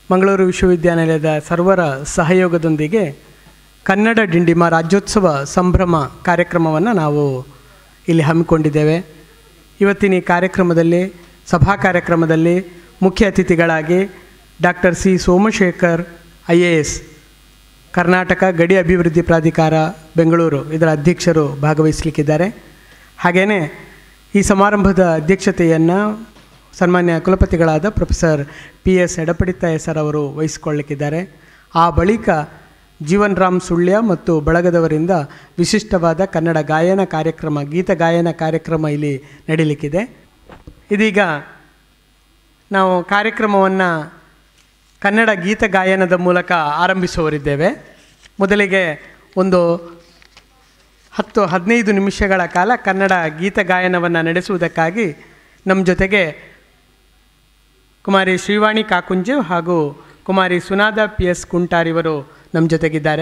ಮಂಗಳೂರು ವಿಶ್ವವಿದ್ಯಾನಿಲಯದ ಸರ್ವರ ಸಹಯೋಗದೊಂದಿಗೆ ಕನ್ನಡ ಡಿಂಡಿಮ ರಾಜ್ಯೋತ್ಸವ ಸಂಭ್ರಮ ಕಾರ್ಯಕ್ರಮವನ್ನು ನಾವು ಇಲ್ಲಿ ಹಮ್ಮಿಕೊಂಡಿದ್ದೇವೆ ಇವತ್ತಿನ ಈ ಕಾರ್ಯಕ್ರಮದಲ್ಲಿ ಸಭಾ ಕಾರ್ಯಕ್ರಮದಲ್ಲಿ ಮುಖ್ಯ ಅತಿಥಿಗಳಾಗಿ doctor C Somashekar I A S Karnataka ಗಡಿ ಅಭಿವೃದ್ಧಿ ಪ್ರಾಧಿಕಾರ ಬೆಂಗಳೂರು ಇದರ ಅಧ್ಯಕ್ಷರು ಭಾಗವಹಿಸಲಿಕ್ಕಿದ್ದಾರೆ ಹಾಗೆಯೇ ಈ ಸಮಾರಂಭದ ಅಧ್ಯಕ್ಷತೆಯನ್ನು ಸನ್ಮಾನ್ಯ ಕುಲಪತಿಗಳಾದ ಪ್ರೊಫೆಸರ್ ಪಿ ಎಸ್ ಎಡಪಡಿತಾಯ ಸರ್ ಅವರು ವಹಿಸಿಕೊಳ್ಳಲಿಕ್ಕಿದ್ದಾರೆ ಆ ಬಳಿಕ ಜೀವನ್ ರಾಮ್ ಸುಳ್ಯ ಮತ್ತು ಬಳಗದವರಿಂದ ವಿಶಿಷ್ಟವಾದ ಕನ್ನಡ ಗಾಯನ ಕಾರ್ಯಕ್ರಮ ಗೀತ ಗಾಯನ ಕಾರ್ಯಕ್ರಮ ಇಲ್ಲಿ ನಡೀಲಿಕ್ಕಿದೆ ಇದೀಗ ನಾವು ಕಾರ್ಯಕ್ರಮವನ್ನು ಕನ್ನಡ ಗೀತ ಗಾಯನದ ಮೂಲಕ ಆರಂಭಿಸುವರಿದ್ದೇವೆ ಮೊದಲಿಗೆ ಒಂದು ಹತ್ತು ಹದಿನೈದು ನಿಮಿಷಗಳ ಕಾಲ ಕನ್ನಡ ಗೀತ ಗಾಯನವನ್ನು ನಡೆಸುವುದಕ್ಕಾಗಿ ನಮ್ಮ ಜೊತೆಗೆ ಕುಮಾರಿ ಶ್ರೀವಾಣಿ ಕಾಕುಂಜೆ ಹಾಗೂ ಕುಮಾರಿ ಸುನಾದ ಪಿ ಎಸ್ ಕುಂಟಾರ್ ಇವರು ನಮ್ಮ ಜೊತೆಗಿದ್ದಾರೆ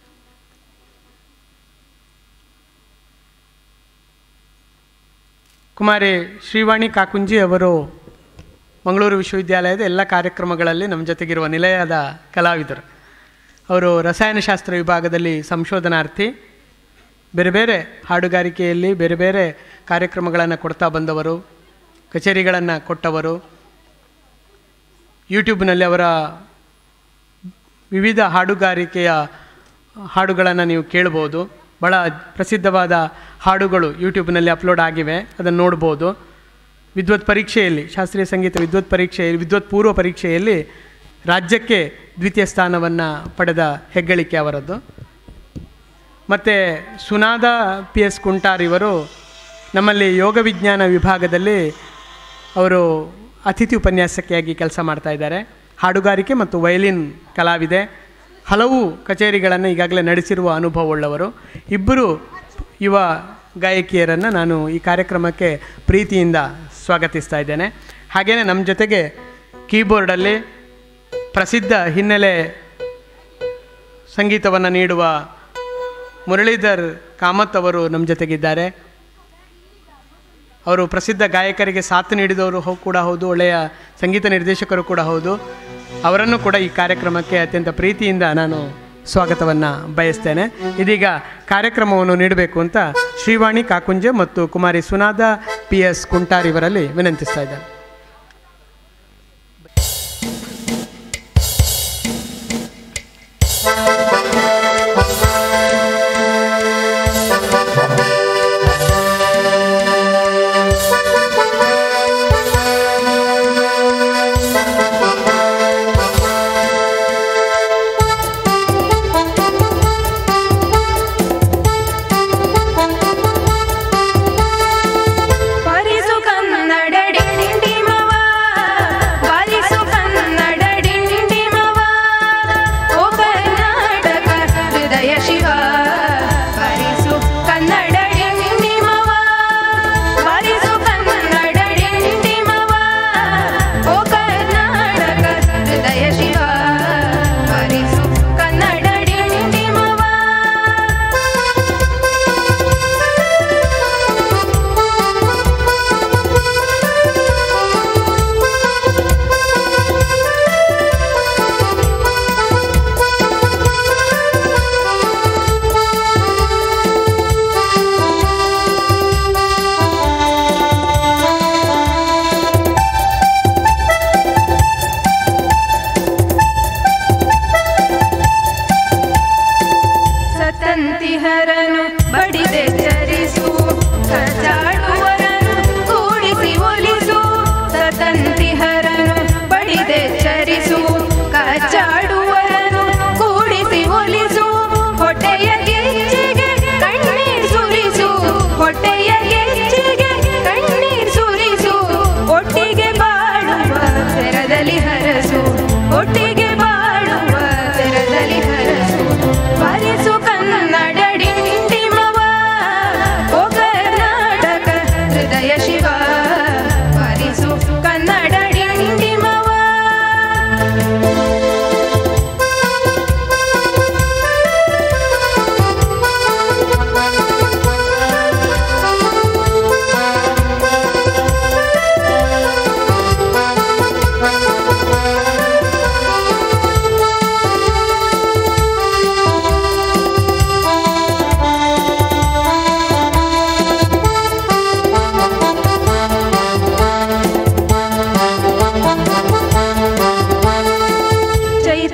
ಕುಮಾರಿ ಶ್ರೀವಾಣಿ ಕಾಕುಂಜಿ ಅವರು ಮಂಗಳೂರು ವಿಶ್ವವಿದ್ಯಾಲಯದ ಎಲ್ಲ ಕಾರ್ಯಕ್ರಮಗಳಲ್ಲಿ ನಮ್ಮ ಜೊತೆಗಿರುವ ನಿಲಯದ ಕಲಾವಿದರು ಅವರು ರಸಾಯನಶಾಸ್ತ್ರ ವಿಭಾಗದಲ್ಲಿ ಸಂಶೋಧನಾರ್ಥಿ ಬೇರೆ ಬೇರೆ ಹಾಡುಗಾರಿಕೆಯಲ್ಲಿ ಬೇರೆ ಬೇರೆ ಕಾರ್ಯಕ್ರಮಗಳನ್ನು ಕೊಡ್ತಾ ಬಂದವರು ಕಚೇರಿಗಳನ್ನು ಕೊಟ್ಟವರು ಯೂಟ್ಯೂಬ್ನಲ್ಲಿ ಅವರ ವಿವಿಧ ಹಾಡುಗಾರಿಕೆಯ ಹಾಡುಗಳನ್ನು ನೀವು ಕೇಳ್ಬೋದು ಭಾಳ ಪ್ರಸಿದ್ಧವಾದ ಹಾಡುಗಳು ಯೂಟ್ಯೂಬ್ನಲ್ಲಿ ಅಪ್ಲೋಡ್ ಆಗಿವೆ ಅದನ್ನು ನೋಡ್ಬೋದು ವಿದ್ವತ್ ಪರೀಕ್ಷೆಯಲ್ಲಿ ಶಾಸ್ತ್ರೀಯ ಸಂಗೀತ ವಿದ್ವತ್ ಪರೀಕ್ಷೆಯಲ್ಲಿ ವಿದ್ವತ್ ಪೂರ್ವ ಪರೀಕ್ಷೆಯಲ್ಲಿ ರಾಜ್ಯಕ್ಕೆ ದ್ವಿತೀಯ ಸ್ಥಾನವನ್ನು ಪಡೆದ ಹೆಗ್ಗಳಿಕೆ ಅವರದ್ದು ಮತ್ತು ಸುನಾದ ಪಿ ಎಸ್ ಕುಂಟಾರ್ ಇವರು ನಮ್ಮಲ್ಲಿ ಯೋಗ ವಿಜ್ಞಾನ ವಿಭಾಗದಲ್ಲಿ ಅವರು ಅತಿಥಿ ಉಪನ್ಯಾಸಕಿಯಾಗಿ ಕೆಲಸ ಮಾಡ್ತಾ ಇದ್ದಾರೆ ಹಾಡುಗಾರಿಕೆ ಮತ್ತು ವಯಲಿನ್ ಕಲಾವಿದೆ ಹಲವು ಕಚೇರಿಗಳನ್ನು ಈಗಾಗಲೇ ನಡೆಸಿರುವ ಅನುಭವವುಳ್ಳವರು ಇಬ್ಬರು ಯುವ ಗಾಯಕಿಯರನ್ನು ನಾನು ಈ ಕಾರ್ಯಕ್ರಮಕ್ಕೆ ಪ್ರೀತಿಯಿಂದ ಸ್ವಾಗತಿಸ್ತಾ ಇದ್ದೇನೆ ಹಾಗೆಯೇ ನಮ್ಮ ಜೊತೆಗೆ ಕೀಬೋರ್ಡಲ್ಲಿ ಪ್ರಸಿದ್ಧ ಹಿನ್ನೆಲೆ ಸಂಗೀತವನ್ನು ನೀಡುವ ಮುರಳೀಧರ್ ಕಾಮತ್ ಅವರು ನಮ್ಮ ಜೊತೆಗಿದ್ದಾರೆ ಅವರು ಪ್ರಸಿದ್ಧ ಗಾಯಕರಿಗೆ ಸಾಥ್ ನೀಡಿದವರು ಹೋ ಕೂಡ ಹೌದು ಒಳ್ಳೆಯ ಸಂಗೀತ ನಿರ್ದೇಶಕರು ಕೂಡ ಹೌದು ಅವರನ್ನು ಕೂಡ ಈ ಕಾರ್ಯಕ್ರಮಕ್ಕೆ ಅತ್ಯಂತ ಪ್ರೀತಿಯಿಂದ ನಾನು ಸ್ವಾಗತವನ್ನು ಬಯಸ್ತೇನೆ ಇದೀಗ ಕಾರ್ಯಕ್ರಮವನ್ನು ನೀಡಬೇಕು ಅಂತ ಶ್ರೀವಾಣಿ ಕಾಕುಂಜೆ ಮತ್ತು ಕುಮಾರಿ ಸುನಾದ ಪಿ ಎಸ್ ಕುಂಟಾರ್ ಇವರಲ್ಲಿ ವಿನಂತಿಸ್ತಾ ಇದ್ದೇನೆ ಪರಿಸು ಕನ್ನಡ ಡಿಂಡಿ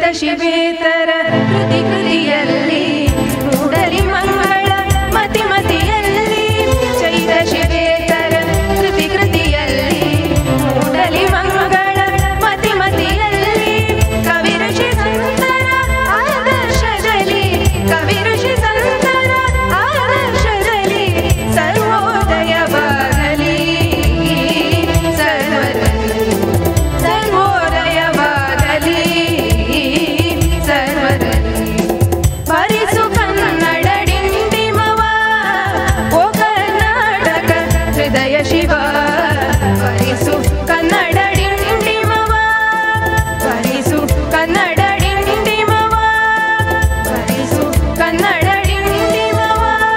ಶಿವೇತರ ಕೃತಿ ಕೃತಿಯಲ್ಲಿ ಮೂಡಲಿ ಮಂಗಳ ಮತಿ ಮತಿಯಲ್ಲಿ ಚೈತ ಶಿವೇತರ ಕೃತಿ ಕೃತಿಯಲ್ಲಿ ಮೂಡಲಿ ಮಂಗಳ ಮತಿ ಮತಿಯಲ್ಲಿ ಕವಿ ಋಷಿ ಸಂತರ ಆದರ್ಶದಲ್ಲಿ ಕವಿ ಋಷಿ ಸಂತರ ಆದರ್ಶದಲ್ಲಿ ಸರ್ವೋದಯವಾಗಲಿ ಸರ್ವದಲ್ಲಿ ಸರ್ವೋದಯವಾಗಲಿ ಸರ್ವದಲ್ಲಿ ಭರಿಸು ಕನ್ನಡ ಡಿಂಡಿಮವ ಓ ಕರ್ನಾಟಕ ಹೃದಯ ಶಿವ ಭರಿಸು ಕನ್ನಡ ಡಿಂಡಿಮವ ಭರಿಸು ಕನ್ನಡ ಡಿಂಡಿಮವ ಭರಿಸು ಕನ್ನಡ ಡಿಂಡಿಮವ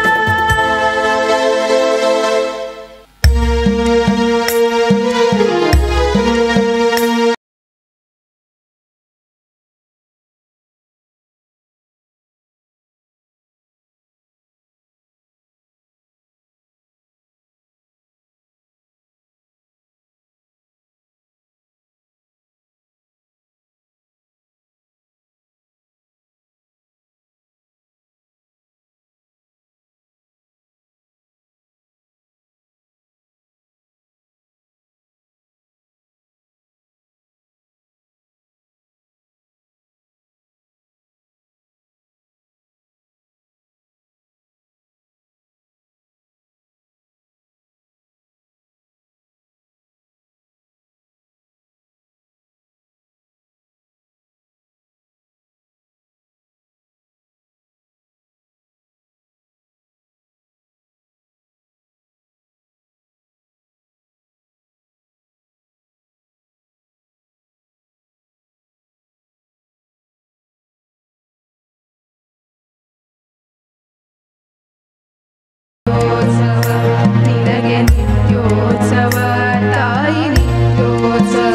ನಿತ್ಯೋತ್ಸವ ನಿನಗೆ ನಿತ್ಯೋತ್ಸವ ತಾಯಿ ನಿತ್ಯೋತ್ಸವ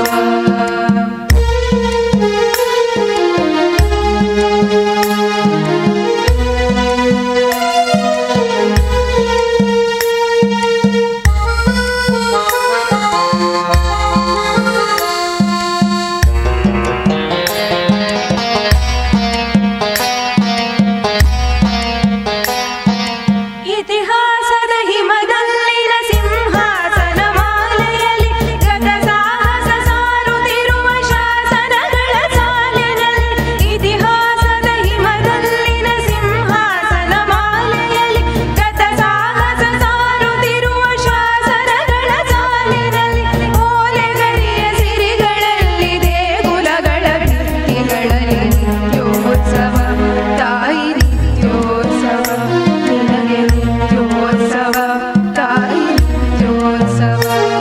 ಇತಿಹಾಸದ ಹಿಮದಲ್ಲಿನ ಸಿಂಹಾಸನ ಮಾಲೆಯಲ್ಲಿ ಗತ ಸಾಹಸ ಸಾರುತ್ತಿರುವ ಶಾಸನಗಳ ಸಾಲಿನಲ್ಲಿ ಇತಿಹಾಸದ ಹಿಮದಲ್ಲಿನ ಸಿಂಹಾಸನ ಮಾಲೆಯಲ್ಲಿ ಗತ ಸಾಹಸ ಸಾರುತ್ತಿರುವ ಶಾಸನಗಳ ಸಾಲಿನಲ್ಲಿ ಓಲೆಗರಿಯ ಸಿರಿಗಳಲ್ಲಿ ದೇಗುಲಗಳ ಭಿತ್ತಿಗಳಲ್ಲಿ ನಿತ್ಯೋತ್ಸವ ತಾಯಿ ನಿತ್ಯೋತ್ಸವ ನಿನಗೆ ನಿತ್ಯೋತ್ಸವ ತಾಯಿ ನಿತ್ಯೋತ್ಸವ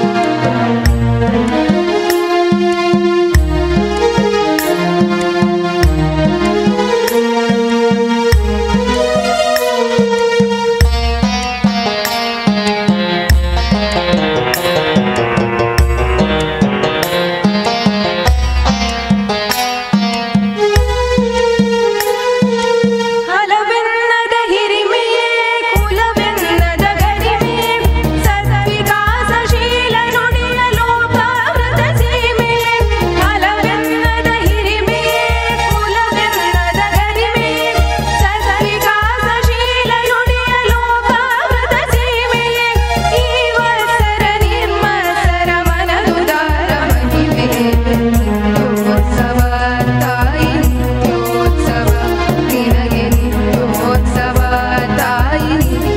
ಹಲವೆನ್ನದ ಹಿರಿಮೆಯೇ ಕುಲವೆನ್ನದ ಗರಿಮೆಯೇ ಸದ್ವಿಕಾಸಶೀಲ ನುಡಿಯ ಲೋಕಾಮೃತ ಸೀಮೆಯೇ ಹಲವೆನ್ನದ ಹಿರಿಮೆಯೇ ಕುಲವೆನ್ನದ ಗರಿಮೆಯೇ ಸದ್ವಿಕಾಸಶೀಲ ನುಡಿಯ ಲೋಕಾಮೃತ ಸೀಮೆಯೇ ಈ ವತ್ಸರ ನಿರ್ಮತ್ಸರ ಮನದುದಾರ ಮಹಿಮೆಯೇ ನಿತ್ಯೋತ್ಸವ ತಾಯಿ ನಿತ್ಯೋತ್ಸವ ನಿನಗೆ ನಿತ್ಯೋತ್ಸವ ತಾಯಿ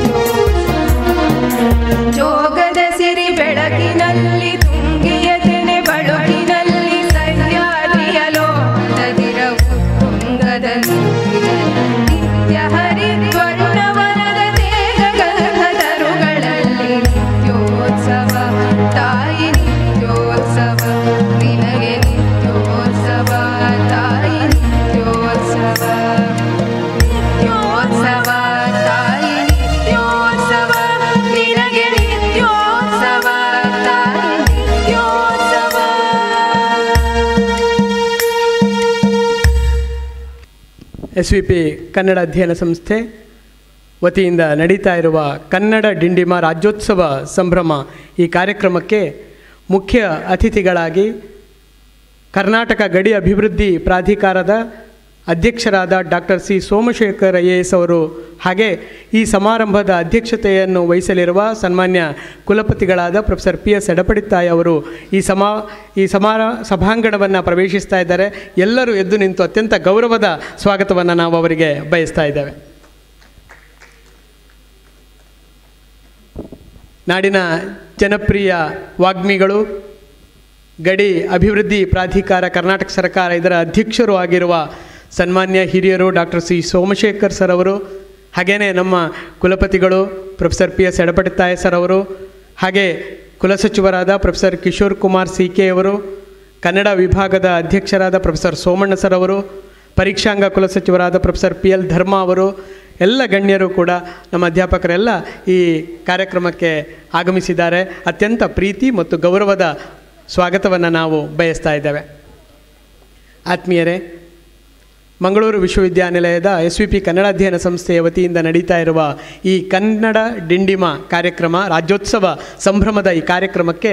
ನಿತ್ಯೋತ್ಸವ ಜೋಗದ ಸಿರಿ ಬೆಳಕಿನಲ್ಲಿ ತುಂಗಿಯ ತೆನೆ ಬಳುಕಿನಲ್ಲಿ ಸಹ್ಯಾದ್ರಿಯ ಲೋಕದಿರವು ತುಂಗದಲ್ಲಿ ನಿತ್ಯ ಹರಿದ್ವರ್ಣವನದ ತೇಗಗಂಧದರುಗಳಲ್ಲಿ ನಿತ್ಯೋತ್ಸವ ತಾಯಿ ನಿತ್ಯೋತ್ಸವ ನಿನಗೆ ನಿತ್ಯೋತ್ಸವ ತಾಯಿ ನಿತ್ಯೋತ್ಸವ ನಿತ್ಯೋತ್ಸವ ತಾಯಿ ನಿತ್ಯೋತ್ಸವ ನಿನಗೆ ನಿತ್ಯೋತ್ಸವ ತಾಯಿ ನಿತ್ಯೋತ್ಸವ ಎಸ್ ವಿ ಪಿ ಕನ್ನಡ ಅಧ್ಯಯನ ಸಂಸ್ಥೆ ವತಿಯಿಂದ ನಡೀತಾ ಇರುವ ಕನ್ನಡ ಡಿಂಡಿಮ ರಾಜ್ಯೋತ್ಸವ ಸಂಭ್ರಮ ಈ ಕಾರ್ಯಕ್ರಮಕ್ಕೆ ಮುಖ್ಯ ಅತಿಥಿಗಳಾಗಿ ಕರ್ನಾಟಕ ಗಡಿ ಅಭಿವೃದ್ಧಿ ಪ್ರಾಧಿಕಾರದ ಅಧ್ಯಕ್ಷರಾದ doctor C Somashekar I A S ಅವರು ಹಾಗೆ ಈ ಸಮಾರಂಭದ ಅಧ್ಯಕ್ಷತೆಯನ್ನು ವಹಿಸಲಿರುವ ಸನ್ಮಾನ್ಯ ಕುಲಪತಿಗಳಾದ ಪ್ರೊಫೆಸರ್ ಪಿ ಎಸ್ ಎಡಪಡಿತ್ತಾಯ್ ಅವರು ಈ ಸಮಾ ಈ ಸಮಾರ ಸಭಾಂಗಣವನ್ನು ಪ್ರವೇಶಿಸ್ತಾ ಇದ್ದಾರೆ ಎಲ್ಲರೂ ಎದ್ದು ನಿಂತು ಅತ್ಯಂತ ಗೌರವದ ಸ್ವಾಗತವನ್ನು ನಾವು ಅವರಿಗೆ ಬಯಸ್ತಾ ಇದ್ದೇವೆ ನಾಡಿನ ಜನಪ್ರಿಯ ವಾಗ್ಮಿಗಳು ಗಡಿ ಅಭಿವೃದ್ಧಿ ಪ್ರಾಧಿಕಾರ ಕರ್ನಾಟಕ ಸರ್ಕಾರ ಇದರ ಅಧ್ಯಕ್ಷರು ಆಗಿರುವ ಸನ್ಮಾನ್ಯ ಹಿರಿಯರು ಡಾಕ್ಟರ್ ಸಿ ಸೋಮಶೇಖರ್ ಸರ್ ಅವರು ಹಾಗೆಯೇ ನಮ್ಮ ಕುಲಪತಿಗಳು ಪ್ರೊಫೆಸರ್ ಪಿ ಎಸ್ ಎಡಪಡಿತಾಯ ಸರ್ ಅವರು ಹಾಗೆ ಕುಲಸಚಿವರಾದ professor Kishore Kumar C K ಅವರು ಕನ್ನಡ ವಿಭಾಗದ ಅಧ್ಯಕ್ಷರಾದ ಪ್ರೊಫೆಸರ್ ಸೋಮಣ್ಣ ಸರ್ ಅವರು ಪರೀಕ್ಷಾಂಗ ಕುಲಸಚಿವರಾದ ಪ್ರೊಫೆಸರ್ ಪಿ ಎಲ್ ಧರ್ಮ ಅವರು ಎಲ್ಲ ಗಣ್ಯರು ಕೂಡ ನಮ್ಮ ಅಧ್ಯಾಪಕರೆಲ್ಲ ಈ ಕಾರ್ಯಕ್ರಮಕ್ಕೆ ಆಗಮಿಸಿದ್ದಾರೆ ಅತ್ಯಂತ ಪ್ರೀತಿ ಮತ್ತು ಗೌರವದ ಸ್ವಾಗತವನ್ನು ನಾವು ಬಯಸ್ತಾ ಇದ್ದೇವೆ ಆತ್ಮೀಯರೇ ಮಂಗಳೂರು ವಿಶ್ವವಿದ್ಯಾನಿಲಯದ ಎಸ್ ವಿ ಪಿ ಕನ್ನಡ ಅಧ್ಯಯನ ಸಂಸ್ಥೆಯ ವತಿಯಿಂದ ನಡೀತಾ ಇರುವ ಈ ಕನ್ನಡ ಡಿಂಡಿಮ ಕಾರ್ಯಕ್ರಮ ರಾಜ್ಯೋತ್ಸವ ಸಂಭ್ರಮದ ಈ ಕಾರ್ಯಕ್ರಮಕ್ಕೆ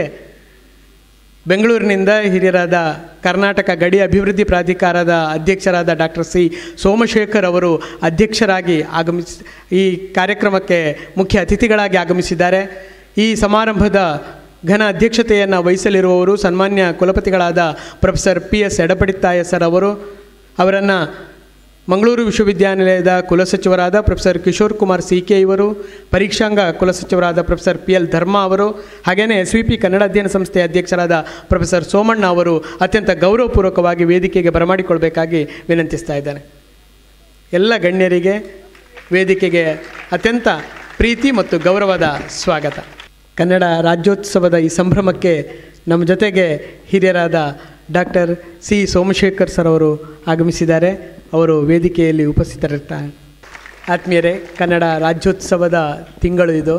ಬೆಂಗಳೂರಿನಿಂದ ಹಿರಿಯರಾದ ಕರ್ನಾಟಕ ಗಡಿ ಅಭಿವೃದ್ಧಿ ಪ್ರಾಧಿಕಾರದ ಅಧ್ಯಕ್ಷರಾದ ಡಾಕ್ಟರ್ ಸಿ ಸೋಮಶೇಖರ್ ಅವರು ಅಧ್ಯಕ್ಷರಾಗಿ ಆಗಮಿಸಿ ಈ ಕಾರ್ಯಕ್ರಮಕ್ಕೆ ಮುಖ್ಯ ಅತಿಥಿಗಳಾಗಿ ಆಗಮಿಸಿದ್ದಾರೆ ಈ ಸಮಾರಂಭದ ಘನ ಅಧ್ಯಕ್ಷತೆಯನ್ನು ವಹಿಸಲಿರುವವರು ಸನ್ಮಾನ್ಯ ಕುಲಪತಿಗಳಾದ professor P S Yadapadithaya sir ಅವರು ಅವರನ್ನು ಮಂಗಳೂರು ವಿಶ್ವವಿದ್ಯಾನಿಲಯದ ಕುಲಸಚಿವರಾದ professor Kishore Kumar C K ಇವರು ಪರೀಕ್ಷಾಂಗ ಕುಲಸಚಿವರಾದ ಪ್ರೊಫೆಸರ್ ಪಿ ಎಲ್ ಧರ್ಮ ಅವರು ಹಾಗೆಯೇ ಎಸ್ ವಿ ಪಿ ಕನ್ನಡ ಅಧ್ಯಯನ ಸಂಸ್ಥೆಯ ಅಧ್ಯಕ್ಷರಾದ ಪ್ರೊಫೆಸರ್ ಸೋಮಣ್ಣ ಅವರು ಅತ್ಯಂತ ಗೌರವಪೂರ್ವಕವಾಗಿ ವೇದಿಕೆಗೆ ಬರಮಾಡಿಕೊಳ್ಬೇಕಾಗಿ ವಿನಂತಿಸ್ತಾ ಇದ್ದೇನೆ ಎಲ್ಲ ಗಣ್ಯರಿಗೆ ವೇದಿಕೆಗೆ ಅತ್ಯಂತ ಪ್ರೀತಿ ಮತ್ತು ಗೌರವದ ಸ್ವಾಗತ ಕನ್ನಡ ರಾಜ್ಯೋತ್ಸವದ ಈ ಸಂಭ್ರಮಕ್ಕೆ ನಮ್ಮ ಜೊತೆಗೆ ಹಿರಿಯರಾದ ಡಾಕ್ಟರ್ ಸಿ ಸೋಮಶೇಖರ್ ಸರ್ ಅವರು ಆಗಮಿಸಿದ್ದಾರೆ ಅವರು ವೇದಿಕೆಯಲ್ಲಿ ಉಪಸ್ಥಿತರಿರ್ತಾರೆ ಆತ್ಮೀಯರೇ ಕನ್ನಡ ರಾಜ್ಯೋತ್ಸವದ ತಿಂಗಳು ಇದು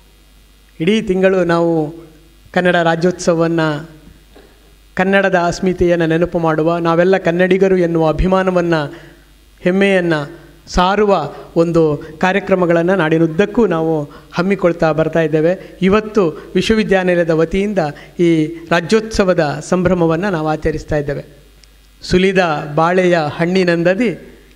ಇಡೀ ತಿಂಗಳು ನಾವು ಕನ್ನಡ ರಾಜ್ಯೋತ್ಸವವನ್ನು ಕನ್ನಡದ ಅಸ್ಮಿತೆಯನ್ನು ನೆನಪು ಮಾಡುವ ನಾವೆಲ್ಲ ಕನ್ನಡಿಗರು ಎನ್ನುವ ಅಭಿಮಾನವನ್ನು ಹೆಮ್ಮೆಯನ್ನು ಸಾರುವ ಒಂದು ಕಾರ್ಯಕ್ರಮಗಳನ್ನು ನಾಡಿನುದ್ದಕ್ಕೂ ನಾವು ಹಮ್ಮಿಕೊಳ್ತಾ ಬರ್ತಾ ಇದ್ದೇವೆ ಇವತ್ತು ವಿಶ್ವವಿದ್ಯಾನಿಲಯದ ವತಿಯಿಂದ ಈ ರಾಜ್ಯೋತ್ಸವದ ಸಂಭ್ರಮವನ್ನು ನಾವು ಆಚರಿಸ್ತಾ ಇದ್ದೇವೆ ಸುಲಿದ ಬಾಳೆಯ ಹಣ್ಣಿನಂದದಿ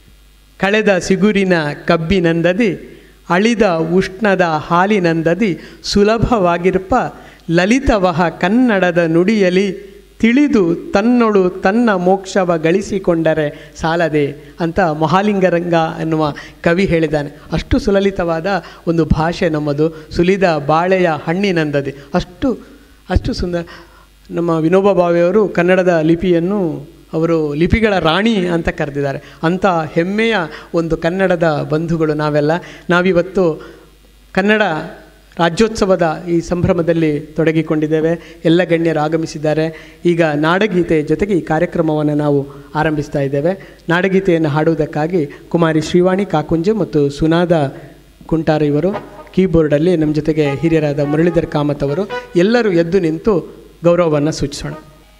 ಕಳೆದ ಸಿಗುರಿನ ಕಬ್ಬಿನಂದದಿ ಅಳಿದ ಉಷ್ಣದ ಹಾಲಿನಂದದಿ ಸುಲಭವಾಗಿರ್ಪ ಲಲಿತವಹ ಕನ್ನಡದ ನುಡಿಯಲಿ ತಿಳಿದು ತನ್ನೊಳು ತನ್ನ ಮೋಕ್ಷವ ಗಳಿಸಿಕೊಂಡರೆ ಸಾಲದೆ ಅಂತ ಮಹಾಲಿಂಗರಂಗ ಎನ್ನುವ ಕವಿ ಹೇಳಿದ್ದಾನೆ ಅಷ್ಟು ಸುಲಲಿತವಾದ ಒಂದು ಭಾಷೆ ನಮ್ಮದು ಸುಲಿದ ಬಾಳೆಯ ಹಣ್ಣಿನಂದದೆ ಅಷ್ಟು ಅಷ್ಟು ಸುಂದರ ನಮ್ಮ ವಿನೋಬಾ ಭಾವೆಯವರು ಕನ್ನಡದ ಲಿಪಿಯನ್ನು ಅವರು ಲಿಪಿಗಳ ರಾಣಿ ಅಂತ ಕರೆದಿದ್ದಾರೆ ಅಂಥ ಹೆಮ್ಮೆಯ ಒಂದು ಕನ್ನಡದ ಬಂಧುಗಳು ನಾವೆಲ್ಲ ನಾವಿವತ್ತು ಕನ್ನಡ ರಾಜ್ಯೋತ್ಸವದ ಈ ಸಂಭ್ರಮದಲ್ಲಿ ತೊಡಗಿಕೊಂಡಿದ್ದೇವೆ ಎಲ್ಲ ಗಣ್ಯರು ಆಗಮಿಸಿದ್ದಾರೆ ಈಗ ನಾಡಗೀತೆ ಜೊತೆಗೆ ಈ ಕಾರ್ಯಕ್ರಮವನ್ನು ನಾವು ಆರಂಭಿಸ್ತಾ ಇದ್ದೇವೆ ನಾಡಗೀತೆಯನ್ನು ಹಾಡುವುದಕ್ಕಾಗಿ ಕುಮಾರಿ ಶ್ರೀವಾಣಿ ಕಾಕುಂಜೆ ಮತ್ತು ಸುನಾದ ಕುಂಟಾರ ಇವರು ಕೀಬೋರ್ಡಲ್ಲಿ ನಮ್ಮ ಜೊತೆಗೆ ಹಿರಿಯರಾದ ಮುರಳೀಧರ್ ಕಾಮತ್ ಅವರು ಎಲ್ಲರೂ ಎದ್ದು ನಿಂತು ಗೌರವವನ್ನು ಸೂಚಿಸೋಣ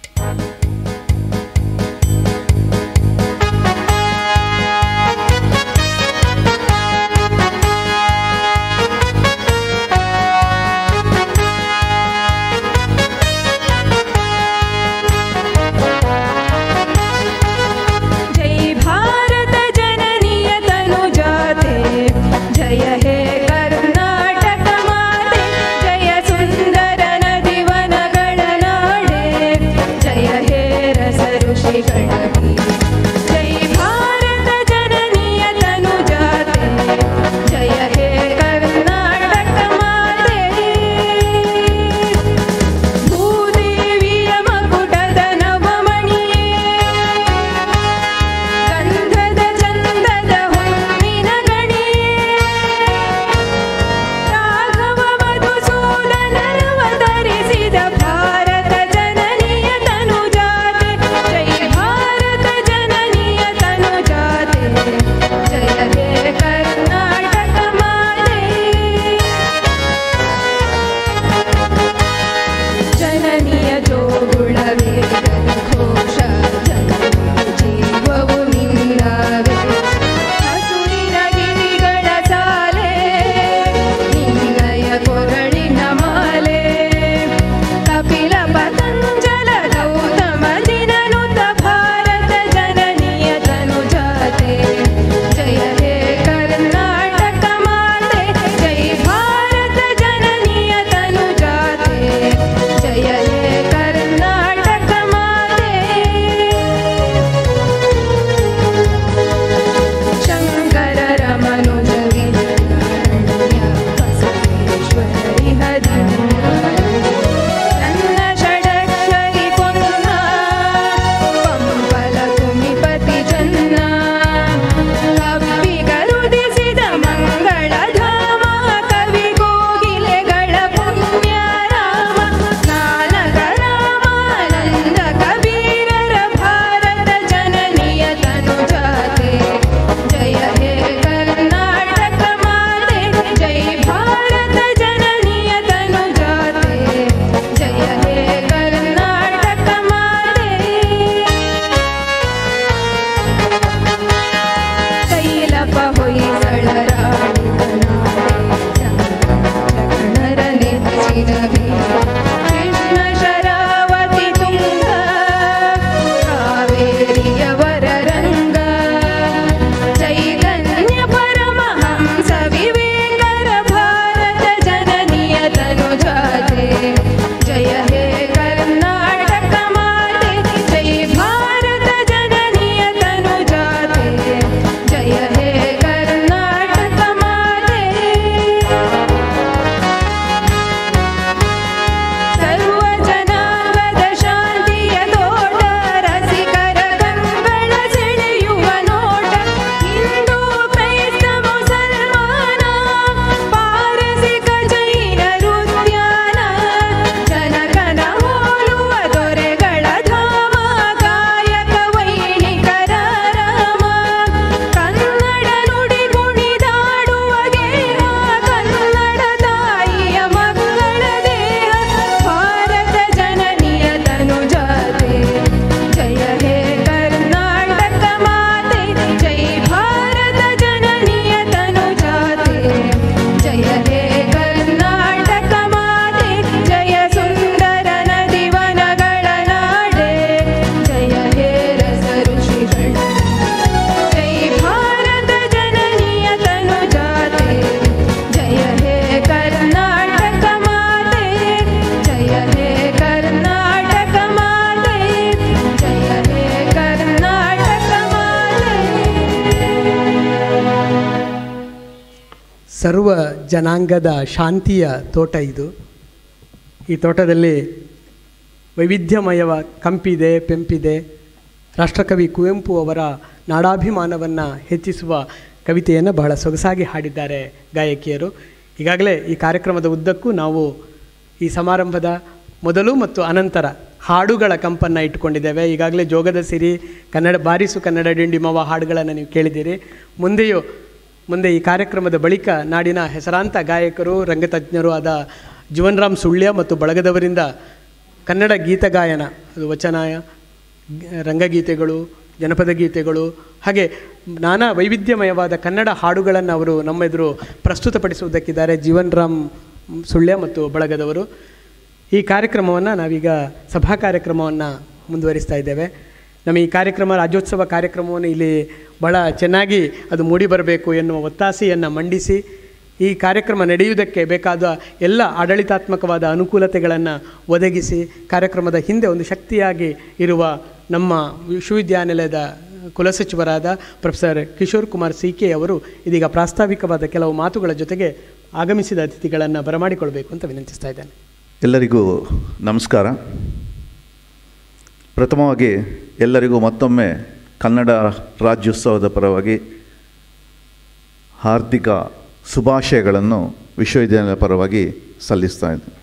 जय भारत जननीय तनुजाते जय हे कर्नाटक माते जय सुन्दर नदिवनगळनाडे ಸರ್ವ ಜನಾಂಗದ ಶಾಂತಿಯ ತೋಟ ಇದು ಈ ತೋಟದಲ್ಲಿ ವೈವಿಧ್ಯಮಯವ ಕಂಪಿದೆ ಪೆಂಪಿದೆ ರಾಷ್ಟ್ರಕವಿ ಕುವೆಂಪು ಅವರ ನಾಡಾಭಿಮಾನವನ್ನು ಹೆಚ್ಚಿಸುವ ಕವಿತೆಯನ್ನು ಬಹಳ ಸೊಗಸಾಗಿ ಹಾಡಿದ್ದಾರೆ ಗಾಯಕಿಯರು ಈಗಾಗಲೇ ಈ ಕಾರ್ಯಕ್ರಮದ ಉದ್ದಕ್ಕೂ ನಾವು ಈ ಸಮಾರಂಭದ ಮೊದಲು ಮತ್ತು ಅನಂತರ ಹಾಡುಗಳ ಕಂಪನ್ನು ಇಟ್ಟುಕೊಂಡಿದ್ದೇವೆ ಈಗಾಗಲೇ ಜೋಗದ ಸಿರಿ ಕನ್ನಡ ಬಾರಿಸು ಕನ್ನಡ ಡಿಂಡಿಮವ ಹಾಡುಗಳನ್ನು ನೀವು ಕೇಳಿದ್ದೀರಿ ಮುಂದೆಯೂ ಮುಂದೆ ಈ ಕಾರ್ಯಕ್ರಮದ ಬಳಿಕ ನಾಡಿನ ಹೆಸರಾಂತ ಗಾಯಕರು ರಂಗತಜ್ಞರು ಆದ ಜೀವನ್ರಾಮ್ ಸುಳ್ಯ ಮತ್ತು ಬಳಗದವರಿಂದ ಕನ್ನಡ ಗೀತಗಾಯನ ಅದು ವಚನ ಗ- ರಂಗಗೀತೆಗಳು ಜನಪದ ಗೀತೆಗಳು ಹಾಗೆ ನಾನಾ ವೈವಿಧ್ಯಮಯವಾದ ಕನ್ನಡ ಹಾಡುಗಳನ್ನು ಅವರು ನಮ್ಮ ಎದುರು ಪ್ರಸ್ತುತಪಡಿಸುವುದಕ್ಕಿದ್ದಾರೆ ಜೀವನ್ ರಾಮ್ ಸುಳ್ಯ ಮತ್ತು ಬಳಗದವರು ಈ ಕಾರ್ಯಕ್ರಮವನ್ನು ನಾವೀಗ ಸಭಾ ಕಾರ್ಯಕ್ರಮವನ್ನು ಮುಂದುವರಿಸ್ತಾ ಇದ್ದೇವೆ ನಮ್ಮ ಈ ಕಾರ್ಯಕ್ರಮ ರಾಜ್ಯೋತ್ಸವ ಕಾರ್ಯಕ್ರಮವನ್ನು ಇಲ್ಲಿ ಬಹಳ ಚೆನ್ನಾಗಿ ಅದು ಮೂಡಿ ಬರಬೇಕು ಎನ್ನುವ ಒತ್ತಾಸೆಯನ್ನು ಮಂಡಿಸಿ ಈ ಕಾರ್ಯಕ್ರಮ ನಡೆಯುವುದಕ್ಕೆ ಬೇಕಾದ ಎಲ್ಲ ಆಡಳಿತಾತ್ಮಕವಾದ ಅನುಕೂಲತೆಗಳನ್ನು ಒದಗಿಸಿ ಕಾರ್ಯಕ್ರಮದ ಹಿಂದೆ ಒಂದು ಶಕ್ತಿಯಾಗಿ ಇರುವ ನಮ್ಮ ವಿಶ್ವವಿದ್ಯಾನಿಲಯದ ಕುಲಸಚಿವರಾದ professor Kishore Kumar C K ಅವರು ಇದೀಗ ಪ್ರಾಸ್ತಾವಿಕವಾದ ಕೆಲವು ಮಾತುಗಳ ಜೊತೆಗೆ ಆಗಮಿಸಿದ ಅತಿಥಿಗಳನ್ನು ಬರಮಾಡಿಕೊಳ್ಬೇಕು ಅಂತ ವಿನಂತಿಸ್ತಾ ಇದ್ದೇನೆ ಎಲ್ಲರಿಗೂ ನಮಸ್ಕಾರ ಪ್ರಥಮವಾಗಿ ಎಲ್ಲರಿಗೂ ಮತ್ತೊಮ್ಮೆ ಕನ್ನಡ ರಾಜ್ಯೋತ್ಸವದ ಪರವಾಗಿ ಹಾರ್ದಿಕ ಶುಭಾಶಯಗಳನ್ನು ವಿಶ್ವವಿದ್ಯಾಲಯದ ಪರವಾಗಿ ಸಲ್ಲಿಸ್ತಾ ಇದ್ದೇನೆ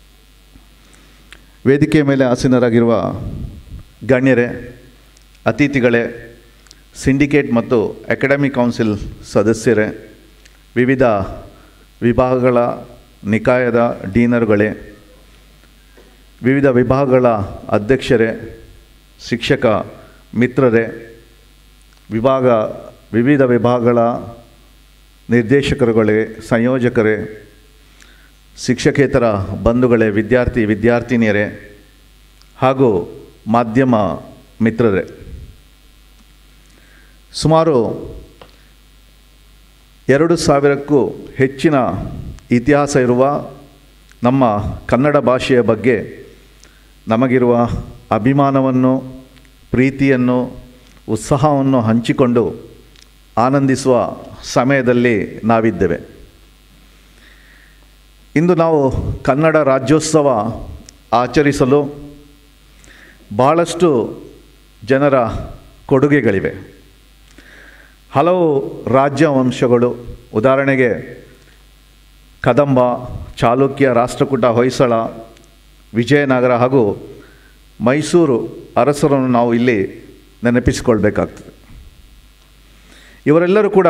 ವೇದಿಕೆಯ ಮೇಲೆ ಆಸೀನರಾಗಿರುವ ಗಣ್ಯರೇ ಅತಿಥಿಗಳೇ ಸಿಂಡಿಕೇಟ್ ಮತ್ತು ಅಕಾಡೆಮಿಕ್ ಕೌನ್ಸಿಲ್ ಸದಸ್ಯರೇ ವಿವಿಧ ವಿಭಾಗಗಳ ನಿಕಾಯದ ಡೀನರುಗಳೇ ವಿವಿಧ ವಿಭಾಗಗಳ ಅಧ್ಯಕ್ಷರೇ ಶಿಕ್ಷಕ ಮಿತ್ರರೇ ವಿಭಾಗ ವಿವಿಧ ವಿಭಾಗಗಳ ನಿರ್ದೇಶಕರುಗಳೇ ಸಂಯೋಜಕರೇ ಶಿಕ್ಷಕೇತರ ಬಂಧುಗಳೇ ವಿದ್ಯಾರ್ಥಿ ವಿದ್ಯಾರ್ಥಿನಿಯರೇ ಹಾಗೂ ಮಾಧ್ಯಮ ಮಿತ್ರರೇ ಸುಮಾರು ಎರಡು ಸಾವಿರಕ್ಕೂ ಹೆಚ್ಚಿನ ಇತಿಹಾಸ ಇರುವ ನಮ್ಮ ಕನ್ನಡ ಭಾಷೆಯ ಬಗ್ಗೆ ನಮಗಿರುವ ಅಭಿಮಾನವನ್ನು ಪ್ರೀತಿಯನ್ನು ಉತ್ಸಾಹವನ್ನು ಹಂಚಿಕೊಂಡು ಆನಂದಿಸುವ ಸಮಯದಲ್ಲಿ ನಾವಿದ್ದೇವೆ ಇಂದು ನಾವು ಕನ್ನಡ ರಾಜ್ಯೋತ್ಸವ ಆಚರಿಸಲು ಬಹಳಷ್ಟು ಜನರ ಕೊಡುಗೆಗಳಿವೆ ಹಲವು ರಾಜ್ಯವಂಶಗಳು ಉದಾಹರಣೆಗೆ ಕದಂಬ ಚಾಲುಕ್ಯ ರಾಷ್ಟ್ರಕೂಟ ಹೊಯ್ಸಳ ವಿಜಯನಗರ ಹಾಗೂ ಮೈಸೂರು ಅರಸರನ್ನು ನಾವು ಇಲ್ಲಿ ನೆನಪಿಸಿಕೊಳ್ಬೇಕಾಗ್ತದೆ ಇವರೆಲ್ಲರೂ ಕೂಡ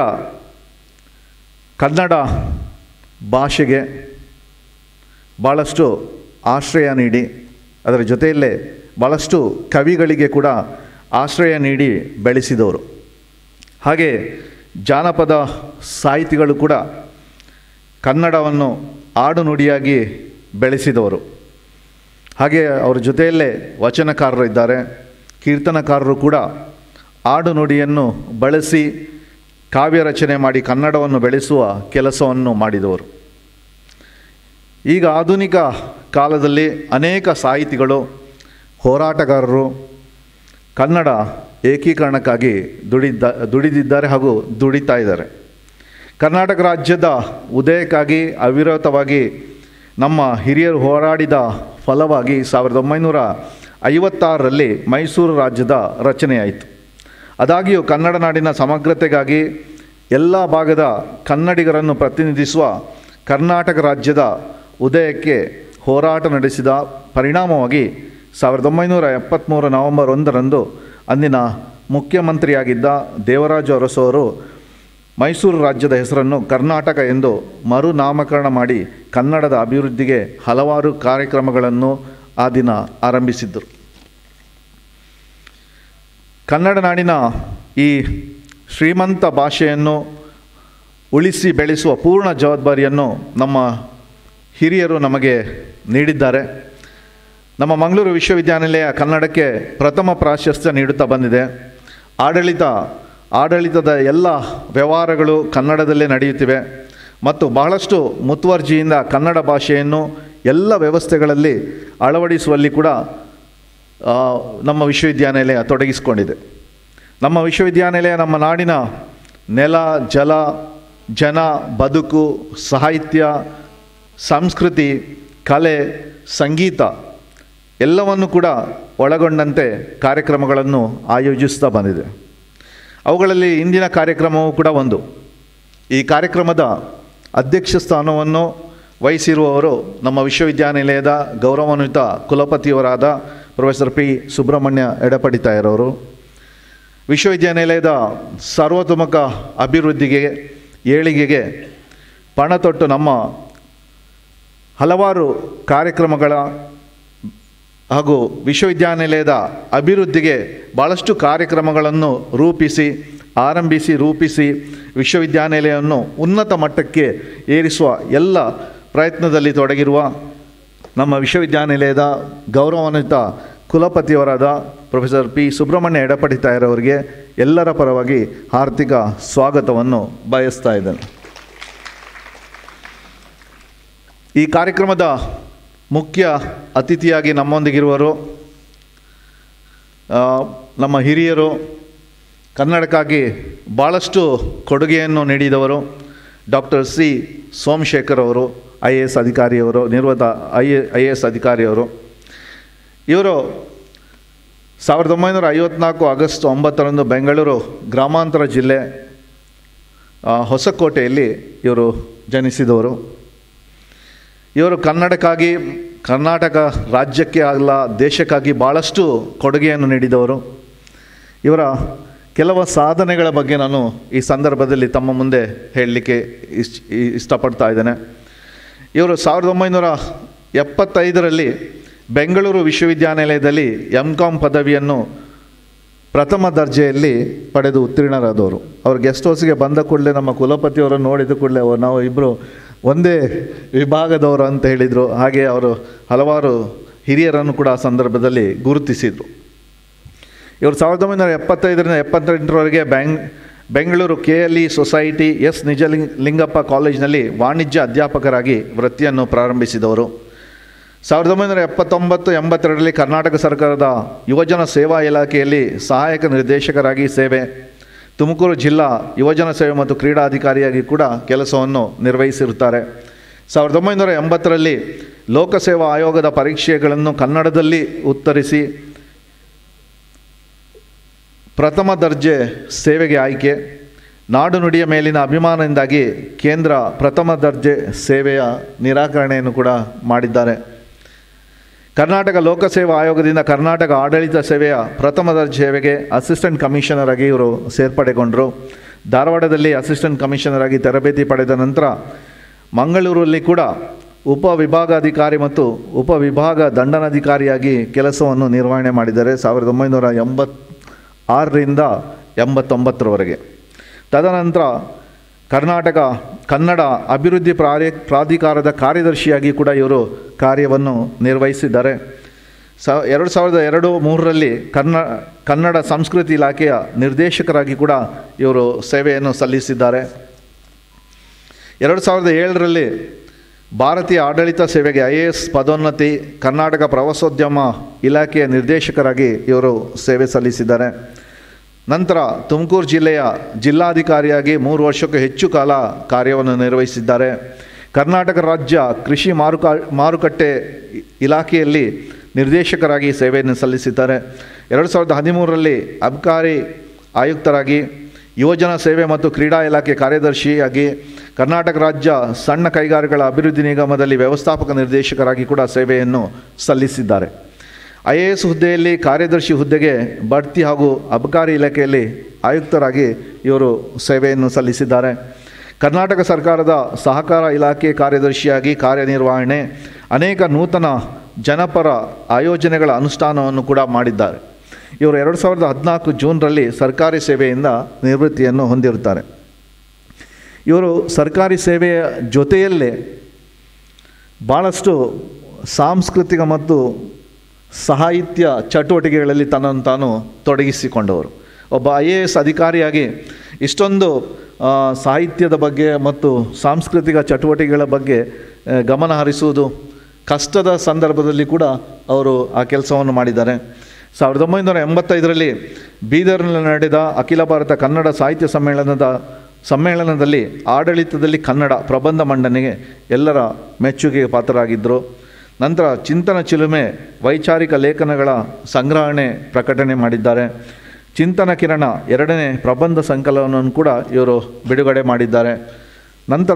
ಕನ್ನಡ ಭಾಷೆಗೆ ಭಾಳಷ್ಟು ಆಶ್ರಯ ನೀಡಿ ಅದರ ಜೊತೆಯಲ್ಲೇ ಭಾಳಷ್ಟು ಕವಿಗಳಿಗೆ ಕೂಡ ಆಶ್ರಯ ನೀಡಿ ಬೆಳೆಸಿದವರು ಹಾಗೆ ಜಾನಪದ ಸಾಹಿತಿಗಳು ಕೂಡ ಕನ್ನಡವನ್ನು ಆಡು ನುಡಿಯಾಗಿ ಬೆಳೆಸಿದವರು ಹಾಗೆ ಅವರ ಜೊತೆಯಲ್ಲೇ ವಚನಕಾರರು ಇದ್ದಾರೆ ಕೀರ್ತನಕಾರರು ಕೂಡ ಆಡು ನುಡಿಯನ್ನು ಬಳಸಿ ಕಾವ್ಯ ರಚನೆ ಮಾಡಿ ಕನ್ನಡವನ್ನು ಬೆಳೆಸುವ ಕೆಲಸವನ್ನು ಮಾಡಿದವರು ಈಗ ಆಧುನಿಕ ಕಾಲದಲ್ಲಿ ಅನೇಕ ಸಾಹಿತಿಗಳು ಹೋರಾಟಗಾರರು ಕನ್ನಡ ಏಕೀಕರಣಕ್ಕಾಗಿ ದುಡಿದ ದುಡಿದಿದ್ದಾರೆ ಹಾಗೂ ದುಡಿತಾ ಇದ್ದಾರೆ ಕರ್ನಾಟಕ ರಾಜ್ಯದ ಉದಯಕ್ಕಾಗಿ ಅವಿರತವಾಗಿ ನಮ್ಮ ಹಿರಿಯರು ಹೋರಾಡಿದ ಫಲವಾಗಿ ಸಾವಿರದ ಒಂಬೈನೂರ ಐವತ್ತಾರರಲ್ಲಿ ಮೈಸೂರು ರಾಜ್ಯದ ರಚನೆಯಾಯಿತು ಆದಾಗ್ಯೂ ಕನ್ನಡ ನಾಡಿನ ಸಮಗ್ರತೆಗಾಗಿ ಎಲ್ಲ ಭಾಗದ ಕನ್ನಡಿಗರನ್ನು ಪ್ರತಿನಿಧಿಸುವ ಕರ್ನಾಟಕ ರಾಜ್ಯದ ಉದಯಕ್ಕೆ ಹೋರಾಟ ನಡೆಸಿದ ಪರಿಣಾಮವಾಗಿ ಸಾವಿರದ ಒಂಬೈನೂರ ಎಪ್ಪತ್ತ್ಮೂರು ನವೆಂಬರ್ ಒಂದರಂದು ಅಂದಿನ ಮುಖ್ಯಮಂತ್ರಿಯಾಗಿದ್ದ ದೇವರಾಜು ಅರಸು ಅವರು ಮೈಸೂರು ರಾಜ್ಯದ ಹೆಸರನ್ನು ಕರ್ನಾಟಕ ಎಂದು ಮರುನಾಮಕರಣ ಮಾಡಿ ಕನ್ನಡದ ಅಭಿವೃದ್ಧಿಗೆ ಹಲವಾರು ಕಾರ್ಯಕ್ರಮಗಳನ್ನು ಆ ದಿನ ಆರಂಭಿಸಿದ್ದರು ಕನ್ನಡ ನಾಡಿನ ಈ ಶ್ರೀಮಂತ ಭಾಷೆಯನ್ನು ಉಳಿಸಿ ಬೆಳೆಸುವ ಪೂರ್ಣ ಜವಾಬ್ದಾರಿಯನ್ನು ನಮ್ಮ ಹಿರಿಯರು ನಮಗೆ ನೀಡಿದ್ದಾರೆ ನಮ್ಮ ಮಂಗಳೂರು ವಿಶ್ವವಿದ್ಯಾನಿಲಯ ಕನ್ನಡಕ್ಕೆ ಪ್ರಥಮ ಪ್ರಾಶಸ್ತ್ಯ ನೀಡುತ್ತಾ ಬಂದಿದೆ ಆಡಳಿತ ಆಡಳಿತದ ಎಲ್ಲ ವ್ಯವಹಾರಗಳು ಕನ್ನಡದಲ್ಲೇ ನಡೆಯುತ್ತಿವೆ ಮತ್ತು ಬಹಳಷ್ಟು ಮುತುವರ್ಜಿಯಿಂದ ಕನ್ನಡ ಭಾಷೆಯನ್ನು ಎಲ್ಲ ವ್ಯವಸ್ಥೆಗಳಲ್ಲಿ ಅಳವಡಿಸುವಲ್ಲಿ ಕೂಡ ಆ, ನಮ್ಮ ವಿಶ್ವವಿದ್ಯಾನಿಲಯ ತೊಡಗಿಸಿಕೊಂಡಿದೆ ನಮ್ಮ ವಿಶ್ವವಿದ್ಯಾನಿಲಯ ನಮ್ಮ ನಾಡಿನ ನೆಲ ಜಲ ಜನ ಬದುಕು ಸಾಹಿತ್ಯ ಸಂಸ್ಕೃತಿ ಕಲೆ ಸಂಗೀತ ಎಲ್ಲವನ್ನು ಕೂಡ ಒಳಗೊಂಡಂತೆ ಕಾರ್ಯಕ್ರಮಗಳನ್ನು ಆಯೋಜಿಸ್ತಾ ಬಂದಿದೆ ಅವುಗಳಲ್ಲಿ ಇಂದಿನ ಕಾರ್ಯಕ್ರಮವೂ ಕೂಡ ಒಂದು ಈ ಕಾರ್ಯಕ್ರಮದ ಅಧ್ಯಕ್ಷ ಸ್ಥಾನವನ್ನು ವಹಿಸಿರುವವರು ನಮ್ಮ ವಿಶ್ವವಿದ್ಯಾನಿಲಯದ ಗೌರವಾನ್ವಿತ ಕುಲಪತಿಯವರಾದ ಪ್ರೊಫೆಸರ್ ಪಿ ಸುಬ್ರಹ್ಮಣ್ಯ ಎಡಪಡಿತಾಯರವರು ವಿಶ್ವವಿದ್ಯಾನಿಲಯದ ಸರ್ವತೋಮುಖ ಅಭಿವೃದ್ಧಿಗೆ ಏಳಿಗೆಗೆ ಪಣ ತೊಟ್ಟು ನಮ್ಮ ಹಲವಾರು ಕಾರ್ಯಕ್ರಮಗಳ ಹಾಗೂ ವಿಶ್ವವಿದ್ಯಾನಿಲಯದ ಅಭಿವೃದ್ಧಿಗೆ ಭಾಳಷ್ಟು ಕಾರ್ಯಕ್ರಮಗಳನ್ನು ರೂಪಿಸಿ ಆರಂಭಿಸಿ ರೂಪಿಸಿ ವಿಶ್ವವಿದ್ಯಾನಿಲಯವನ್ನು ಉನ್ನತ ಮಟ್ಟಕ್ಕೆ ಏರಿಸುವ ಎಲ್ಲ ಪ್ರಯತ್ನದಲ್ಲಿ ತೊಡಗಿರುವ ನಮ್ಮ ವಿಶ್ವವಿದ್ಯಾನಿಲಯದ ಗೌರವಾನ್ವಿತ ಕುಲಪತಿಯವರಾದ ಪ್ರೊಫೆಸರ್ ಪಿ ಸುಬ್ರಹ್ಮಣ್ಯ ಎಡಪಡಿತಾಯರವರಿಗೆ ಎಲ್ಲರ ಪರವಾಗಿ ಹಾರ್ದಿಕ ಸ್ವಾಗತವನ್ನು ಬಯಸ್ತಾ ಇದ್ದೇನೆ ಈ ಕಾರ್ಯಕ್ರಮದ ಮುಖ್ಯ ಅತಿಥಿಯಾಗಿ ನಮ್ಮೊಂದಿಗಿರುವರು ಆ, ನಮ್ಮ ಹಿರಿಯರು ಕನ್ನಡಕ್ಕಾಗಿ ಭಾಳಷ್ಟು ಕೊಡುಗೆಯನ್ನು ನೀಡಿದವರು ಡಾಕ್ಟರ್ ಸಿ ಸೋಮಶೇಖರ್ ಅವರು ಐ ಎ ಎಸ್ ಅಧಿಕಾರಿಯವರು ನಿವೃತ್ತ I A I A S ಅಧಿಕಾರಿಯವರು ಇವರು ಸಾವಿರದ ಒಂಬೈನೂರ ಐವತ್ನಾಲ್ಕು ಆಗಸ್ಟ್ ಒಂಬತ್ತರಂದು ಬೆಂಗಳೂರು ಗ್ರಾಮಾಂತರ ಜಿಲ್ಲೆ ಆ, ಹೊಸಕೋಟೆಯಲ್ಲಿ ಇವರು ಜನಿಸಿದವರು ಇವರು ಕನ್ನಡಕ್ಕಾಗಿ ಕರ್ನಾಟಕ ರಾಜ್ಯಕ್ಕೆ ಅಲ್ಲ ದೇಶಕ್ಕಾಗಿ ಭಾಳಷ್ಟು ಕೊಡುಗೆಯನ್ನು ನೀಡಿದವರು ಇವರ ಕೆಲವು ಸಾಧನೆಗಳ ಬಗ್ಗೆ ನಾನು ಈ ಸಂದರ್ಭದಲ್ಲಿ ತಮ್ಮ ಮುಂದೆ ಹೇಳಲಿಕ್ಕೆ ಇಷ್ಟ ಇಷ್ಟಪಡ್ತಾ ಇದ್ದೇನೆ ಇವರು ಸಾವಿರದ ಒಂಬೈನೂರ ಎಪ್ಪತ್ತೈದರಲ್ಲಿ ಬೆಂಗಳೂರು ವಿಶ್ವವಿದ್ಯಾನಿಲಯದಲ್ಲಿ ಎಂ ಕಾಮ್ ಪದವಿಯನ್ನು ಪ್ರಥಮ ದರ್ಜೆಯಲ್ಲಿ ಪಡೆದು ಉತ್ತೀರ್ಣರಾದವರು ಅವರು ಗೆಸ್ಟ್ ಹೌಸ್ಗೆ ಬಂದ ಕೂಡಲೇ ನಮ್ಮ ಕುಲಪತಿಯವರನ್ನು ನೋಡಿದ ಕೂಡಲೇ ಅವರು ನಾವು ಇಬ್ಬರು ಒಂದೇ ವಿಭಾಗದವರು ಅಂತ ಹೇಳಿದರು ಹಾಗೆ ಅವರು ಹಲವಾರು ಹಿರಿಯರನ್ನು ಕೂಡ ಆ ಸಂದರ್ಭದಲ್ಲಿ ಗುರುತಿಸಿದರು ಇವರು ಸಾವಿರದ ಒಂಬೈನೂರ ಎಪ್ಪತ್ತೈದರಿಂದ ಎಪ್ಪತ್ತೆಂಟರವರೆಗೆ ಬ್ಯಾಂಗ್ Bengaluru K L E society S Nijaling Lingappa ಕಾಲೇಜಿನಲ್ಲಿ ವಾಣಿಜ್ಯ ಅಧ್ಯಾಪಕರಾಗಿ ವೃತ್ತಿಯನ್ನು ಪ್ರಾರಂಭಿಸಿದವರು ಸಾವಿರದ ಒಂಬೈನೂರ ಎಪ್ಪತ್ತೊಂಬತ್ತು ಎಂಬತ್ತೆರಡರಲ್ಲಿ ಕರ್ನಾಟಕ ಸರ್ಕಾರದ ಯುವಜನ ಸೇವಾ ಇಲಾಖೆಯಲ್ಲಿ ಸಹಾಯಕ ನಿರ್ದೇಶಕರಾಗಿ ಸೇವೆ ತುಮಕೂರು ಜಿಲ್ಲಾ ಯುವಜನ ಸೇವೆ ಮತ್ತು ಕ್ರೀಡಾಧಿಕಾರಿಯಾಗಿ ಕೂಡ ಕೆಲಸವನ್ನು ನಿರ್ವಹಿಸಿರುತ್ತಾರೆ ಸಾವಿರದ ಒಂಬೈನೂರ ಎಂಬತ್ತರಲ್ಲಿ ಲೋಕಸೇವಾ ಆಯೋಗದ ಪರೀಕ್ಷೆಗಳನ್ನು ಕನ್ನಡದಲ್ಲಿ ಉತ್ತರಿಸಿ ಪ್ರಥಮ ದರ್ಜೆ ಸೇವೆಗೆ ಆಯ್ಕೆ ನಾಡು ನುಡಿಯ ಮೇಲಿನ ಅಭಿಮಾನದಿಂದಾಗಿ ಕೇಂದ್ರ ಪ್ರಥಮ ದರ್ಜೆ ಸೇವೆಯ ನಿರಾಕರಣೆಯನ್ನು ಕೂಡ ಮಾಡಿದ್ದಾರೆ ಕರ್ನಾಟಕ ಲೋಕಸೇವಾ ಆಯೋಗದಿಂದ ಕರ್ನಾಟಕ ಆಡಳಿತ ಸೇವೆಯ ಪ್ರಥಮ ದರ್ಜೆ ಸೇವೆಗೆ ಅಸಿಸ್ಟೆಂಟ್ ಕಮಿಷನರ್ ಆಗಿ ಇವರು ಸೇರ್ಪಡೆಗೊಂಡರು ಧಾರವಾಡದಲ್ಲಿ ಅಸಿಸ್ಟೆಂಟ್ ಕಮಿಷನರ್ ಆಗಿ ತರಬೇತಿ ಪಡೆದ ನಂತರ ಮಂಗಳೂರಲ್ಲಿ ಕೂಡ ಉಪವಿಭಾಗಾಧಿಕಾರಿ ಮತ್ತು ಉಪವಿಭಾಗ ದಂಡನಾಧಿಕಾರಿಯಾಗಿ ಕೆಲಸವನ್ನು ನಿರ್ವಹಣೆ ಮಾಡಿದ್ದಾರೆ ಸಾವಿರದ ಒಂಬೈನೂರ ಎಂಬತ್ ಆರರಿಂದ ಎಂಬತ್ತೊಂಬತ್ತರವರೆಗೆ ತದನಂತರ ಕರ್ನಾಟಕ ಕನ್ನಡ ಅಭಿವೃದ್ಧಿ ಪ್ರಾರಿ ಪ್ರಾಧಿಕಾರದ ಕಾರ್ಯದರ್ಶಿಯಾಗಿ ಕೂಡ ಇವರು ಕಾರ್ಯವನ್ನು ನಿರ್ವಹಿಸಿದ್ದಾರೆ ಸ ಎರಡು ಸಾವಿರದ ಎರಡು ಮೂರರಲ್ಲಿ ಕನ್ನ ಕನ್ನಡ ಸಂಸ್ಕೃತಿ ಇಲಾಖೆಯ ನಿರ್ದೇಶಕರಾಗಿ ಕೂಡ ಇವರು ಸೇವೆಯನ್ನು ಸಲ್ಲಿಸಿದ್ದಾರೆ ಎರಡು ಸಾವಿರದ ಏಳರಲ್ಲಿ ಭಾರತೀಯ ಆಡಳಿತ ಸೇವೆಗೆ ಐ ಎ ಎಸ್ ಪದೋನ್ನತಿ ಕರ್ನಾಟಕ ಪ್ರವಾಸೋದ್ಯಮ ಇಲಾಖೆಯ ನಿರ್ದೇಶಕರಾಗಿ ಇವರು ಸೇವೆ ಸಲ್ಲಿಸಿದ್ದಾರೆ ನಂತರ ತುಮಕೂರು ಜಿಲ್ಲೆಯ ಜಿಲ್ಲಾಧಿಕಾರಿಯಾಗಿ ಮೂರು ವರ್ಷಕ್ಕೂ ಹೆಚ್ಚು ಕಾಲ ಕಾರ್ಯವನ್ನು ನಿರ್ವಹಿಸಿದ್ದಾರೆ ಕರ್ನಾಟಕ ರಾಜ್ಯ ಕೃಷಿ ಮಾರುಕ ಮಾರುಕಟ್ಟೆ ಇ- ಇಲಾಖೆಯಲ್ಲಿ ನಿರ್ದೇಶಕರಾಗಿ ಸೇವೆಯನ್ನು ಸಲ್ಲಿಸಿದ್ದಾರೆ ಎರಡು ಸಾವಿರದ ಹದಿಮೂರರಲ್ಲಿ ಅಬ್ಕಾರಿ ಆಯುಕ್ತರಾಗಿ ಯುವಜನ ಸೇವೆ ಮತ್ತು ಕ್ರೀಡಾ ಇಲಾಖೆ ಕಾರ್ಯದರ್ಶಿಯಾಗಿ ಕರ್ನಾಟಕ ರಾಜ್ಯ ಸಣ್ಣ ಕೈಗಾರಿಕೆಗಳ ಅಭಿವೃದ್ಧಿ ನಿಗಮದಲ್ಲಿ ವ್ಯವಸ್ಥಾಪಕ ನಿರ್ದೇಶಕರಾಗಿ ಕೂಡ ಸೇವೆಯನ್ನು ಸಲ್ಲಿಸಿದ್ದಾರೆ ಐ ಎ ಎಸ್ ಹುದ್ದೆಯಲ್ಲಿ ಕಾರ್ಯದರ್ಶಿ ಹುದ್ದೆಗೆ ಬಡ್ತಿ ಹಾಗೂ ಅಬಕಾರಿ ಇಲಾಖೆಯಲ್ಲಿ ಆಯುಕ್ತರಾಗಿ ಇವರು ಸೇವೆಯನ್ನು ಸಲ್ಲಿಸಿದ್ದಾರೆ ಕರ್ನಾಟಕ ಸರ್ಕಾರದ ಸಹಕಾರ ಇಲಾಖೆ ಕಾರ್ಯದರ್ಶಿಯಾಗಿ ಕಾರ್ಯನಿರ್ವಹಣೆ ಅನೇಕ ನೂತನ ಜನಪರ ಆಯೋಜನೆಗಳ ಅನುಷ್ಠಾನವನ್ನು ಕೂಡ ಮಾಡಿದ್ದಾರೆ ಇವರು ಎರಡು ಸಾವಿರದ ಹದಿನಾಲ್ಕು ಜೂನ್ರಲ್ಲಿ ಸರ್ಕಾರಿ ಸೇವೆಯಿಂದ ನಿವೃತ್ತಿಯನ್ನು ಹೊಂದಿರುತ್ತಾರೆ ಇವರು ಸರ್ಕಾರಿ ಸೇವೆಯ ಜೊತೆಯಲ್ಲೇ ಭಾಳಷ್ಟು ಸಾಂಸ್ಕೃತಿಕ ಮತ್ತು ಸಾಹಿತ್ಯ ಚಟುವಟಿಕೆಗಳಲ್ಲಿ ತನ್ನನ್ನು ತಾನು ತೊಡಗಿಸಿಕೊಂಡವರು ಒಬ್ಬ ಐ ಎ ಎಸ್ ಅಧಿಕಾರಿಯಾಗಿ ಇಷ್ಟೊಂದು ಆ, ಸಾಹಿತ್ಯದ ಬಗ್ಗೆ ಮತ್ತು ಸಾಂಸ್ಕೃತಿಕ ಚಟುವಟಿಕೆಗಳ ಬಗ್ಗೆ ಆ, ಗಮನ ಹರಿಸುವುದು ಕಷ್ಟದ ಸಂದರ್ಭದಲ್ಲಿ ಕೂಡ ಅವರು ಆ ಕೆಲಸವನ್ನು ಮಾಡಿದ್ದಾರೆ ಸಾವಿರದ ಒಂಬೈನೂರ ಎಂಬತ್ತೈದರಲ್ಲಿ ಬೀದರ್ನಲ್ಲಿ ನಡೆದ ಅಖಿಲ ಭಾರತ ಕನ್ನಡ ಸಾಹಿತ್ಯ ಸಮ್ಮೇಳನದ ಸಮ್ಮೇಳನದಲ್ಲಿ ಆಡಳಿತದಲ್ಲಿ ಕನ್ನಡ ಪ್ರಬಂಧ ಮಂಡನೆಗೆ ಎಲ್ಲರ ಮೆಚ್ಚುಗೆಗೆ ಪಾತ್ರರಾಗಿದ್ದರು ನಂತರ ಚಿಂತನ ಚಿಲುಮೆ ವೈಚಾರಿಕ ಲೇಖನಗಳ ಸಂಗ್ರಹಣೆ ಪ್ರಕಟಣೆ ಮಾಡಿದ್ದಾರೆ ಚಿಂತನ ಕಿರಣ ಎರಡನೇ ಪ್ರಬಂಧ ಸಂಕಲನವನ್ನು ಕೂಡ ಇವರು ಬಿಡುಗಡೆ ಮಾಡಿದ್ದಾರೆ ನಂತರ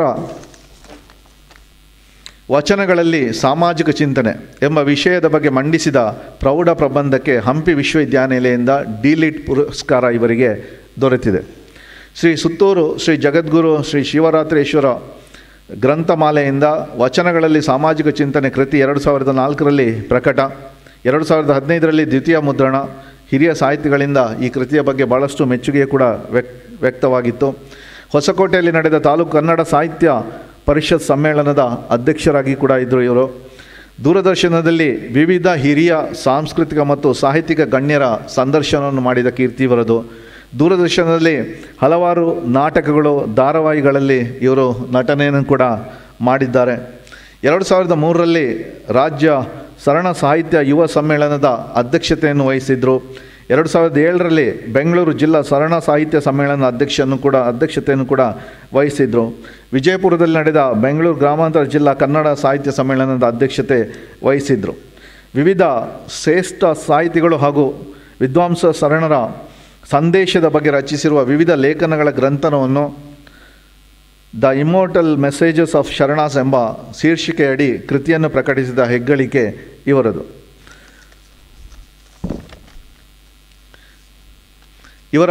ವಚನಗಳಲ್ಲಿ ಸಾಮಾಜಿಕ ಚಿಂತನೆ ಎಂಬ ವಿಷಯದ ಬಗ್ಗೆ ಮಂಡಿಸಿದ ಪ್ರೌಢ ಪ್ರಬಂಧಕ್ಕೆ ಹಂಪಿ ವಿಶ್ವವಿದ್ಯಾನಿಲಯದಿಂದ ಡಿಲಿಟ್ ಪುರಸ್ಕಾರ ಇವರಿಗೆ ದೊರೆತಿದೆ ಶ್ರೀ ಸುತ್ತೂರು ಶ್ರೀ ಜಗದ್ಗುರು ಶ್ರೀ ಶಿವರಾತ್ರೇಶ್ವರ ಗ್ರಂಥಮಾಲೆಯಿಂದ ವಚನಗಳಲ್ಲಿ ಸಾಮಾಜಿಕ ಚಿಂತನೆ ಕೃತಿ ಎರಡು ಸಾವಿರದ ನಾಲ್ಕರಲ್ಲಿ ಪ್ರಕಟ ಎರಡು ಸಾವಿರದ ಹದಿನೈದರಲ್ಲಿ ದ್ವಿತೀಯ ಮುದ್ರಣ ಹಿರಿಯ ಸಾಹಿತಿಗಳಿಂದ ಈ ಕೃತಿಯ ಬಗ್ಗೆ ಭಾಳಷ್ಟು ಮೆಚ್ಚುಗೆ ಕೂಡ ವ್ಯಕ್ ವ್ಯಕ್ತವಾಗಿತ್ತು ಹೊಸಕೋಟೆಯಲ್ಲಿ ನಡೆದ ತಾಲೂಕು ಕನ್ನಡ ಸಾಹಿತ್ಯ ಪರಿಷತ್ ಸಮ್ಮೇಳನದ ಅಧ್ಯಕ್ಷರಾಗಿ ಕೂಡ ಇದ್ದರು ಇವರು ದೂರದರ್ಶನದಲ್ಲಿ ವಿವಿಧ ಹಿರಿಯ ಸಾಂಸ್ಕೃತಿಕ ಮತ್ತು ಸಾಹಿತ್ಯಿಕ ಗಣ್ಯರ ಸಂದರ್ಶನವನ್ನು ಮಾಡಿದ ಕೀರ್ತಿ ಇವರದು ದೂರದರ್ಶನದಲ್ಲಿ ಹಲವಾರು ನಾಟಕಗಳು ಧಾರಾವಾಹಿಗಳಲ್ಲಿ ಇವರು ನಟನೆಯನ್ನು ಕೂಡ ಮಾಡಿದ್ದಾರೆ ಎರಡು ಸಾವಿರದ ಮೂರರಲ್ಲಿ ರಾಜ್ಯ ಸರಳ ಸಾಹಿತ್ಯ ಯುವ ಸಮ್ಮೇಳನದ ಅಧ್ಯಕ್ಷತೆಯನ್ನು ವಹಿಸಿದ್ರು ಎರಡು ಸಾವಿರದ ಏಳರಲ್ಲಿ ಬೆಂಗಳೂರು ಜಿಲ್ಲಾ ಸರಳ ಸಾಹಿತ್ಯ ಸಮ್ಮೇಳನ ಅಧ್ಯಕ್ಷನ್ನು ಕೂಡ ಅಧ್ಯಕ್ಷತೆಯನ್ನು ಕೂಡ ವಹಿಸಿದ್ರು ವಿಜಯಪುರದಲ್ಲಿ ನಡೆದ ಬೆಂಗಳೂರು ಗ್ರಾಮಾಂತರ ಜಿಲ್ಲಾ ಕನ್ನಡ ಸಾಹಿತ್ಯ ಸಮ್ಮೇಳನದ ಅಧ್ಯಕ್ಷತೆ ವಹಿಸಿದ್ರು ವಿವಿಧ ಶ್ರೇಷ್ಠ ಸಾಹಿತಿಗಳು ಹಾಗೂ ವಿದ್ವಾಂಸ ಶರಣರ ಸಂದೇಶದ ಬಗ್ಗೆ ರಚಿಸಿರುವ ವಿವಿಧ ಲೇಖನಗಳ ಗ್ರಂಥನವನ್ನು the immortal messages of Sharanas ಎಂಬ ಶೀರ್ಷಿಕೆಯಡಿ ಕೃತಿಯನ್ನು ಪ್ರಕಟಿಸಿದ ಹೆಗ್ಗಳಿಕೆ ಇವರದು ಇವರ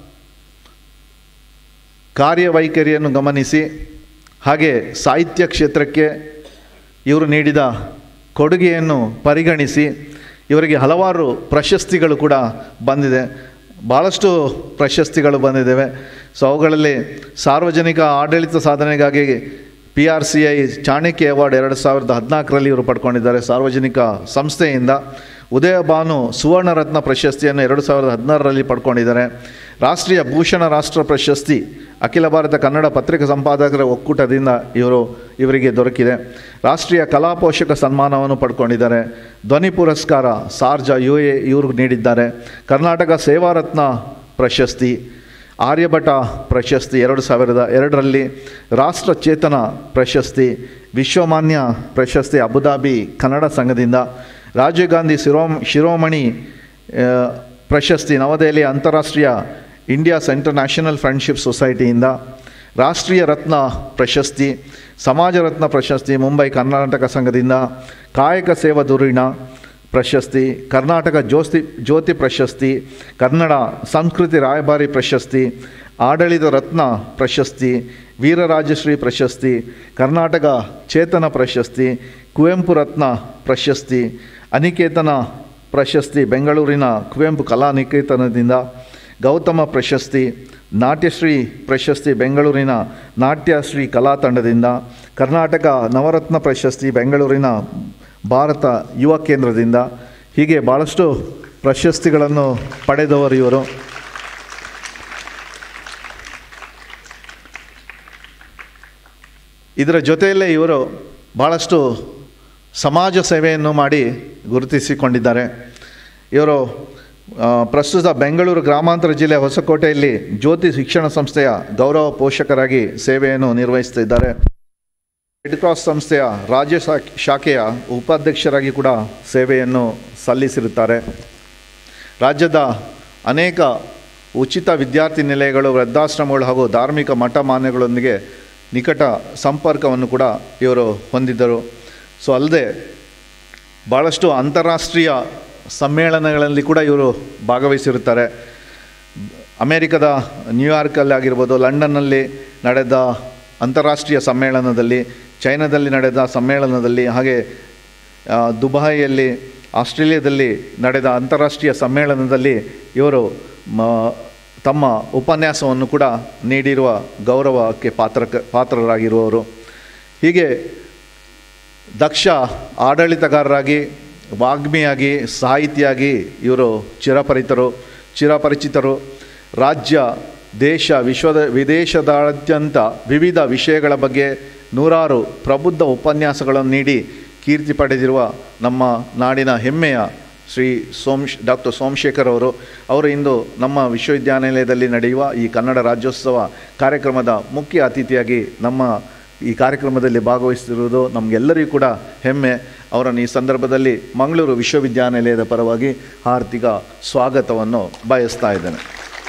ಕಾರ್ಯವೈಖರಿಯನ್ನು ಗಮನಿಸಿ ಹಾಗೆ ಸಾಹಿತ್ಯ ಕ್ಷೇತ್ರಕ್ಕೆ ಇವರು ನೀಡಿದ ಕೊಡುಗೆಯನ್ನು ಪರಿಗಣಿಸಿ ಇವರಿಗೆ ಹಲವಾರು ಪ್ರಶಸ್ತಿಗಳು ಕೂಡ ಬಂದಿದೆ ಭಾಳಷ್ಟು ಪ್ರಶಸ್ತಿಗಳು ಬಂದಿದ್ದಾವೆ ಸೊ ಅವುಗಳಲ್ಲಿ ಸಾರ್ವಜನಿಕ ಆಡಳಿತ ಸಾಧನೆಗಾಗಿ P R C I Chanakya award ಎರಡು ಸಾವಿರದ ಹದಿನಾಲ್ಕರಲ್ಲಿ ಇವರು ಪಡ್ಕೊಂಡಿದ್ದಾರೆ ಸಾರ್ವಜನಿಕ ಸಂಸ್ಥೆಯಿಂದ ಉದಯ ಭಾನು ಸುವರ್ಣ ರತ್ನ ಪ್ರಶಸ್ತಿಯನ್ನು ಎರಡು ಸಾವಿರದ ಹದಿನಾರರಲ್ಲಿ ಪಡ್ಕೊಂಡಿದ್ದಾರೆ ರಾಷ್ಟ್ರೀಯ ಭೂಷಣ ರಾಷ್ಟ್ರ ಪ್ರಶಸ್ತಿ ಅಖಿಲ ಭಾರತ ಕನ್ನಡ ಪತ್ರಿಕಾ ಸಂಪಾದಕರ ಒಕ್ಕೂಟದಿಂದ ಇವರು ಇವರಿಗೆ ದೊರಕಿದೆ ರಾಷ್ಟ್ರೀಯ ಕಲಾ ಪೋಷಕ ಸನ್ಮಾನವನ್ನು ಪಡ್ಕೊಂಡಿದ್ದಾರೆ ಧ್ವನಿ ಪುರಸ್ಕಾರ ಸಾರ್ಜಾ ಯು ಎ ಇವರು ನೀಡಿದ್ದಾರೆ ಕರ್ನಾಟಕ ಸೇವಾರತ್ನ ಪ್ರಶಸ್ತಿ ಆರ್ಯಭಟ ಪ್ರಶಸ್ತಿ ಎರಡು ಸಾವಿರದ ಎರಡರಲ್ಲಿ ರಾಷ್ಟ್ರ ಚೇತನ ಪ್ರಶಸ್ತಿ ವಿಶ್ವಮಾನ್ಯ ಪ್ರಶಸ್ತಿ ಅಬುದಾಬಿ ಕನ್ನಡ ಸಂಘದಿಂದ ರಾಜೀವ್ ಗಾಂಧಿ ಶಿರೋಮ್ ಶಿರೋಮಣಿ ಆ, ಪ್ರಶಸ್ತಿ ನವದೆಹಲಿ ಅಂತಾರಾಷ್ಟ್ರೀಯ ಇಂಡಿಯಾ ಸೆಂಟರ್ ನ್ಯಾಷನಲ್ ಫ್ರೆಂಡ್ಶಿಪ್ ಸೊಸೈಟಿಯಿಂದ ರಾಷ್ಟ್ರೀಯ ರತ್ನ ಪ್ರಶಸ್ತಿ ಸಮಾಜ ರತ್ನ ಪ್ರಶಸ್ತಿ ಮುಂಬೈ ಕರ್ನಾಟಕ ಸಂಘದಿಂದ ಕಾಯಕ ಸೇವಾ ಧುರೀಣ ಪ್ರಶಸ್ತಿ ಕರ್ನಾಟಕ ಜ್ಯೋತಿ ಜ್ಯೋತಿ ಪ್ರಶಸ್ತಿ ಕನ್ನಡ ಸಂಸ್ಕೃತಿ ರಾಯಭಾರಿ ಪ್ರಶಸ್ತಿ ಆಡಳಿತ ರತ್ನ ಪ್ರಶಸ್ತಿ ವೀರರಾಜಶ್ರೀ ಪ್ರಶಸ್ತಿ ಕರ್ನಾಟಕ ಚೇತನ ಪ್ರಶಸ್ತಿ ಕುವೆಂಪು ರತ್ನ ಪ್ರಶಸ್ತಿ ಅನಿಕೇತನ ಪ್ರಶಸ್ತಿ ಬೆಂಗಳೂರಿನ ಕುವೆಂಪು ಕಲಾ ನಿಕೇತನದಿಂದ ಗೌತಮ ಪ್ರಶಸ್ತಿ ನಾಟ್ಯಶ್ರೀ ಪ್ರಶಸ್ತಿ ಬೆಂಗಳೂರಿನ ನಾಟ್ಯಶ್ರೀ ಕಲಾ ತಂಡದಿಂದ ಕರ್ನಾಟಕ ನವರತ್ನ ಪ್ರಶಸ್ತಿ ಬೆಂಗಳೂರಿನ ಭಾರತ ಯುವ ಕೇಂದ್ರದಿಂದ ಹೀಗೆ ಭಾಳಷ್ಟು ಪ್ರಶಸ್ತಿಗಳನ್ನು ಪಡೆದವರು ಇವರು ಇದರ ಜೊತೆಯಲ್ಲೇ ಇವರು ಭಾಳಷ್ಟು ಸಮಾಜ ಸೇವೆಯನ್ನು ಮಾಡಿ ಗುರುತಿಸಿಕೊಂಡಿದ್ದಾರೆ ಇವರು ಆ, ಪ್ರಸ್ತುತ ಬೆಂಗಳೂರು ಗ್ರಾಮಾಂತರ ಜಿಲ್ಲೆ ಹೊಸಕೋಟೆಯಲ್ಲಿ ಜ್ಯೋತಿ ಶಿಕ್ಷಣ ಸಂಸ್ಥೆಯ ಗೌರವ ಪೋಷಕರಾಗಿ ಸೇವೆಯನ್ನು ನಿರ್ವಹಿಸ್ತಿದ್ದಾರೆ ರೆಡ್ ಕ್ರಾಸ್ ಸಂಸ್ಥೆಯ ರಾಜ್ಯ ಶಾ- ಶಾಖೆಯ ಉಪಾಧ್ಯಕ್ಷರಾಗಿ ಕೂಡ ಸೇವೆಯನ್ನು ಸಲ್ಲಿಸಿರುತ್ತಾರೆ ರಾಜ್ಯದ ಅನೇಕ ಉಚಿತ ವಿದ್ಯಾರ್ಥಿ ನಿಲಯಗಳು ವೃದ್ಧಾಶ್ರಮಗಳು ಹಾಗೂ ಧಾರ್ಮಿಕ ಮಠ ಮಾನ್ಯಗಳೊಂದಿಗೆ ನಿಕಟ ಸಂಪರ್ಕವನ್ನು ಕೂಡ ಇವರು ಹೊಂದಿದ್ದರು ಸೊ ಅಲ್ಲದೆ ಭಾಳಷ್ಟು ಅಂತಾರಾಷ್ಟ್ರೀಯ ಸಮ್ಮೇಳನಗಳಲ್ಲಿ ಕೂಡ ಇವರು ಭಾಗವಹಿಸಿರುತ್ತಾರೆ ಅಮೇರಿಕದ ನ್ಯೂಯಾರ್ಕಲ್ಲಿ ಆಗಿರ್ಬೋದು ಲಂಡನ್ನಲ್ಲಿ ನಡೆದ ಅಂತಾರಾಷ್ಟ್ರೀಯ ಸಮ್ಮೇಳನದಲ್ಲಿ ಚೈನಾದಲ್ಲಿ ನಡೆದ ಸಮ್ಮೇಳನದಲ್ಲಿ ಹಾಗೆ ಆ, ದುಬಾಯಿಯಲ್ಲಿ ಆಸ್ಟ್ರೇಲಿಯಾದಲ್ಲಿ ನಡೆದ ಅಂತಾರಾಷ್ಟ್ರೀಯ ಸಮ್ಮೇಳನದಲ್ಲಿ ಇವರು ಮ ತಮ್ಮ ಉಪನ್ಯಾಸವನ್ನು ಕೂಡ ನೀಡಿರುವ ಗೌರವಕ್ಕೆ ಪಾತ್ರ ಪಾತ್ರರಾಗಿರುವವರು ಹೀಗೆ ದಕ್ಷ ಆಡಳಿತಗಾರರಾಗಿ ವಾಗ್ಮಿಯಾಗಿ ಸಾಹಿತಿಯಾಗಿ ಇವರು ಚಿರಪರಿತರು ಚಿರಪರಿಚಿತರು ರಾಜ್ಯ ದೇಶ ವಿಶ್ವದ ವಿದೇಶದಾದ್ಯಂತ ವಿವಿಧ ವಿಷಯಗಳ ಬಗ್ಗೆ ನೂರಾರು ಪ್ರಬುದ್ಧ ಉಪನ್ಯಾಸಗಳನ್ನು ನೀಡಿ ಕೀರ್ತಿ ಪಡೆದಿರುವ ನಮ್ಮ ನಾಡಿನ ಹೆಮ್ಮೆಯ ಶ್ರೀ ಸೋಮ್ ಡಾಕ್ಟರ್ ಸೋಮಶೇಖರ್ ಅವರು ಅವರು ಇಂದು ನಮ್ಮ ವಿಶ್ವವಿದ್ಯಾನಿಲಯದಲ್ಲಿ ನಡೆಯುವ ಈ ಕನ್ನಡ ರಾಜ್ಯೋತ್ಸವ ಕಾರ್ಯಕ್ರಮದ ಮುಖ್ಯ ಅತಿಥಿಯಾಗಿ ನಮ್ಮ ಈ ಕಾರ್ಯಕ್ರಮದಲ್ಲಿ ಭಾಗವಹಿಸುತ್ತಿರುವುದು ನಮಗೆಲ್ಲರಿಗೂ ಕೂಡ ಹೆಮ್ಮೆ ಅವರನ್ನು ಈ ಸಂದರ್ಭದಲ್ಲಿ ಮಂಗಳೂರು ವಿಶ್ವವಿದ್ಯಾನಿಲಯದ ಪರವಾಗಿ ಆರ್ಥಿಕ ಸ್ವಾಗತವನ್ನು ಬಯಸ್ತಾ ಇದ್ದೇನೆ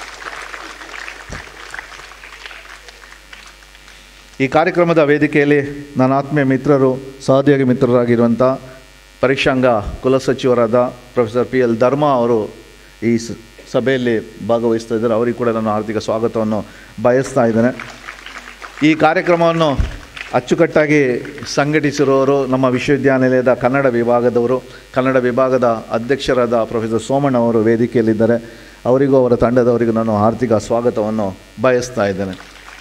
ಈ ಕಾರ್ಯಕ್ರಮದ ವೇದಿಕೆಯಲ್ಲಿ ನನ್ನ ಆತ್ಮೀಯ ಮಿತ್ರರು ಸಹೋದ್ಯೋಗಿ ಮಿತ್ರರಾಗಿರುವಂಥ ಪರೀಕ್ಷಾಂಗ ಕುಲಸಚಿವರಾದ ಪ್ರೊಫೆಸರ್ ಪಿ ಎಲ್ ಧರ್ಮ ಅವರು ಈ ಸ- ಸಭೆಯಲ್ಲಿ ಭಾಗವಹಿಸ್ತಾ ಇದ್ದಾರೆ ಅವರಿಗೆ ಕೂಡ ನಾನು ಆರ್ಥಿಕ ಸ್ವಾಗತವನ್ನು ಬಯಸ್ತಾ ಇದ್ದೇನೆ ಈ ಕಾರ್ಯಕ್ರಮವನ್ನು ಅಚ್ಚುಕಟ್ಟಾಗಿ ಸಂಘಟಿಸಿರುವವರು ನಮ್ಮ ವಿಶ್ವವಿದ್ಯಾನಿಲಯದ ಕನ್ನಡ ವಿಭಾಗದವರು ಕನ್ನಡ ವಿಭಾಗದ ಅಧ್ಯಕ್ಷರಾದ ಪ್ರೊಫೆಸರ್ ಸೋಮಣ್ಣ ಅವರು ವೇದಿಕೆಯಲ್ಲಿದ್ದಾರೆ ಅವರಿಗೂ ಅವರ ತಂಡದವರಿಗೂ ನಾನು ಆರ್ಥಿಕ ಸ್ವಾಗತವನ್ನು ಬಯಸ್ತಾ ಇದ್ದೇನೆ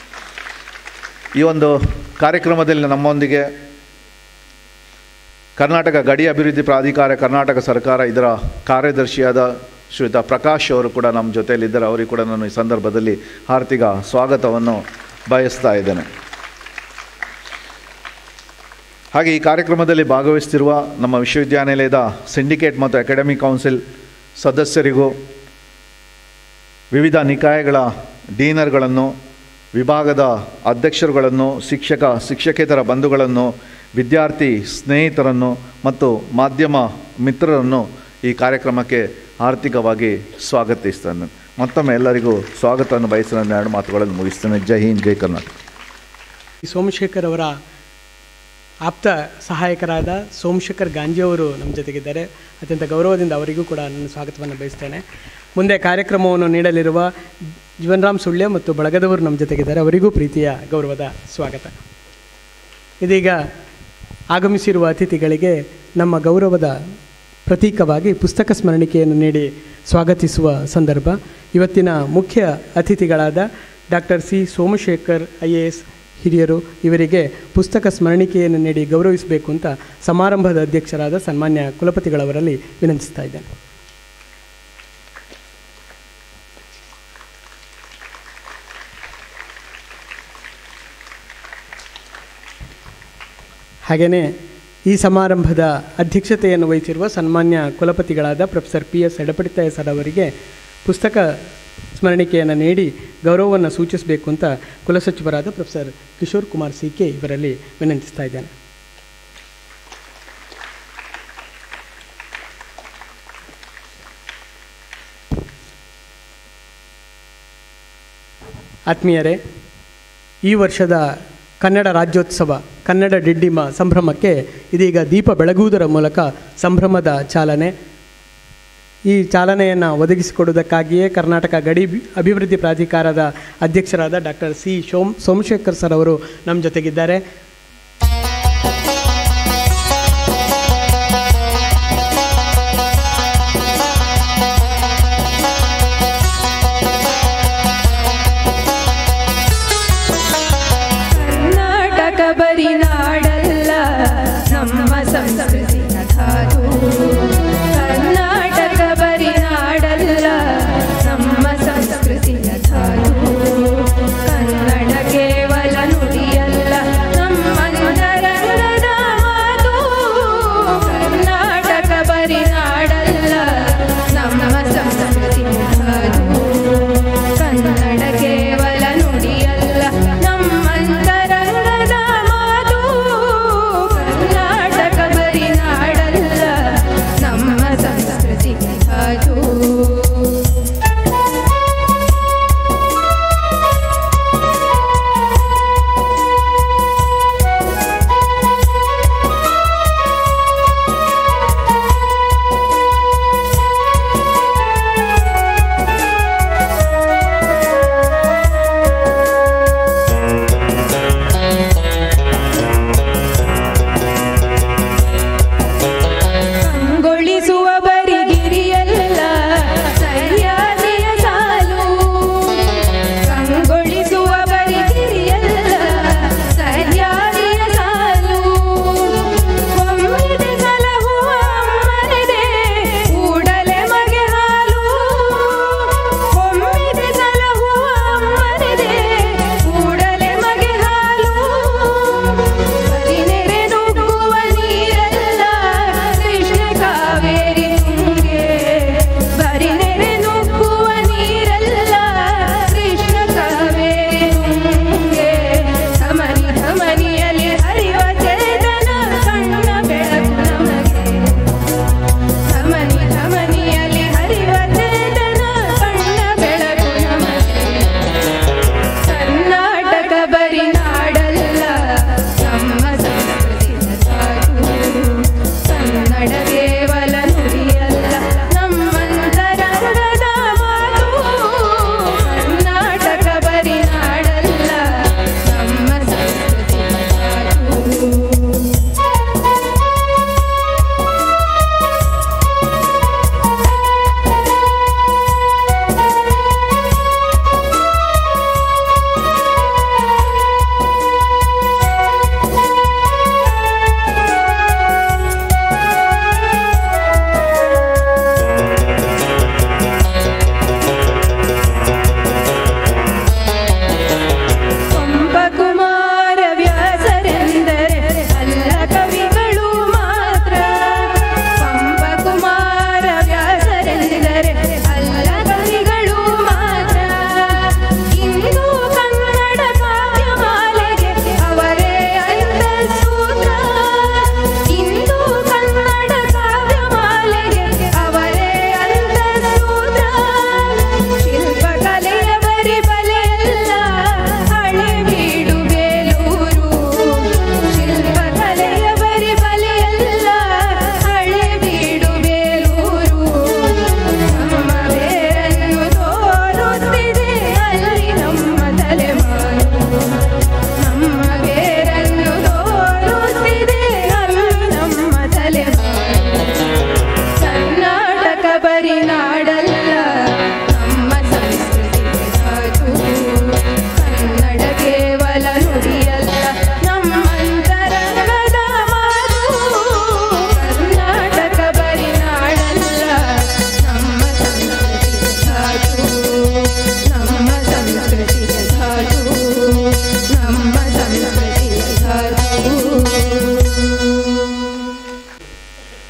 ಈ ಒಂದು ಕಾರ್ಯಕ್ರಮದಲ್ಲಿ ನಮ್ಮೊಂದಿಗೆ ಕರ್ನಾಟಕ ಗಡಿ ಅಭಿವೃದ್ಧಿ ಪ್ರಾಧಿಕಾರ ಕರ್ನಾಟಕ ಸರ್ಕಾರ ಇದರ ಕಾರ್ಯದರ್ಶಿಯಾದ ಶ್ರೀಯುತ ಪ್ರಕಾಶ್ ಅವರು ಕೂಡ ನಮ್ಮ ಜೊತೆಯಲ್ಲಿದ್ದಾರೆ ಅವರಿಗೆ ಕೂಡ ನಾನು ಈ ಸಂದರ್ಭದಲ್ಲಿ ಆರ್ಥಿಕ ಸ್ವಾಗತವನ್ನು ಬಯಸ್ತಾ ಇದ್ದೇನೆ ಹಾಗೆ ಈ ಕಾರ್ಯಕ್ರಮದಲ್ಲಿ ಭಾಗವಹಿಸ್ತಿರುವ ನಮ್ಮ ವಿಶ್ವವಿದ್ಯಾನಿಲಯದ ಸಿಂಡಿಕೇಟ್ ಮತ್ತು ಅಕಾಡೆಮಿಕ್ ಕೌನ್ಸಿಲ್ ಸದಸ್ಯರಿಗೂ ವಿವಿಧ ನಿಕಾಯಗಳ ಡೀನರ್ಗಳನ್ನು ವಿಭಾಗದ ಅಧ್ಯಕ್ಷರುಗಳನ್ನು ಶಿಕ್ಷಕ ಶಿಕ್ಷಕೇತರ ಬಂಧುಗಳನ್ನು ವಿದ್ಯಾರ್ಥಿ ಸ್ನೇಹಿತರನ್ನು ಮತ್ತು ಮಾಧ್ಯಮ ಮಿತ್ರರನ್ನು ಈ ಕಾರ್ಯಕ್ರಮಕ್ಕೆ ಆರ್ಥಿಕವಾಗಿ ಸ್ವಾಗತಿಸ್ತೇನೆ ಮತ್ತೊಮ್ಮೆ ಎಲ್ಲರಿಗೂ ಸ್ವಾಗತವನ್ನು ಬಯಸಿ ನನ್ನ ಎರಡು ಮಾತುಗಳನ್ನು ಮುಗಿಸ್ತೇನೆ ಜೈ ಹಿಂದ್ ಜೈ ಕರ್ನಾಟಕ ಈ ಸೋಮಶೇಖರ್ ಅವರ ಆಪ್ತ ಸಹಾಯಕರಾದ ಸೋಮಶೇಖರ್ ಗಾಂಜಿ ಅವರು ನಮ್ಮ ಜೊತೆಗಿದ್ದಾರೆ ಅತ್ಯಂತ ಗೌರವದಿಂದ ಅವರಿಗೂ ಕೂಡ ನನ್ನ ಸ್ವಾಗತವನ್ನು ಬಯಸ್ತೇನೆ ಮುಂದೆ ಕಾರ್ಯಕ್ರಮವನ್ನು ನೀಡಲಿರುವ ಜೀವನ್ರಾಮ್ ಸುಳ್ಯ ಮತ್ತು ಬಳಗದವರು ನಮ್ಮ ಜೊತೆಗಿದ್ದಾರೆ ಅವರಿಗೂ ಪ್ರೀತಿಯ ಗೌರವದ ಸ್ವಾಗತ ಇದೀಗ ಆಗಮಿಸಿರುವ ಅತಿಥಿಗಳಿಗೆ ನಮ್ಮ ಗೌರವದ ಪ್ರತೀಕವಾಗಿ ಪುಸ್ತಕ ಸ್ಮರಣಿಕೆಯನ್ನು ನೀಡಿ ಸ್ವಾಗತಿಸುವ ಸಂದರ್ಭ ಇವತ್ತಿನ ಮುಖ್ಯ ಅತಿಥಿಗಳಾದ doctor C Somashekar I A S ಹಿರಿಯರು ಇವರಿಗೆ ಪುಸ್ತಕ ಸ್ಮರಣಿಕೆಯನ್ನು ನೀಡಿ ಗೌರವಿಸಬೇಕು ಅಂತ ಸಮಾರಂಭದ ಅಧ್ಯಕ್ಷರಾದ ಸನ್ಮಾನ್ಯ ಕುಲಪತಿಗಳವರಲ್ಲಿ ವಿನಂತಿಸ್ತಾ ಇದ್ದೇನೆ ಹಾಗೆಯೇ ಈ ಸಮಾರಂಭದ ಅಧ್ಯಕ್ಷತೆಯನ್ನು ವಹಿಸಿರುವ ಸನ್ಮಾನ್ಯ ಕುಲಪತಿಗಳಾದ ಪ್ರೊಫೆಸರ್ ಪಿ ಎಸ್ ಎಡಪಡಿತಾಯ ಸರ್ ಅವರಿಗೆ ಪುಸ್ತಕ ಸ್ಮರಣಿಕೆಯನ್ನು ನೀಡಿ ಗೌರವವನ್ನು ಸೂಚಿಸಬೇಕು ಅಂತ ಕುಲಸಚಿವರಾದ professor Kishore Kumar C K ಇವರಲ್ಲಿ ವಿನಂತಿಸ್ತಾ ಇದ್ದೇನೆ ಆತ್ಮೀಯರೇ ಈ ವರ್ಷದ ಕನ್ನಡ ರಾಜ್ಯೋತ್ಸವ ಕನ್ನಡ ಡಿಡ್ಡಿಮ ಸಂಭ್ರಮಕ್ಕೆ ಇದೀಗ ದೀಪ ಬೆಳಗುವುದರ ಮೂಲಕ ಸಂಭ್ರಮದ ಚಾಲನೆ ಈ ಚಾಲನೆಯನ್ನು ಒದಗಿಸಿಕೊಡುವುದಕ್ಕಾಗಿಯೇ ಕರ್ನಾಟಕ ಗಡಿ ಬಿ- ಅಭಿವೃದ್ಧಿ ಪ್ರಾಧಿಕಾರದ ಅಧ್ಯಕ್ಷರಾದ doctor C Som Somashekar sir ಅವರು ನಮ್ಮ ಜೊತೆಗಿದ್ದಾರೆ ಕರ್ನಾಟಕ ಬರಿ ನಾಡಲ್ಲ ನಮ್ಮ ಸಂಸ್ಕೃತಿಯ ಧಾತು ಕರ್ನಾಟಕ ಬರಿ ನಾಡಲ್ಲ ನಮ್ಮ ಸಂಸ್ಕೃತಿಯ ಧಾತು ಕನ್ನಡ ಕೇವಲ ನುಡಿಯಲ್ಲ ನಮ್ಮಂತರಂಗದ ಮಾತು ಕರ್ನಾಟಕ ಬರಿ ನಾಡಲ್ಲ ನಮ್ಮ ಸಂಸ್ಕೃತಿಯ ಧಾತು ಕನ್ನಡ ಕೇವಲ ನುಡಿಯಲ್ಲ ನಮ್ಮಂತರಂಗದ ಮಾತು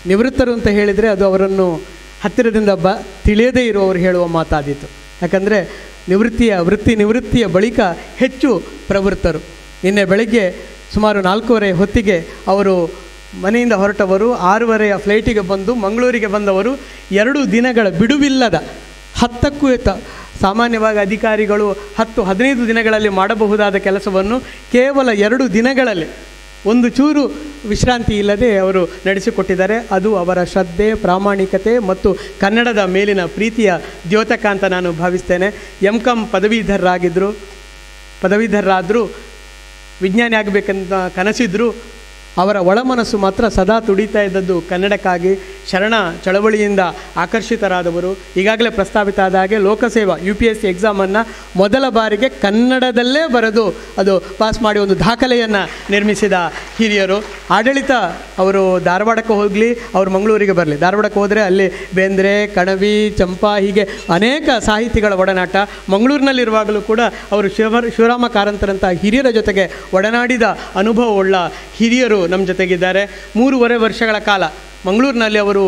ನಿವೃತ್ತರು ಅಂತ ಹೇಳಿದರೆ ಅದು ಅವರನ್ನು ಹತ್ತಿರದಿಂದ ಬ ತಿಳಿಯದೇ ಇರುವವರು ಹೇಳುವ ಮಾತಾದೀತು ಯಾಕಂದರೆ ನಿವೃತ್ತಿಯ ವೃತ್ತಿ ನಿವೃತ್ತಿಯ ಬಳಿಕ ಹೆಚ್ಚು ಪ್ರವೃತ್ತರು ನಿನ್ನೆ ಬೆಳಗ್ಗೆ ಸುಮಾರು ನಾಲ್ಕೂವರೆ ಹೊತ್ತಿಗೆ ಅವರು ಮನೆಯಿಂದ ಹೊರಟವರು ಆರೂವರೆಯ ಫ್ಲೈಟಿಗೆ ಬಂದು ಮಂಗಳೂರಿಗೆ ಬಂದವರು ಎರಡು ದಿನಗಳ ಬಿಡುವಿಲ್ಲದ ಹತ್ತಕ್ಕೂ ತ ಸಾಮಾನ್ಯವಾಗಿ ಅಧಿಕಾರಿಗಳು ಹತ್ತು ಹದಿನೈದು ದಿನಗಳಲ್ಲಿ ಮಾಡಬಹುದಾದ ಕೆಲಸವನ್ನು ಕೇವಲ ಎರಡು ದಿನಗಳಲ್ಲಿ ಒಂದು ಚೂರು ವಿಶ್ರಾಂತಿ ಇಲ್ಲದೆ ಅವರು ನಡೆಸಿಕೊಟ್ಟಿದ್ದಾರೆ ಅದು ಅವರ ಶ್ರದ್ಧೆ ಪ್ರಾಮಾಣಿಕತೆ ಮತ್ತು ಕನ್ನಡದ ಮೇಲಿನ ಪ್ರೀತಿಯ ದ್ಯೋತಕ ಅಂತ ನಾನು ಭಾವಿಸ್ತೇನೆ ಎಂ ಕಾಮ್ ಪದವೀಧರರಾಗಿದ್ದರು ಪದವೀಧರರಾದರೂ ವಿಜ್ಞಾನಿ ಆಗಬೇಕಂತ ಕನಸಿದ್ರು ಅವರ ಒಳಮನಸ್ಸು ಮಾತ್ರ ಸದಾ ತುಡಿತಾ ಇದ್ದದ್ದು ಕನ್ನಡಕ್ಕಾಗಿ ಶರಣ ಚಳವಳಿಯಿಂದ ಆಕರ್ಷಿತರಾದವರು ಈಗಾಗಲೇ ಪ್ರಸ್ತಾವಿತ ಆದ ಹಾಗೆ ಲೋಕಸೇವಾ ಯು ಪಿ ಎಸ್ ಸಿ ಎಕ್ಸಾಮನ್ನು ಮೊದಲ ಬಾರಿಗೆ ಕನ್ನಡದಲ್ಲೇ ಬರೆದು ಅದು ಪಾಸ್ ಮಾಡಿ ಒಂದು ದಾಖಲೆಯನ್ನು ನಿರ್ಮಿಸಿದ ಹಿರಿಯರು ಆಡಳಿತ ಅವರು ಧಾರವಾಡಕ್ಕೆ ಹೋಗಲಿ ಅವರು ಮಂಗಳೂರಿಗೆ ಬರಲಿ ಧಾರವಾಡಕ್ಕೆ ಹೋದರೆ ಅಲ್ಲಿ ಬೇಂದ್ರೆ ಕಣವಿ ಚಂಪಾ ಹೀಗೆ ಅನೇಕ ಸಾಹಿತಿಗಳ ಒಡನಾಟ ಮಂಗಳೂರಿನಲ್ಲಿರುವಾಗಲೂ ಕೂಡ ಅವರು ಶಿವ ಶಿವರಾಮ ಕಾರಂತರಂಥ ಹಿರಿಯರ ಜೊತೆಗೆ ಒಡನಾಡಿದ ಅನುಭವವುಳ್ಳ ಹಿರಿಯರು ನಮ್ಮ ಜೊತೆಗಿದ್ದಾರೆ ಮೂರುವರೆ ವರ್ಷಗಳ ಕಾಲ ಮಂಗಳೂರಿನಲ್ಲಿ ಅವರು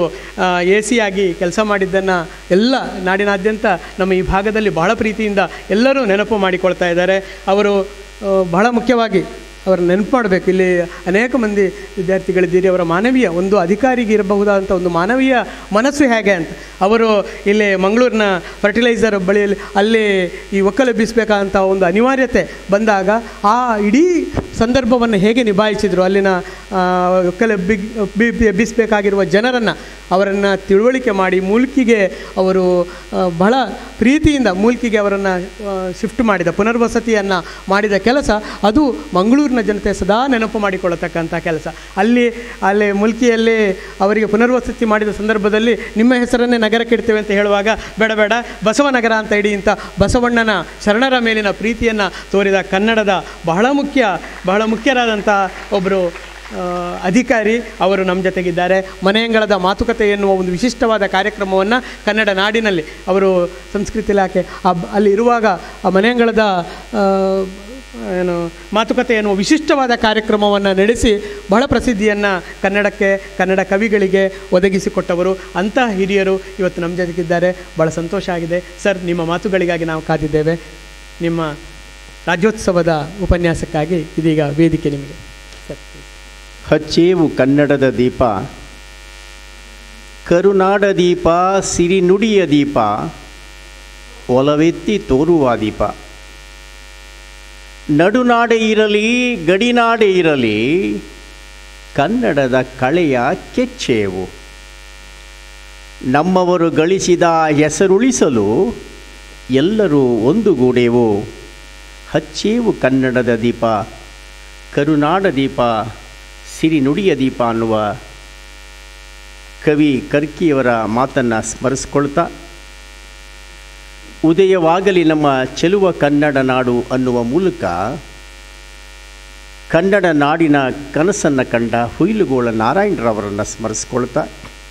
ಎ ಸಿ ಆಗಿ ಕೆಲಸ ಮಾಡಿದ್ದನ್ನು ಎಲ್ಲ ನಾಡಿನಾದ್ಯಂತ ನಮ್ಮ ಈ ಭಾಗದಲ್ಲಿ ಬಹಳ ಪ್ರೀತಿಯಿಂದ ಎಲ್ಲರೂ ನೆನಪು ಮಾಡಿಕೊಳ್ತಾ ಇದ್ದಾರೆ ಅವರು ಆ, ಬಹಳ ಮುಖ್ಯವಾಗಿ ಅವರ ನೆನಪು ಮಾಡಬೇಕು ಇಲ್ಲಿ ಅನೇಕ ಮಂದಿ ವಿದ್ಯಾರ್ಥಿಗಳಿದ್ದೀರಿ ಅವರ ಮಾನವೀಯ ಒಂದು ಅಧಿಕಾರಿಗೆ ಇರಬಹುದಾದಂಥ ಒಂದು ಮಾನವೀಯ ಮನಸ್ಸು ಹೇಗೆ ಅಂತ ಅವರು ಇಲ್ಲಿ ಮಂಗಳೂರಿನ ಫರ್ಟಿಲೈಸರ್ ಬಳಿಯಲ್ಲಿ ಅಲ್ಲಿ ಈ ಒಕ್ಕಲೆಬ್ಬಿಸಬೇಕಾದಂಥ ಒಂದು ಅನಿವಾರ್ಯತೆ ಬಂದಾಗ ಆ ಇಡೀ ಸಂದರ್ಭವನ್ನು ಹೇಗೆ ನಿಭಾಯಿಸಿದರು ಅಲ್ಲಿನ ಆ, ಒಕ್ಕಲೆಬ್ಬಿ ಬಿ- ಎಬ್ಬಿಸಬೇಕಾಗಿರುವ ಜನರನ್ನು ಅವರನ್ನು ತಿಳುವಳಿಕೆ ಮಾಡಿ ಮೂಲ್ಕಿಗೆ ಅವರು ಆ, ಬಹಳ ಪ್ರೀತಿಯಿಂದ ಮೂಲ್ಕಿಗೆ ಅವರನ್ನು ಶಿಫ್ಟ್ ಮಾಡಿದ ಪುನರ್ವಸತಿಯನ್ನು ಮಾಡಿದ ಕೆಲಸ ಅದು ಮಂಗಳೂರಿನ ಜನತೆ ಸದಾ ನೆನಪು ಮಾಡಿಕೊಳ್ಳತಕ್ಕಂಥ ಕೆಲಸ ಅಲ್ಲಿ ಅಲ್ಲಿ ಮುಲ್ಕಿಯಲ್ಲಿ ಅವರಿಗೆ ಪುನರ್ವಸತಿ ಮಾಡಿದ ಸಂದರ್ಭದಲ್ಲಿ ನಿಮ್ಮ ಹೆಸರನ್ನೇ ನಗರಕ್ಕೆ ಇಡ್ತೇವೆ ಅಂತ ಹೇಳುವಾಗ ಬೇಡ ಬೇಡ ಬಸವನಗರ ಅಂತ ಇಡಿ ಅಂತ ಬಸವಣ್ಣನ ಶರಣರ ಮೇಲಿನ ಪ್ರೀತಿಯನ್ನು ತೋರಿದ ಕನ್ನಡದ ಬಹಳ ಮುಖ್ಯ ಬಹಳ ಮುಖ್ಯರಾದಂಥ ಒಬ್ಬರು ಆ, ಅಧಿಕಾರಿ ಅವರು ನಮ್ಮ ಜೊತೆಗಿದ್ದಾರೆ ಮನೆಯಂಗಳದ ಮಾತುಕತೆ ಎನ್ನುವ ಒಂದು ವಿಶಿಷ್ಟವಾದ ಕಾರ್ಯಕ್ರಮವನ್ನು ಕನ್ನಡ ನಾಡಿನಲ್ಲಿ ಅವರು ಸಂಸ್ಕೃತಿ ಇಲಾಖೆ ಆ ಬ- ಅಲ್ಲಿ ಇರುವಾಗ ಆ ಮನೆಯಂಗಳದ ಆ, ಏನು ಮಾತುಕತೆ ಎನ್ನುವ ವಿಶಿಷ್ಟವಾದ ಕಾರ್ಯಕ್ರಮವನ್ನು ನಡೆಸಿ ಬಹಳ ಪ್ರಸಿದ್ಧಿಯನ್ನು ಕನ್ನಡಕ್ಕೆ ಕನ್ನಡ ಕವಿಗಳಿಗೆ ಒದಗಿಸಿಕೊಟ್ಟವರು ಅಂತಹ ಹಿರಿಯರು ಇವತ್ತು ನಮ್ಮ ಜೊತೆಗಿದ್ದಾರೆ ಭಾಳ ಸಂತೋಷ ಆಗಿದೆ ಸರ್ ನಿಮ್ಮ ಮಾತುಗಳಿಗಾಗಿ ನಾವು ಕಾದಿದ್ದೇವೆ ನಿಮ್ಮ ರಾಜ್ಯೋತ್ಸವದ ಉಪನ್ಯಾಸಕ್ಕಾಗಿ ಇದೀಗ ವೇದಿಕೆ ನಿಮಗೆ ಸರ್ ಹಚ್ಚೇವು ಕನ್ನಡದ ದೀಪ ಕರುನಾಡ ದೀಪ ಸಿರಿನುಡಿಯ ದೀಪ ಒಲವೆತ್ತಿ ತೋರುವ ದೀಪ ನಡುನಾಡೆ ಇರಲಿ ಗಡಿನಾಡೆ ಇರಲಿ ಕನ್ನಡದ ಕಳೆಯ ಕೆಚ್ಚೇವು ನಮ್ಮವರು ಗಳಿಸಿದ ಹೆಸರುಳಿಸಲು ಎಲ್ಲರೂ ಒಂದುಗೂಡೆವು ಹಚ್ಚೇವು ಕನ್ನಡದ ದೀಪ ಕರುನಾಡ ದೀಪ ಸಿರಿನುಡಿಯ ದೀಪ ಅನ್ನುವ ಕವಿ ಕರ್ಕಿಯವರ ಮಾತನ್ನು ಸ್ಮರಿಸ್ಕೊಳ್ತಾ ಉದಯವಾಗಲಿ ನಮ್ಮ ಚೆಲುವ ಕನ್ನಡ ನಾಡು ಅನ್ನುವ ಮೂಲಕ ಕನ್ನಡ ನಾಡಿನ ಕನಸನ್ನು ಕಂಡ ಹುಯಿಲುಗೋಳ ನಾರಾಯಣರವರನ್ನು ಸ್ಮರಿಸ್ಕೊಳ್ತಾ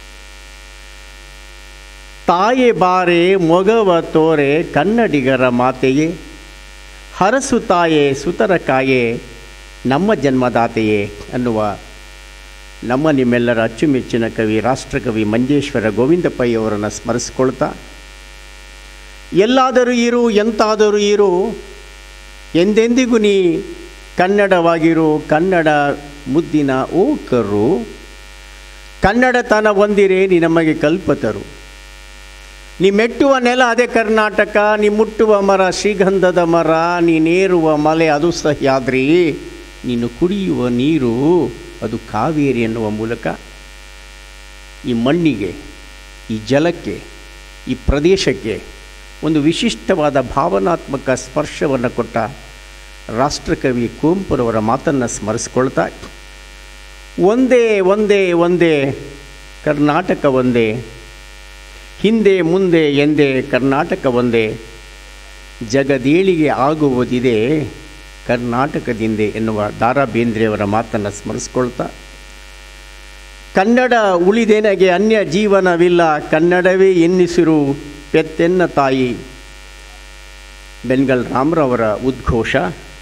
ತಾಯೆ ಬಾರೆ ಮೊಗವ ತೋರೆ ಕನ್ನಡಿಗರ ಮಾತೆಯೇ ಹರಸು ತಾಯೆ ಸುತರ ಕಾಯೆ ನಮ್ಮ ಜನ್ಮದಾತೆಯೇ ಅನ್ನುವ ನಮ್ಮ ನಿಮ್ಮೆಲ್ಲರ ಅಚ್ಚುಮೆಚ್ಚಿನ ಕವಿ ರಾಷ್ಟ್ರಕವಿ ಮಂಜೇಶ್ವರ ಗೋವಿಂದ ಪೈ ಅವರನ್ನು ಸ್ಮರಿಸ್ಕೊಳ್ತಾ ಎಲ್ಲಾದರೂ ಇರು ಎಂತಾದರೂ ಇರು ಎಂದೆಂದಿಗೂ ನೀ ಕನ್ನಡವಾಗಿರು ಕನ್ನಡ ಮುದ್ದಿನ ಓ ಕರು ಕನ್ನಡತನ ಹೊಂದಿರೆ ನೀ ನಮಗೆ ಕಲ್ಪತರು ನೀ ಮೆಟ್ಟುವ ನೆಲ ಅದೇ ಕರ್ನಾಟಕ ನೀ ಮುಟ್ಟುವ ಮರ ಶ್ರೀಗಂಧದ ಮರ ನೀನೇರುವ ಮಲೆ ಅದು ಸಹ್ಯಾದ್ರಿ ನೀನು ಕುಡಿಯುವ ನೀರು ಅದು ಕಾವೇರಿ ಎನ್ನುವ ಮೂಲಕ ಈ ಮಣ್ಣಿಗೆ ಈ ಜಲಕ್ಕೆ ಈ ಪ್ರದೇಶಕ್ಕೆ ಒಂದು ವಿಶಿಷ್ಟವಾದ ಭಾವನಾತ್ಮಕ ಸ್ಪರ್ಶವನ್ನು ಕೊಟ್ಟ ರಾಷ್ಟ್ರಕವಿ ಕುವೆಂಪುರವರ ಮಾತನ್ನು ಸ್ಮರಿಸ್ಕೊಳ್ತಾ ಒಂದೇ ಒಂದೇ ಒಂದೇ ಕರ್ನಾಟಕ ಒಂದೇ ಹಿಂದೆ ಮುಂದೆ ಎಂದೇ ಕರ್ನಾಟಕ ಒಂದೇ ಜಗದೇಳಿಗೆ ಆಗುವುದಿದೆ ಕರ್ನಾಟಕದಿಂದೆ ಎನ್ನುವ ದಾರಾ ಬೇಂದ್ರೆಯವರ ಮಾತನ್ನು ಸ್ಮರಿಸ್ಕೊಳ್ತಾ ಕನ್ನಡ ಉಳಿದೆನಗೆ ಅನ್ಯ ಜೀವನವಿಲ್ಲ ಕನ್ನಡವೇ ಎನ್ನಿಸಿರು ಪೆತ್ತೆನ್ನ ತಾಯಿ ಬೆನ್ಗಲ್ ರಾಮ್ರವರ ಉದ್ಘೋಷ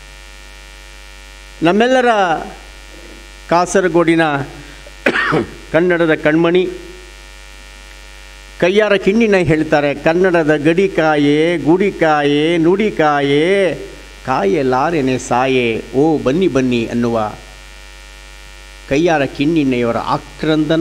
ನಮ್ಮೆಲ್ಲರ ಕಾಸರಗೋಡಿನ ಕನ್ನಡದ ಕಣ್ಮಣಿ ಕೈಯಾರ ಕಿಣ್ಣಿನ ಹೇಳ್ತಾರೆ ಕನ್ನಡದ ಗಡಿಕಾಯೆ ಗುಡಿಕಾಯೆ ನುಡಿಕಾಯೆ ಕಾಯೆ ಲಾರೆನೆ ಸಾಯೆ ಓ ಬನ್ನಿ ಬನ್ನಿ ಅನ್ನುವ ಕೈಯಾರ ಕಿಣ್ಣಿಣ್ಣೆಯವರ ಆಕ್ರಂದನ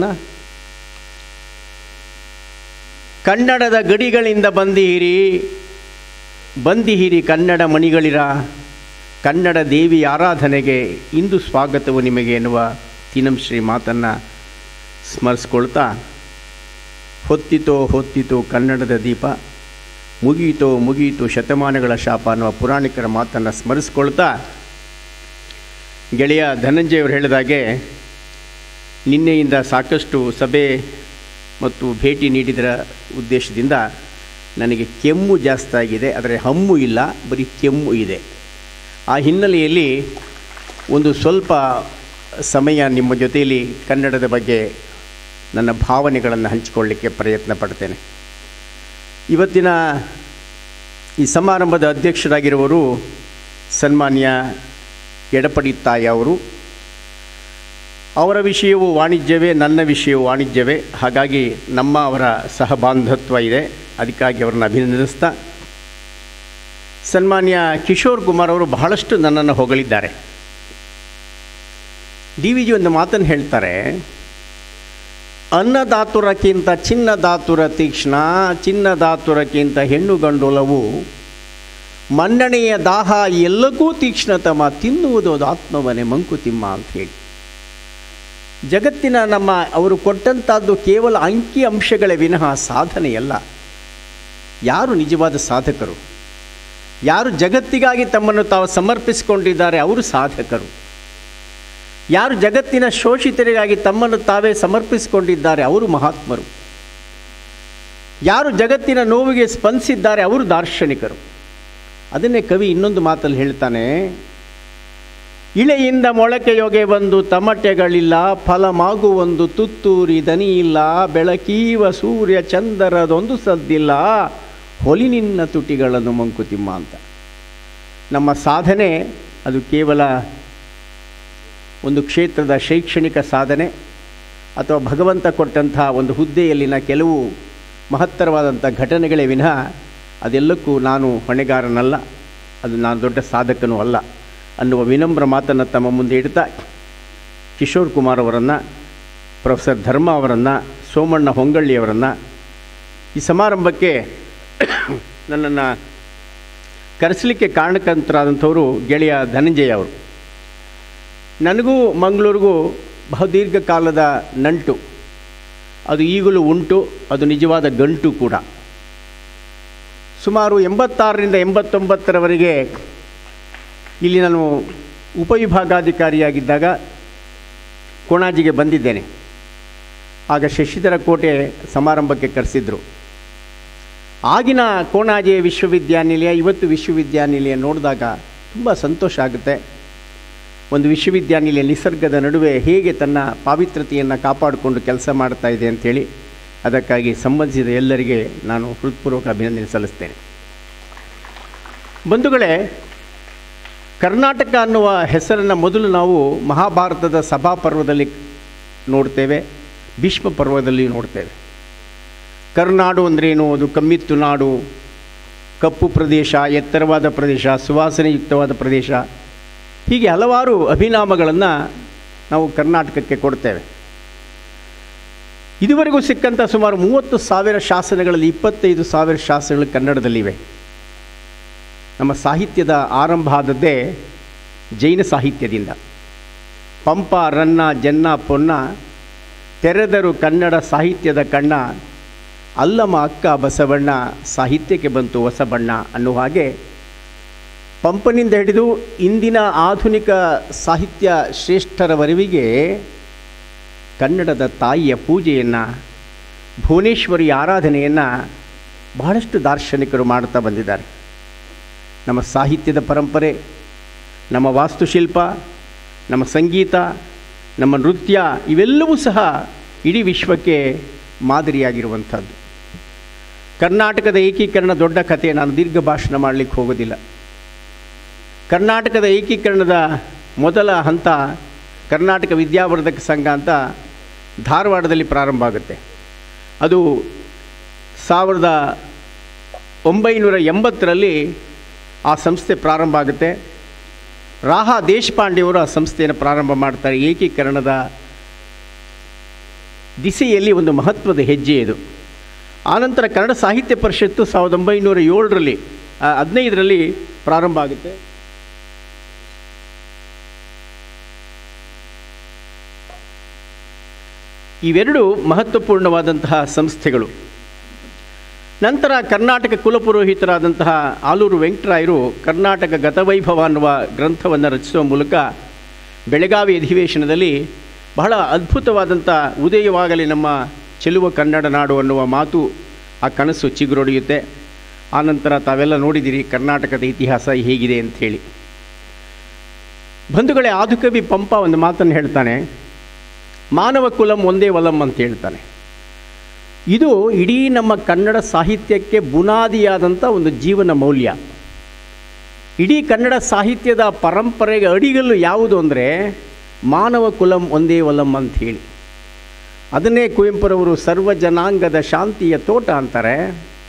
ಕನ್ನಡದ ಗಡಿಗಳಿಂದ ಬಂದಿಹಿರಿ ಬಂದಿಹಿರಿ ಕನ್ನಡ ಮಣಿಗಳಿರ ಕನ್ನಡ ದೇವಿ ಆರಾಧನೆಗೆ ಇಂದು ಸ್ವಾಗತವು ನಿಮಗೆ ಎನ್ನುವ ತೀನಂಶ್ರೀ ಮಾತನ್ನು ಸ್ಮರಿಸ್ಕೊಳ್ತಾ ಹೊತ್ತಿತೋ ಹೊತ್ತಿತೋ ಕನ್ನಡದ ದೀಪ ಮುಗಿಯಿತೋ ಮುಗಿಯಿತು ಶತಮಾನಗಳ ಶಾಪ ಅನ್ನುವ ಪುರಾಣಿಕರ ಮಾತನ್ನು ಸ್ಮರಿಸ್ಕೊಳ್ತಾ ಗೆಳೆಯ ಧನಂಜಯವರು ಹೇಳಿದಾಗೆ ನಿನ್ನೆಯಿಂದ ಸಾಕಷ್ಟು ಸಭೆ ಮತ್ತು ಭೇಟಿ ನೀಡಿದರ ಉದ್ದೇಶದಿಂದ ನನಗೆ ಕೆಮ್ಮು ಜಾಸ್ತಿ ಆಗಿದೆ ಆದರೆ ಹಮ್ಮು ಇಲ್ಲ ಬರೀ ಕೆಮ್ಮು ಇದೆ ಆ ಹಿನ್ನೆಲೆಯಲ್ಲಿ ಒಂದು ಸ್ವಲ್ಪ ಸಮಯ ನಿಮ್ಮ ಜೊತೆಯಲ್ಲಿ ಕನ್ನಡದ ಬಗ್ಗೆ ನನ್ನ ಭಾವನೆಗಳನ್ನು ಹಂಚಿಕೊಳ್ಳಿಕ್ಕೆ ಪ್ರಯತ್ನ ಪಡ್ತೇನೆ ಇವತ್ತಿನ ಈ ಸಮಾರಂಭದ ಅಧ್ಯಕ್ಷರಾಗಿರುವರು ಸನ್ಮಾನ್ಯ ಎಡಪಡಿ ತಾಯಿ ಅವರು ಅವರ ವಿಷಯವು ವಾಣಿಜ್ಯವೇ ನನ್ನ ವಿಷಯವು ವಾಣಿಜ್ಯವೇ ಹಾಗಾಗಿ ನಮ್ಮ ಅವರ ಸಹಬಾಂಧತ್ವ ಇದೆ ಅದಕ್ಕಾಗಿ ಅವರನ್ನು ಅಭಿನಂದಿಸ್ತಾ ಸನ್ಮಾನ್ಯ ಕಿಶೋರ್ ಕುಮಾರ್ ಅವರು ಬಹಳಷ್ಟು ನನ್ನನ್ನು ಹೊಗಳಿದ್ದಾರೆ ಡಿ ವಿ ಜಿ ಒಂದು ಮಾತನ್ನು ಹೇಳ್ತಾರೆ ಅನ್ನದಾತುರಕ್ಕಿಂತ ಚಿನ್ನದಾತುರ ತೀಕ್ಷ್ಣ ಚಿನ್ನದಾತುರಕ್ಕಿಂತ ಹೆಣ್ಣು ಗಂಡೊಲವು ಮನ್ನಣೆಯ ದಾಹ ಎಲ್ಲಕ್ಕೂ ತೀಕ್ಷ್ಣತಮ ತಿನ್ನುವುದು ಅದು ಆತ್ಮವನೇ ಮಂಕುತಿಮ್ಮ ಅಂತ ಹೇಳಿ ಜಗತ್ತಿನ ನಮ್ಮ ಅವರು ಕೊಟ್ಟಂಥದ್ದು ಕೇವಲ ಅಂಕಿ ಅಂಶಗಳೇ ವಿನಃ ಸಾಧನೆಯಲ್ಲ ಯಾರು ನಿಜವಾದ ಸಾಧಕರು ಯಾರು ಜಗತ್ತಿಗಾಗಿ ತಮ್ಮನ್ನು ತಾವು ಸಮರ್ಪಿಸಿಕೊಂಡಿದ್ದಾರೆ ಅವರು ಸಾಧಕರು ಯಾರು ಜಗತ್ತಿನ ಶೋಷಿತರಿಗಾಗಿ ತಮ್ಮನ್ನು ತಾವೇ ಸಮರ್ಪಿಸಿಕೊಂಡಿದ್ದಾರೆ ಅವರು ಮಹಾತ್ಮರು ಯಾರು ಜಗತ್ತಿನ ನೋವಿಗೆ ಸ್ಪಂದಿಸಿದ್ದಾರೆ ಅವರು ದಾರ್ಶನಿಕರು ಅದನ್ನೇ ಕವಿ ಇನ್ನೊಂದು ಮಾತಲ್ಲಿ ಹೇಳ್ತಾನೆ ಇಳೆಯಿಂದ ಮೊಳಕೆಯೊಗೆ ಬಂದು ತಮಟೆಗಳಿಲ್ಲ ಫಲಮಾಗುವೊಂದು ತುತ್ತೂರಿ ದನಿ ಇಲ್ಲ ಬೆಳಕೀವ ಸೂರ್ಯ ಚಂದರದೊಂದು ಸದ್ದಿಲ್ಲ ಹೊಲಿನಿನ್ನ ತುಟಿಗಳನ್ನು ಮಂಕುತಿಮ್ಮ ಅಂತ ನಮ್ಮ ಸಾಧನೆ ಅದು ಕೇವಲ ಒಂದು ಕ್ಷೇತ್ರದ ಶೈಕ್ಷಣಿಕ ಸಾಧನೆ ಅಥವಾ ಭಗವಂತ ಕೊಟ್ಟಂಥ ಒಂದು ಹುದ್ದೆಯಲ್ಲಿನ ಕೆಲವು ಮಹತ್ತರವಾದಂಥ ಘಟನೆಗಳೇ ವಿನಃ ಅದೆಲ್ಲಕ್ಕೂ ನಾನು ಹೊಣೆಗಾರನಲ್ಲ ಅದು ನಾನು ದೊಡ್ಡ ಸಾಧಕನೂ ಅಲ್ಲ ಅನ್ನುವ ವಿನಮ್ರ ಮಾತನ್ನು ತಮ್ಮ ಮುಂದೆ ಇಡ್ತಾ ಕಿಶೋರ್ ಕುಮಾರ್ ಅವರನ್ನು ಪ್ರೊಫೆಸರ್ ಧರ್ಮ ಅವರನ್ನು ಸೋಮಣ್ಣ ಹೊಂಗಳ್ಳಿಯವರನ್ನು ಈ ಸಮಾರಂಭಕ್ಕೆ ನನ್ನನ್ನು ಕರೆಸಲಿಕ್ಕೆ ಕಾರಣಕರ್ತರಾದಂಥವರು ಗೆಳೆಯ ಧನಂಜಯ ಅವರು ನನಗೂ ಮಂಗಳೂರಿಗೂ ಬಹುದೀರ್ಘ ಕಾಲದ ನಂಟು ಅದು ಈಗಲೂ ಉಂಟು ಅದು ನಿಜವಾದ ಗಂಟು ಕೂಡ ಸುಮಾರು ಎಂಬತ್ತಾರರಿಂದ ಎಂಬತ್ತೊಂಬತ್ತರವರೆಗೆ ಇಲ್ಲಿ ನಾನು ಉಪವಿಭಾಗಾಧಿಕಾರಿಯಾಗಿದ್ದಾಗ ಕೊಣಾಜಿಗೆ ಬಂದಿದ್ದೇನೆ ಆಗ ಶಶಿಧರ ಕೋಟೆ ಸಮಾರಂಭಕ್ಕೆ ಕರೆಸಿದ್ರು ಆಗಿನ ಕೋಣಾಜೆ ವಿಶ್ವವಿದ್ಯಾನಿಲಯ ಇವತ್ತು ವಿಶ್ವವಿದ್ಯಾನಿಲಯ ನೋಡಿದಾಗ ತುಂಬ ಸಂತೋಷ ಆಗುತ್ತೆ ಒಂದು ವಿಶ್ವವಿದ್ಯಾನಿಲಯ ನಿಸರ್ಗದ ನಡುವೆ ಹೇಗೆ ತನ್ನ ಪಾವಿತ್ರತೆಯನ್ನು ಕಾಪಾಡಿಕೊಂಡು ಕೆಲಸ ಮಾಡ್ತಾ ಇದೆ ಅಂಥೇಳಿ ಅದಕ್ಕಾಗಿ ಸಂಬಂಧಿಸಿದ ಎಲ್ಲರಿಗೆ ನಾನು ಹೃತ್ಪೂರ್ವಕ ಅಭಿನಂದನೆ ಸಲ್ಲಿಸ್ತೇನೆ ಬಂಧುಗಳೇ ಕರ್ನಾಟಕ ಅನ್ನುವ ಹೆಸರನ್ನು ಮೊದಲು ನಾವು ಮಹಾಭಾರತದ ಸಭಾಪರ್ವದಲ್ಲಿ ನೋಡ್ತೇವೆ ಭೀಷ್ಮ ಪರ್ವದಲ್ಲಿ ನೋಡ್ತೇವೆ ಕರ್ನಾಡು ಅಂದ್ರೇನು ಅದು ಕಮ್ಮಿತ್ತು ನಾಡು ಕಪ್ಪು ಪ್ರದೇಶ ಎತ್ತರವಾದ ಪ್ರದೇಶ ಸುವಾಸನೆಯುಕ್ತವಾದ ಪ್ರದೇಶ ಹೀಗೆ ಹಲವಾರು ಅಭಿನಾಮಗಳನ್ನು ನಾವು ಕರ್ನಾಟಕಕ್ಕೆ ಕೊಡ್ತೇವೆ ಇದುವರೆಗೂ ಸಿಕ್ಕಂಥ ಸುಮಾರು ಮೂವತ್ತು ಸಾವಿರ ಶಾಸನಗಳಲ್ಲಿ ಇಪ್ಪತ್ತೈದು ಸಾವಿರ ಶಾಸನಗಳು ಕನ್ನಡದಲ್ಲಿವೆ ನಮ್ಮ ಸಾಹಿತ್ಯದ ಆರಂಭ ಆದದ್ದೇ ಜೈನ ಸಾಹಿತ್ಯದಿಂದ ಪಂಪ ರನ್ನ ಜನ್ನ ಪೊನ್ನ ತೆರೆದರು ಕನ್ನಡ ಸಾಹಿತ್ಯದ ಕಣ್ಣ ಅಲ್ಲಮ ಅಕ್ಕ ಬಸವಣ್ಣ ಸಾಹಿತ್ಯಕ್ಕೆ ಬಂತು ಹೊಸ ಬಣ್ಣ ಅನ್ನುವ ಹಾಗೆ ಪಂಪನಿಂದ ಹಿಡಿದು ಇಂದಿನ ಆಧುನಿಕ ಸಾಹಿತ್ಯ ಶ್ರೇಷ್ಠರವರೆವಿಗೆ ಕನ್ನಡದ ತಾಯಿಯ ಪೂಜೆಯನ್ನು ಭುವನೇಶ್ವರಿ ಆರಾಧನೆಯನ್ನು ಬಹಳಷ್ಟು ದಾರ್ಶನಿಕರು ಮಾಡ್ತಾ ಬಂದಿದ್ದಾರೆ ನಮ್ಮ ಸಾಹಿತ್ಯದ ಪರಂಪರೆ ನಮ್ಮ ವಾಸ್ತುಶಿಲ್ಪ ನಮ್ಮ ಸಂಗೀತ ನಮ್ಮ ನೃತ್ಯ ಇವೆಲ್ಲವೂ ಸಹ ಇಡೀ ವಿಶ್ವಕ್ಕೆ ಮಾದರಿಯಾಗಿರುವಂಥದ್ದು ಕರ್ನಾಟಕದ ಏಕೀಕರಣ ದೊಡ್ಡ ಕಥೆ ನಾನು ದೀರ್ಘ ಭಾಷಣ ಮಾಡಲಿಕ್ಕೆ ಹೋಗೋದಿಲ್ಲ ಕರ್ನಾಟಕದ ಏಕೀಕರಣದ ಮೊದಲ ಹಂತ ಕರ್ನಾಟಕ ವಿದ್ಯಾವರ್ಧಕ ಸಂಘ ಅಂತ ಧಾರವಾಡದಲ್ಲಿ ಪ್ರಾರಂಭ ಆಗುತ್ತೆ ಅದು ಸಾವಿರದ ಒಂಬೈನೂರ ಎಂಬತ್ತರಲ್ಲಿ ಆ ಸಂಸ್ಥೆ ಪ್ರಾರಂಭ ಆಗುತ್ತೆ ರಾಹಾ ದೇಶಪಾಂಡೆಯವರು ಆ ಸಂಸ್ಥೆಯನ್ನು ಪ್ರಾರಂಭ ಮಾಡ್ತಾರೆ ಏಕೀಕರಣದ ದಿಸೆಯಲ್ಲಿ ಒಂದು ಮಹತ್ವದ ಹೆಜ್ಜೆ ಇದು ಆನಂತರ ಕನ್ನಡ ಸಾಹಿತ್ಯ ಪರಿಷತ್ತು ಸಾವಿರದ ಒಂಬೈನೂರ ಏಳರಲ್ಲಿ ಆ, ಹದಿನೈದರಲ್ಲಿ ಪ್ರಾರಂಭ ಆಗುತ್ತೆ ಇವೆರಡು ಮಹತ್ವಪೂರ್ಣವಾದಂತಹ ಸಂಸ್ಥೆಗಳು ನಂತರ ಕರ್ನಾಟಕ ಕುಲಪುರೋಹಿತರಾದಂತಹ ಆಲೂರು ವೆಂಕಟರಾಯರು ಕರ್ನಾಟಕ ಗತವೈಭವ ಅನ್ನುವ ಗ್ರಂಥವನ್ನು ರಚಿಸುವ ಮೂಲಕ ಬೆಳಗಾವಿ ಅಧಿವೇಶನದಲ್ಲಿ ಬಹಳ ಅದ್ಭುತವಾದಂಥ ಉದಯವಾಗಲಿ ನಮ್ಮ ಚೆಲುವ ಕನ್ನಡ ನಾಡು ಅನ್ನುವ ಮಾತು ಆ ಕನಸು ಚಿಗುರೊಡೆಯುತ್ತೆ ಆನಂತರ ತಾವೆಲ್ಲ ನೋಡಿದಿರಿ ಕರ್ನಾಟಕದ ಇತಿಹಾಸ ಹೇಗಿದೆ ಅಂಥೇಳಿ ಬಂಧುಗಳೇ ಆದುಕವಿ ಪಂಪ ಒಂದು ಮಾತನ್ನು ಹೇಳ್ತಾನೆ ಮಾನವ ಕುಲಂ ಒಂದೇ ವಲಂ ಅಂತ ಹೇಳ್ತಾನೆ ಇದು ಇಡೀ ನಮ್ಮ ಕನ್ನಡ ಸಾಹಿತ್ಯಕ್ಕೆ ಬುನಾದಿಯಾದಂಥ ಒಂದು ಜೀವನ ಮೌಲ್ಯ ಇಡೀ ಕನ್ನಡ ಸಾಹಿತ್ಯದ ಪರಂಪರೆಗೆ ಅಡಿಗಲ್ಲು ಯಾವುದು ಅಂದರೆ ಮಾನವ ಕುಲಂ ಒಂದೇ ವಲಂ ಅಂತ ಹೇಳಿ ಅದನ್ನೇ ಕುವೆಂಪುರವರು ಸರ್ವ ಜನಾಂಗದ ಶಾಂತಿಯ ತೋಟ ಅಂತಾರೆ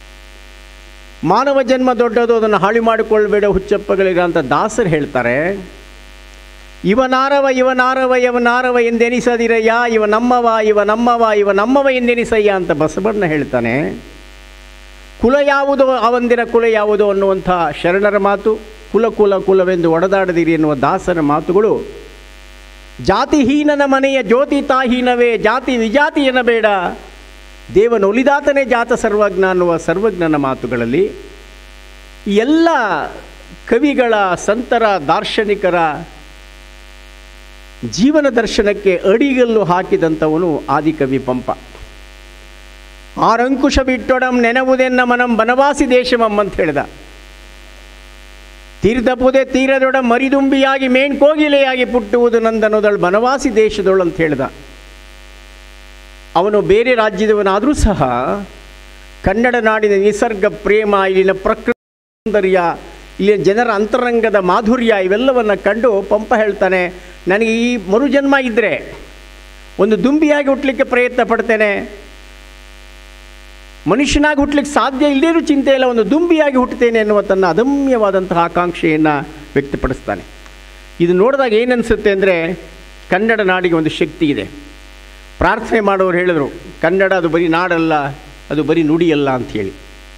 ಮಾನವ ಜನ್ಮ ದೊಡ್ಡದು ಅದನ್ನು ಹಾಳು ಮಾಡಿಕೊಳ್ಬೇಡ ಹುಚ್ಚಪ್ಪಗಳಿಗೆ ಅಂತ ದಾಸರು ಹೇಳ್ತಾರೆ ಇವನಾರವ ಇವನಾರವ ಇವನಾರವ ಎಂದೆನಿಸದಿರಯ್ಯ ಇವ ನಮ್ಮವ ಇವ ನಮ್ಮವ ಇವ ನಮ್ಮವ ಎಂದೆನಿಸಯ್ಯ ಅಂತ ಬಸವಣ್ಣ ಹೇಳ್ತಾನೆ ಕುಲ ಯಾವುದೋ ಅವಂದಿರ ಕುಲ ಯಾವುದೋ ಅನ್ನುವಂಥ ಶರಣರ ಮಾತು ಕುಲ ಕುಲ ಕುಲವೆಂದು ಒಡೆದಾಡದಿರಿ ಎನ್ನುವ ದಾಸರ ಮಾತುಗಳು ಜಾತಿಹೀನನ ಮನೆಯ ಜ್ಯೋತಿ ತಾಹೀನವೇ ಜಾತಿ ವಿಜಾತಿ ಎನ್ನಬೇಡ ದೇವನೊಲಿದಾತನೇ ಜಾತ ಸರ್ವಜ್ಞ ಅನ್ನುವ ಸರ್ವಜ್ಞನ ಮಾತುಗಳಲ್ಲಿ ಈ ಎಲ್ಲ ಕವಿಗಳ ಸಂತರ ದಾರ್ಶನಿಕರ ಜೀವನ ದರ್ಶನಕ್ಕೆ ಅಡಿಗಲ್ಲು ಹಾಕಿದಂಥವನು ಆದಿಕವಿ ಪಂಪ ಆರಂಕುಶ ಬಿಟ್ಟೊಡಂ ನೆನವುದೆನ್ನ ಮನಂ ಬನವಾಸಿ ದೇಶಮಂ ಅಂತ ಹೇಳ್ದ ತೀರ್ಥಪುದೆ ತೀರದೊಡ ಮರಿದುಂಬಿಯಾಗಿ ಮೇಣ್ಕೋಗಿಲೆಯಾಗಿ ಪುಟ್ಟುವುದು ನಂದನದಳು ಬನವಾಸಿ ದೇಶದೊಳು ಅಂತ ಹೇಳ್ದ ಅವನು ಬೇರೆ ರಾಜ್ಯದವನಾದರೂ ಸಹ ಕನ್ನಡ ನಾಡಿನ ನಿಸರ್ಗ ಪ್ರೇಮ ಇಲ್ಲಿನ ಪ್ರಕೃತಿ ಸೌಂದರ್ಯ ಇಲ್ಲಿನ ಜನರ ಅಂತರಂಗದ ಮಾಧುರ್ಯ ಇವೆಲ್ಲವನ್ನು ಕಂಡು ಪಂಪ ಹೇಳ್ತಾನೆ ನನಗೆ ಈ ಮರುಜನ್ಮ ಇದ್ದರೆ ಒಂದು ದುಂಬಿಯಾಗಿ ಹುಟ್ಟಲಿಕ್ಕೆ ಪ್ರಯತ್ನ ಪಡ್ತೇನೆ ಮನುಷ್ಯನಾಗಿ ಹುಟ್ಟಲಿಕ್ಕೆ ಸಾಧ್ಯ ಇಲ್ಲದೇನೂ ಚಿಂತೆ ಇಲ್ಲ ಒಂದು ದುಂಬಿಯಾಗಿ ಹುಟ್ಟುತ್ತೇನೆ ಎನ್ನುವ ತನ್ನ ಅದಮ್ಯವಾದಂತಹ ಆಕಾಂಕ್ಷೆಯನ್ನು ವ್ಯಕ್ತಪಡಿಸ್ತಾನೆ ಇದು ನೋಡಿದಾಗ ಏನನ್ಸುತ್ತೆ ಅಂದರೆ ಕನ್ನಡ ನಾಡಿಗೆ ಒಂದು ಶಕ್ತಿ ಇದೆ ಪ್ರಾರ್ಥನೆ ಮಾಡೋರು ಹೇಳಿದರು ಕನ್ನಡ ಅದು ಬರೀ ನಾಡಲ್ಲ ಅದು ಬರೀ ನುಡಿಯಲ್ಲ ಅಂಥೇಳಿ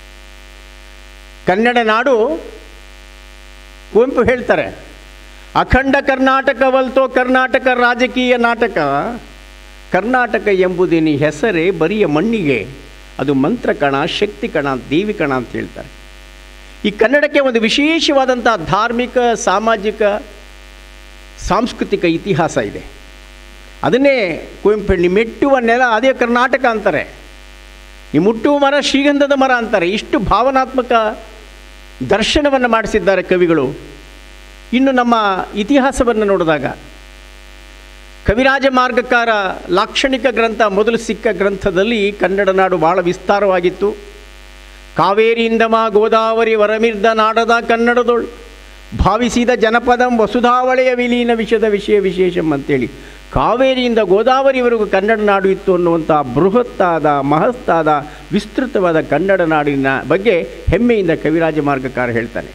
ಕನ್ನಡ ನಾಡು ಕುವೆಂಪು ಹೇಳ್ತಾರೆ ಅಖಂಡ ಕರ್ನಾಟಕವಲ್ತೋ ಕರ್ನಾಟಕ ರಾಜಕೀಯ ನಾಟಕ ಕರ್ನಾಟಕ ಎಂಬುದೇನಿ ಹೆಸರೇ ಬರಿಯ ಮಣ್ಣಿಗೆ ಅದು ಮಂತ್ರ ಕಣ ಶಕ್ತಿ ಕಣ ದೇವಿ ಕಣ ಅಂತ ಹೇಳ್ತಾರೆ ಈ ಕನ್ನಡಕ್ಕೆ ಒಂದು ವಿಶೇಷವಾದಂಥ ಧಾರ್ಮಿಕ ಸಾಮಾಜಿಕ ಸಾಂಸ್ಕೃತಿಕ ಇತಿಹಾಸ ಇದೆ ಅದನ್ನೇ ಕುವೆಂಪು ಹೇಳಿ ಮೆಟ್ಟುವ ನೆಲ ಅದೇ ಕರ್ನಾಟಕ ಅಂತಾರೆ ಈ ಮುಟ್ಟುವ ಮರ ಶ್ರೀಗಂಧದ ಮರ ಅಂತಾರೆ ಇಷ್ಟು ಭಾವನಾತ್ಮಕ ದರ್ಶನವನ್ನು ಮಾಡಿಸಿದ್ದಾರೆ ಕವಿಗಳು ಇನ್ನು ನಮ್ಮ ಇತಿಹಾಸವನ್ನು ನೋಡಿದಾಗ ಕವಿರಾಜ ಮಾರ್ಗಕಾರ ಲಾಕ್ಷಣಿಕ ಗ್ರಂಥ ಮೊದಲು ಸಿಕ್ಕ ಗ್ರಂಥದಲ್ಲಿ ಕನ್ನಡ ನಾಡು ಭಾಳ ವಿಸ್ತಾರವಾಗಿತ್ತು ಕಾವೇರಿಯಿಂದ ಮಾ ಗೋದಾವರಿ ವರಮಿರ್ದ ನಾಡದ ಕನ್ನಡದೊಳ್ ಭಾವಿಸಿದ ಜನಪದಂ ವಸುಧಾವಳೆಯ ವಿಲೀನ ವಿಷದ ವಿಷಯ ವಿಶೇಷಂ ಅಂತೇಳಿ ಕಾವೇರಿಯಿಂದ ಗೋದಾವರಿವರೆಗೂ ಕನ್ನಡ ನಾಡು ಇತ್ತು ಅನ್ನುವಂಥ ಬೃಹತ್ತಾದ ಮಹತ್ತಾದ ವಿಸ್ತೃತವಾದ ಕನ್ನಡ ನಾಡಿನ ಬಗ್ಗೆ ಹೆಮ್ಮೆಯಿಂದ ಕವಿರಾಜ ಮಾರ್ಗಕಾರ ಹೇಳ್ತಾನೆ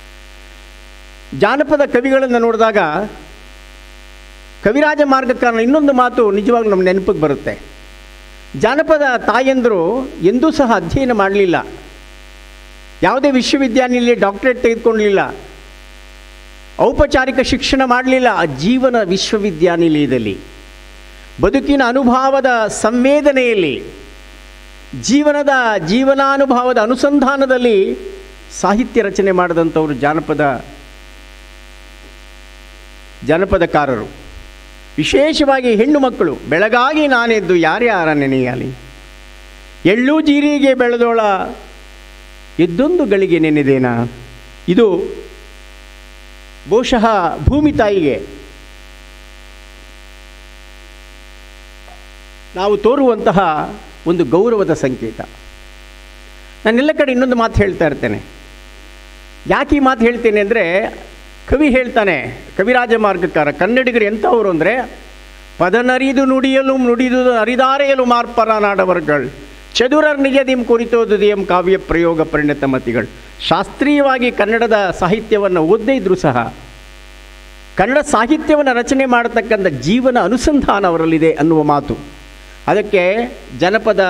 ಜಾನಪದ ಕವಿಗಳನ್ನು ನೋಡಿದಾಗ ಕವಿರಾಜ ಮಾರ್ಗಕಾರನ ಇನ್ನೊಂದು ಮಾತು ನಿಜವಾಗಿ ನಮ್ಮ ನೆನಪಿಗೆ ಬರುತ್ತೆ ಜಾನಪದ ತಾಯಂದರು ಎಂದೂ ಸಹ ಅಧ್ಯಯನ ಮಾಡಲಿಲ್ಲ ಯಾವುದೇ ವಿಶ್ವವಿದ್ಯಾನಿಲಯ ಡಾಕ್ಟರೇಟ್ ತೆಗೆದುಕೊಳ್ಳಲಿಲ್ಲ ಔಪಚಾರಿಕ ಶಿಕ್ಷಣ ಮಾಡಲಿಲ್ಲ ಆ ಜೀವನ ವಿಶ್ವವಿದ್ಯಾನಿಲಯದಲ್ಲಿ ಬದುಕಿನ ಅನುಭವದ ಸಂವೇದನೆಯಲ್ಲಿ ಜೀವನದ ಜೀವನಾನುಭವದ ಅನುಸಂಧಾನದಲ್ಲಿ ಸಾಹಿತ್ಯ ರಚನೆ ಮಾಡಿದಂಥವರು ಜಾನಪದ ಜನಪದಕಾರರು ವಿಶೇಷವಾಗಿ ಹೆಣ್ಣು ಮಕ್ಕಳು ಬೆಳಗಾಗಿ ನಾನೆದ್ದು ಯಾರ್ಯಾರ ನೆನೆಯಲಿ ಎಳ್ಳು ಜೀರಿಗೆ ಬೆಳೆದೋಳ ಎದ್ದೊಂದು ಗಳಿಗೆ ನೆನೆದೇನಾ ಇದು ಬಹುಶಃ ಭೂಮಿ ತಾಯಿಗೆ ನಾವು ತೋರುವಂತಹ ಒಂದು ಗೌರವದ ಸಂಕೇತ ನಾನೆಲ್ಲ ಕಡೆ ಇನ್ನೊಂದು ಮಾತು ಹೇಳ್ತಾ ಇರ್ತೇನೆ ಯಾಕೆ ಈ ಮಾತು ಹೇಳ್ತೇನೆ ಅಂದರೆ ಕವಿ ಹೇಳ್ತಾನೆ ಕವಿರಾಜ ಮಾರ್ಗಕಾರ ಕನ್ನಡಿಗರು ಎಂಥವರು ಅಂದರೆ ಪದನರಿದು ನುಡಿಯಲು ನುಡಿದು ಅರಿದಾರೆಯಲು ಮಾರ್ಪರ ನಾಡವರ್ಗಳು ಚದುರರ್ ನಿಜದಿಂ ಕುರಿತೋದುದಿಯಂ ಕಾವ್ಯ ಪ್ರಯೋಗ ಪರಿಣತ ಮತಿಗಳು ಶಾಸ್ತ್ರೀಯವಾಗಿ ಕನ್ನಡದ ಸಾಹಿತ್ಯವನ್ನು ಓದದೇ ಇದ್ರೂ ಸಹ ಕನ್ನಡ ಸಾಹಿತ್ಯವನ್ನು ರಚನೆ ಮಾಡತಕ್ಕಂಥ ಜೀವನ ಅನುಸಂಧಾನ ಅವರಲ್ಲಿದೆ ಅನ್ನುವ ಮಾತು ಅದಕ್ಕೆ ಜನಪದ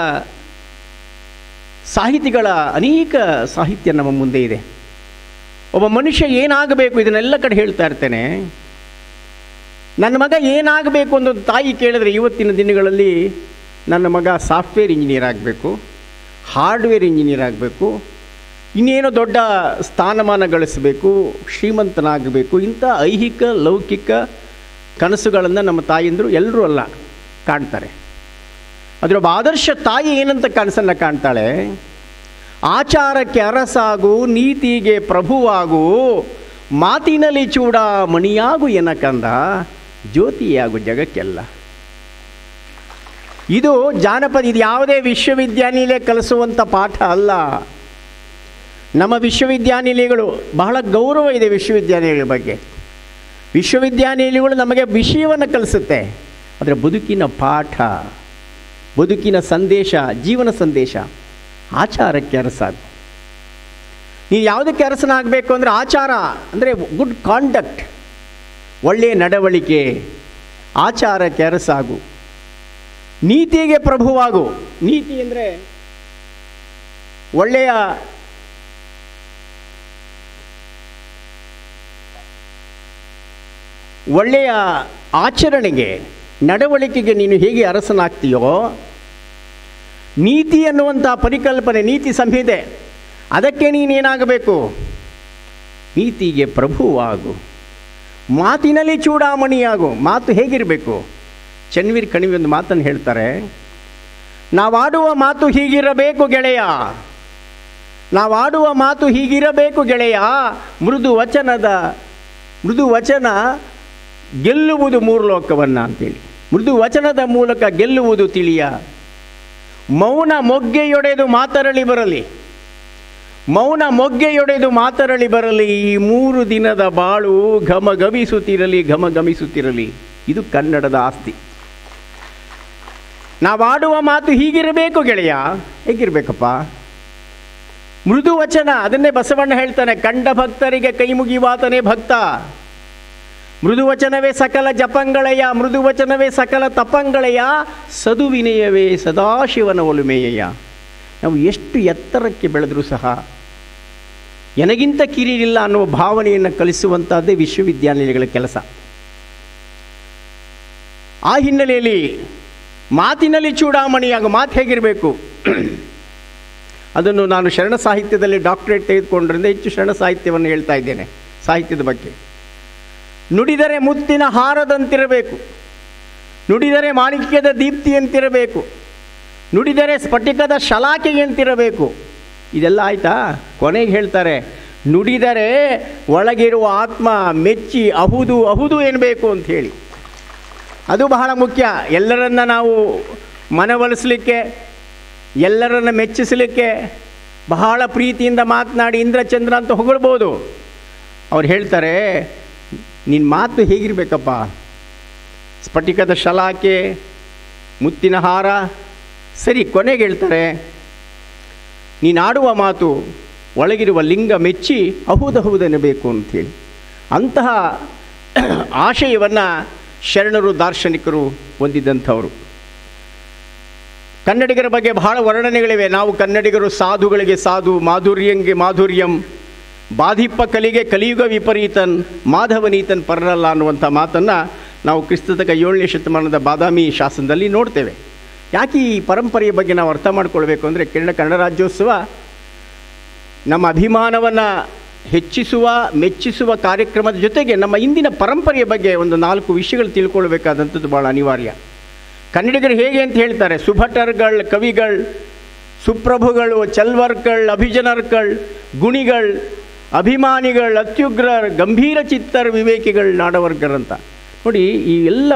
ಸಾಹಿತಿಗಳ ಅನೇಕ ಸಾಹಿತ್ಯ ನಮ್ಮ ಮುಂದೆ ಇದೆ ಒಬ್ಬ ಮನುಷ್ಯ ಏನಾಗಬೇಕು ಇದನ್ನೆಲ್ಲ ಕಡೆ ಹೇಳ್ತಾ ಇರ್ತೇನೆ ನನ್ನ ಮಗ ಏನಾಗಬೇಕು ಅಂತ ಒಂದು ತಾಯಿ ಕೇಳಿದ್ರೆ ಇವತ್ತಿನ ದಿನಗಳಲ್ಲಿ ನನ್ನ ಮಗ ಸಾಫ್ಟ್ವೇರ್ ಇಂಜಿನಿಯರ್ ಆಗಬೇಕು ಹಾರ್ಡ್ವೇರ್ ಇಂಜಿನಿಯರ್ ಆಗಬೇಕು ಇನ್ನೇನೋ ದೊಡ್ಡ ಸ್ಥಾನಮಾನ ಗಳಿಸಬೇಕು ಶ್ರೀಮಂತನಾಗಬೇಕು ಇಂಥ ಐಹಿಕ ಲೌಕಿಕ ಕನಸುಗಳನ್ನು ನಮ್ಮ ತಾಯಂದರು ಎಲ್ಲರೂ ಅಲ್ಲ ಕಾಣ್ತಾರೆ ಅದರ ಒಬ್ಬ ಆದರ್ಶ ತಾಯಿ ಏನಂತ ಕನಸನ್ನು ಕಾಣ್ತಾಳೆ ಆಚಾರಕ್ಕೆ ಅರಸಾಗು ನೀತಿಗೆ ಪ್ರಭುವಾಗು ಮಾತಿನಲ್ಲಿ ಚೂಡ ಮಣಿಯಾಗು ಎನಕಂದ ಜ್ಯೋತಿಯಾಗು ಜಗಕ್ಕೆಲ್ಲ ಇದು ಜಾನಪದ ಇದು ಯಾವುದೇ ವಿಶ್ವವಿದ್ಯಾನಿಲಯ ಕಲಿಸುವಂಥ ಪಾಠ ಅಲ್ಲ ನಮ್ಮ ವಿಶ್ವವಿದ್ಯಾನಿಲಯಗಳು ಬಹಳ ಗೌರವ ಇದೆ ವಿಶ್ವವಿದ್ಯಾನಿಲಯಗಳ ಬಗ್ಗೆ ವಿಶ್ವವಿದ್ಯಾನಿಲಯಗಳು ನಮಗೆ ವಿಷಯವನ್ನು ಕಲಿಸುತ್ತೆ ಅದರ ಬದುಕಿನ ಪಾಠ ಬದುಕಿನ ಸಂದೇಶ ಜೀವನ ಸಂದೇಶ ಆಚಾರಕ್ಕೆ ಅರಸಾಗು ನೀವು ಯಾವುದಕ್ಕೆ ಅರಸನಾಗಬೇಕು ಅಂದರೆ ಆಚಾರ ಅಂದರೆ ಗುಡ್ ಕಾಂಡಕ್ಟ್ ಒಳ್ಳೆಯ ನಡವಳಿಕೆ ಆಚಾರಕ್ಕೆ ಅರಸಾಗು ನೀತಿಗೆ ಪ್ರಭುವಾಗು ನೀತಿ ಅಂದರೆ ಒಳ್ಳೆಯ ಒಳ್ಳೆಯ ಆಚರಣೆಗೆ ನಡವಳಿಕೆಗೆ ನೀನು ಹೇಗೆ ಅರಸನಾಗ್ತೀಯೋ ನೀತಿ ಅನ್ನುವಂಥ ಪರಿಕಲ್ಪನೆ ನೀತಿ ಸಂಹಿತೆ ಅದಕ್ಕೆ ನೀನೇನಾಗಬೇಕು ನೀತಿಗೆ ಪ್ರಭುವಾಗು ಮಾತಿನಲ್ಲಿ ಚೂಡಾಮಣಿಯಾಗು ಮಾತು ಹೇಗಿರಬೇಕು ಚನ್ವೀರ್ ಕಣಿವೆ ಒಂದು ಮಾತನ್ನು ಹೇಳ್ತಾರೆ ನಾವಾಡುವ ಮಾತು ಹೀಗಿರಬೇಕು ಗೆಳೆಯ ನಾವಾಡುವ ಮಾತು ಹೀಗಿರಬೇಕು ಗೆಳೆಯ ಮೃದು ವಚನದ ಮೃದು ವಚನ ಗೆಲ್ಲುವುದು ಮೂರು ಲೋಕವನ್ನು ಅಂತೇಳಿ ಮೃದು ವಚನದ ಮೂಲಕ ಗೆಲ್ಲುವುದು ತಿಳಿಯ ಮೌನ ಮೊಗ್ಗೆಯೊಡೆದು ಮಾತರಳಿ ಬರಲಿ ಮೌನ ಮೊಗ್ಗೆಯೊಡೆದು ಮಾತರಳಿ ಬರಲಿ ಈ ಮೂರು ದಿನದ ಬಾಳು ಘಮಘಮಿಸುತ್ತಿರಲಿ ಘಮಘಮಿಸುತ್ತಿರಲಿ ಇದು ಕನ್ನಡದ ಆಸ್ತಿ ನಾವಾಡುವ ಮಾತು ಹೀಗಿರಬೇಕು ಗೆಳೆಯ ಹೇಗಿರಬೇಕಪ್ಪ ಮೃದು ವಚನ ಅದನ್ನೇ ಬಸವಣ್ಣ ಹೇಳ್ತಾನೆ ಕಂಡ ಭಕ್ತರಿಗೆ ಕೈ ಮುಗಿವಾತನೇ ಭಕ್ತ ಮೃದು ವಚನವೇ ಸಕಲ ಜಪಂಗಳೆಯ ಮೃದು ವಚನವೇ ಸಕಲ ತಪಂಗಳೆಯ ಸದುವಿನಯವೇ ಸದಾಶಿವನ ಒಲುಮೆಯ ನಾವು ಎಷ್ಟು ಎತ್ತರಕ್ಕೆ ಬೆಳೆದರೂ ಸಹ ನನಗಿಂತ ಕಿರಿಯಿಲ್ಲ ಅನ್ನುವ ಭಾವನೆಯನ್ನು ಕಲಿಸುವಂಥದ್ದೇ ವಿಶ್ವವಿದ್ಯಾನಿಲಯಗಳ ಕೆಲಸ ಆ ಹಿನ್ನೆಲೆಯಲ್ಲಿ ಮಾತಿನಲ್ಲಿ ಚೂಡಾಮಣಿಯಾಗ ಮಾತು ಹೇಗಿರಬೇಕು ಅದನ್ನು ನಾನು ಶರಣ ಸಾಹಿತ್ಯದಲ್ಲಿ ಡಾಕ್ಟರೇಟ್ ತೆಗೆದುಕೊಂಡ್ರಿಂದ ಹೆಚ್ಚು ಶರಣ ಸಾಹಿತ್ಯವನ್ನು ಹೇಳ್ತಾ ಇದ್ದೇನೆ ಸಾಹಿತ್ಯದ ಬಗ್ಗೆ ನುಡಿದರೆ ಮುತ್ತಿನ ಹಾರದಂತಿರಬೇಕು ನುಡಿದರೆ ಮಾಣಿಕ್ಯದ ದೀಪ್ತಿಯಂತಿರಬೇಕು ನುಡಿದರೆ ಸ್ಫಟಿಕದ ಶಲಾಕೆಯಂತಿರಬೇಕು ಇದೆಲ್ಲ ಆಯ್ತಾ ಕೊನೆಗೆ ಹೇಳ್ತಾರೆ ನುಡಿದರೆ ಒಳಗಿರುವ ಆತ್ಮ ಮೆಚ್ಚಿ ಅಹುದು ಅಹುದು ಎನ್ನಬೇಕು ಅಂತ ಹೇಳಿ ಅದು ಬಹಳ ಮುಖ್ಯ ಎಲ್ಲರನ್ನ ನಾವು ಮನವೊಲಿಸಲಿಕ್ಕೆ ಎಲ್ಲರನ್ನ ಮೆಚ್ಚಿಸಲಿಕ್ಕೆ ಬಹಳ ಪ್ರೀತಿಯಿಂದ ಮಾತನಾಡಿ ಇಂದ್ರಚಂದ್ರ ಅಂತ ಹೊಗಳ್ಬೋದು ಅವ್ರು ಹೇಳ್ತಾರೆ ನಿನ್ನ ಮಾತು ಹೇಗಿರಬೇಕಪ್ಪ ಸ್ಫಟಿಕದ ಶಲಾಕೆ ಮುತ್ತಿನ ಹಾರ ಸರಿ ಕೊನೆಗೆ ಹೇಳ್ತಾರೆ ನೀನಾಡುವ ಮಾತು ಒಳಗಿರುವ ಲಿಂಗ ಮೆಚ್ಚಿ ಅಹುದಹುದೆನ್ನಬೇಕು ಅಂಥೇಳಿ ಅಂತಹ ಆಶಯವನ್ನು ಶರಣರು ದಾರ್ಶನಿಕರು ಹೊಂದಿದ್ದಂಥವರು ಕನ್ನಡಿಗರ ಬಗ್ಗೆ ಬಹಳ ವರ್ಣನೆಗಳಿವೆ ನಾವು ಕನ್ನಡಿಗರು ಸಾಧುಗಳಿಗೆ ಸಾಧು ಮಾಧುರ್ಯಂಗೆ ಮಾಧುರ್ಯಂ ಬಾಧಿಪ್ಪ ಕಲಿಗೆ ಕಲಿಯುಗ ವಿಪರೀತನ್ ಮಾಧವನೀತನ್ ಪರರಲ್ಲ ಅನ್ನುವಂಥ ಮಾತನ್ನು ನಾವು ಕ್ರಿಸ್ತತಕ ಏಳನೇ ಶತಮಾನದ ಬಾದಾಮಿ ಶಾಸನದಲ್ಲಿ ನೋಡ್ತೇವೆ ಯಾಕೆ ಈ ಪರಂಪರೆಯ ಬಗ್ಗೆ ನಾವು ಅರ್ಥ ಮಾಡ್ಕೊಳ್ಬೇಕು ಅಂದರೆ ಕನ್ನಡ ಕನ್ನಡ ರಾಜ್ಯೋತ್ಸವ ನಮ್ಮ ಅಭಿಮಾನವನ್ನು ಹೆಚ್ಚಿಸುವ ಮೆಚ್ಚಿಸುವ ಕಾರ್ಯಕ್ರಮದ ಜೊತೆಗೆ ನಮ್ಮ ಇಂದಿನ ಪರಂಪರೆಯ ಬಗ್ಗೆ ಒಂದು ನಾಲ್ಕು ವಿಷಯಗಳು ತಿಳ್ಕೊಳ್ಬೇಕಾದಂಥದ್ದು ಭಾಳ ಅನಿವಾರ್ಯ ಕನ್ನಡಿಗರು ಹೇಗೆ ಅಂತ ಹೇಳ್ತಾರೆ ಸುಭಟರ್ಗಳು ಕವಿಗಳು ಸುಪ್ರಭುಗಳು ಚಲ್ವರ್ಗಳು ಅಭಿಜನರ್ಗಳು ಗುಣಿಗಳು ಅಭಿಮಾನಿಗಳು ಅತ್ಯುಗ್ರರ್ ಗಂಭೀರ ಚಿತ್ತರ್ ವಿವೇಕಿಗಳು ನಾಡವರ್ಗರಂತ ನೋಡಿ ಈ ಎಲ್ಲ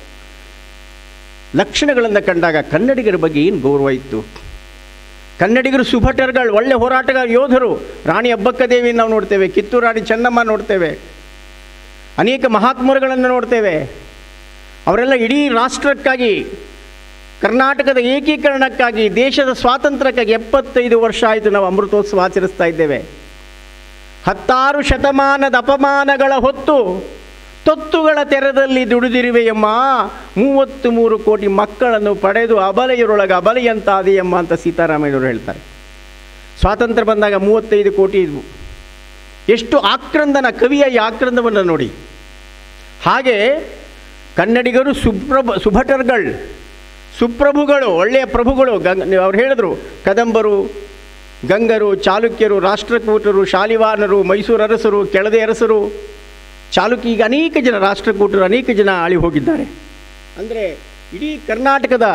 ಲಕ್ಷಣಗಳನ್ನು ಕಂಡಾಗ ಕನ್ನಡಿಗರ ಬಗ್ಗೆ ಏನು ಗೌರವ ಇತ್ತು ಕನ್ನಡಿಗರು ಸುಭಟರ್ಗಳು ಒಳ್ಳೆ ಹೋರಾಟಗಾರ ಯೋಧರು ರಾಣಿ ಅಬ್ಬಕ್ಕ ದೇವಿ ನಾವು ನೋಡ್ತೇವೆ ಕಿತ್ತೂರು ರಾಣಿ ಚೆನ್ನಮ್ಮ ನೋಡ್ತೇವೆ ಅನೇಕ ಮಹಾತ್ಮರುಗಳನ್ನು ನೋಡ್ತೇವೆ ಅವರೆಲ್ಲ ಇಡೀ ರಾಷ್ಟ್ರಕ್ಕಾಗಿ ಕರ್ನಾಟಕದ ಏಕೀಕರಣಕ್ಕಾಗಿ ದೇಶದ ಸ್ವಾತಂತ್ರ್ಯಕ್ಕಾಗಿ ಎಪ್ಪತ್ತೈದು ವರ್ಷ ಆಯಿತು ನಾವು ಅಮೃತೋತ್ಸವ ಆಚರಿಸ್ತಾ ಇದ್ದೇವೆ ಹತ್ತಾರು ಶತಮಾನದ ಅಪಮಾನಗಳ ಹೊತ್ತು ತೊತ್ತುಗಳ ತೆರದಲ್ಲಿ ದುಡಿದಿರುವೆಯಮ್ಮ ಮೂವತ್ತು ಮೂರು ಕೋಟಿ ಮಕ್ಕಳನ್ನು ಪಡೆದು ಅಬಲೆಯರೊಳಗೆ ಅಬಲೆಯಂತಾದೆಯಮ್ಮ ಅಂತ ಸೀತಾರಾಮಯ್ಯವರು ಹೇಳ್ತಾರೆ ಸ್ವಾತಂತ್ರ್ಯ ಬಂದಾಗ ಮೂವತ್ತೈದು ಕೋಟಿ ಇದ್ವು ಎಷ್ಟು ಆಕ್ರಂದನ ಕವಿಯ ಈ ಆಕ್ರಂದವನ್ನು ನೋಡಿ ಹಾಗೆ ಕನ್ನಡಿಗರು ಸುಪ್ರಭ ಸುಭಟರ್ಗಳು ಸುಪ್ರಭುಗಳು ಒಳ್ಳೆಯ ಪ್ರಭುಗಳು ಗಂಗ್ ಅವ್ರು ಹೇಳಿದ್ರು ಕದಂಬರು ಗಂಗರು ಚಾಲುಕ್ಯರು ರಾಷ್ಟ್ರಕೂಟರು ಶಾಲಿವಾನರು ಮೈಸೂರು ಅರಸರು ಕೆಳದಿ ಅರಸರು ಚಾಲುಕ್ಯ ಈಗ ಅನೇಕ ಜನ ರಾಷ್ಟ್ರಕೂಟರು ಅನೇಕ ಜನ ಆಳಿ ಹೋಗಿದ್ದಾರೆ ಅಂದರೆ ಇಡೀ ಕರ್ನಾಟಕದ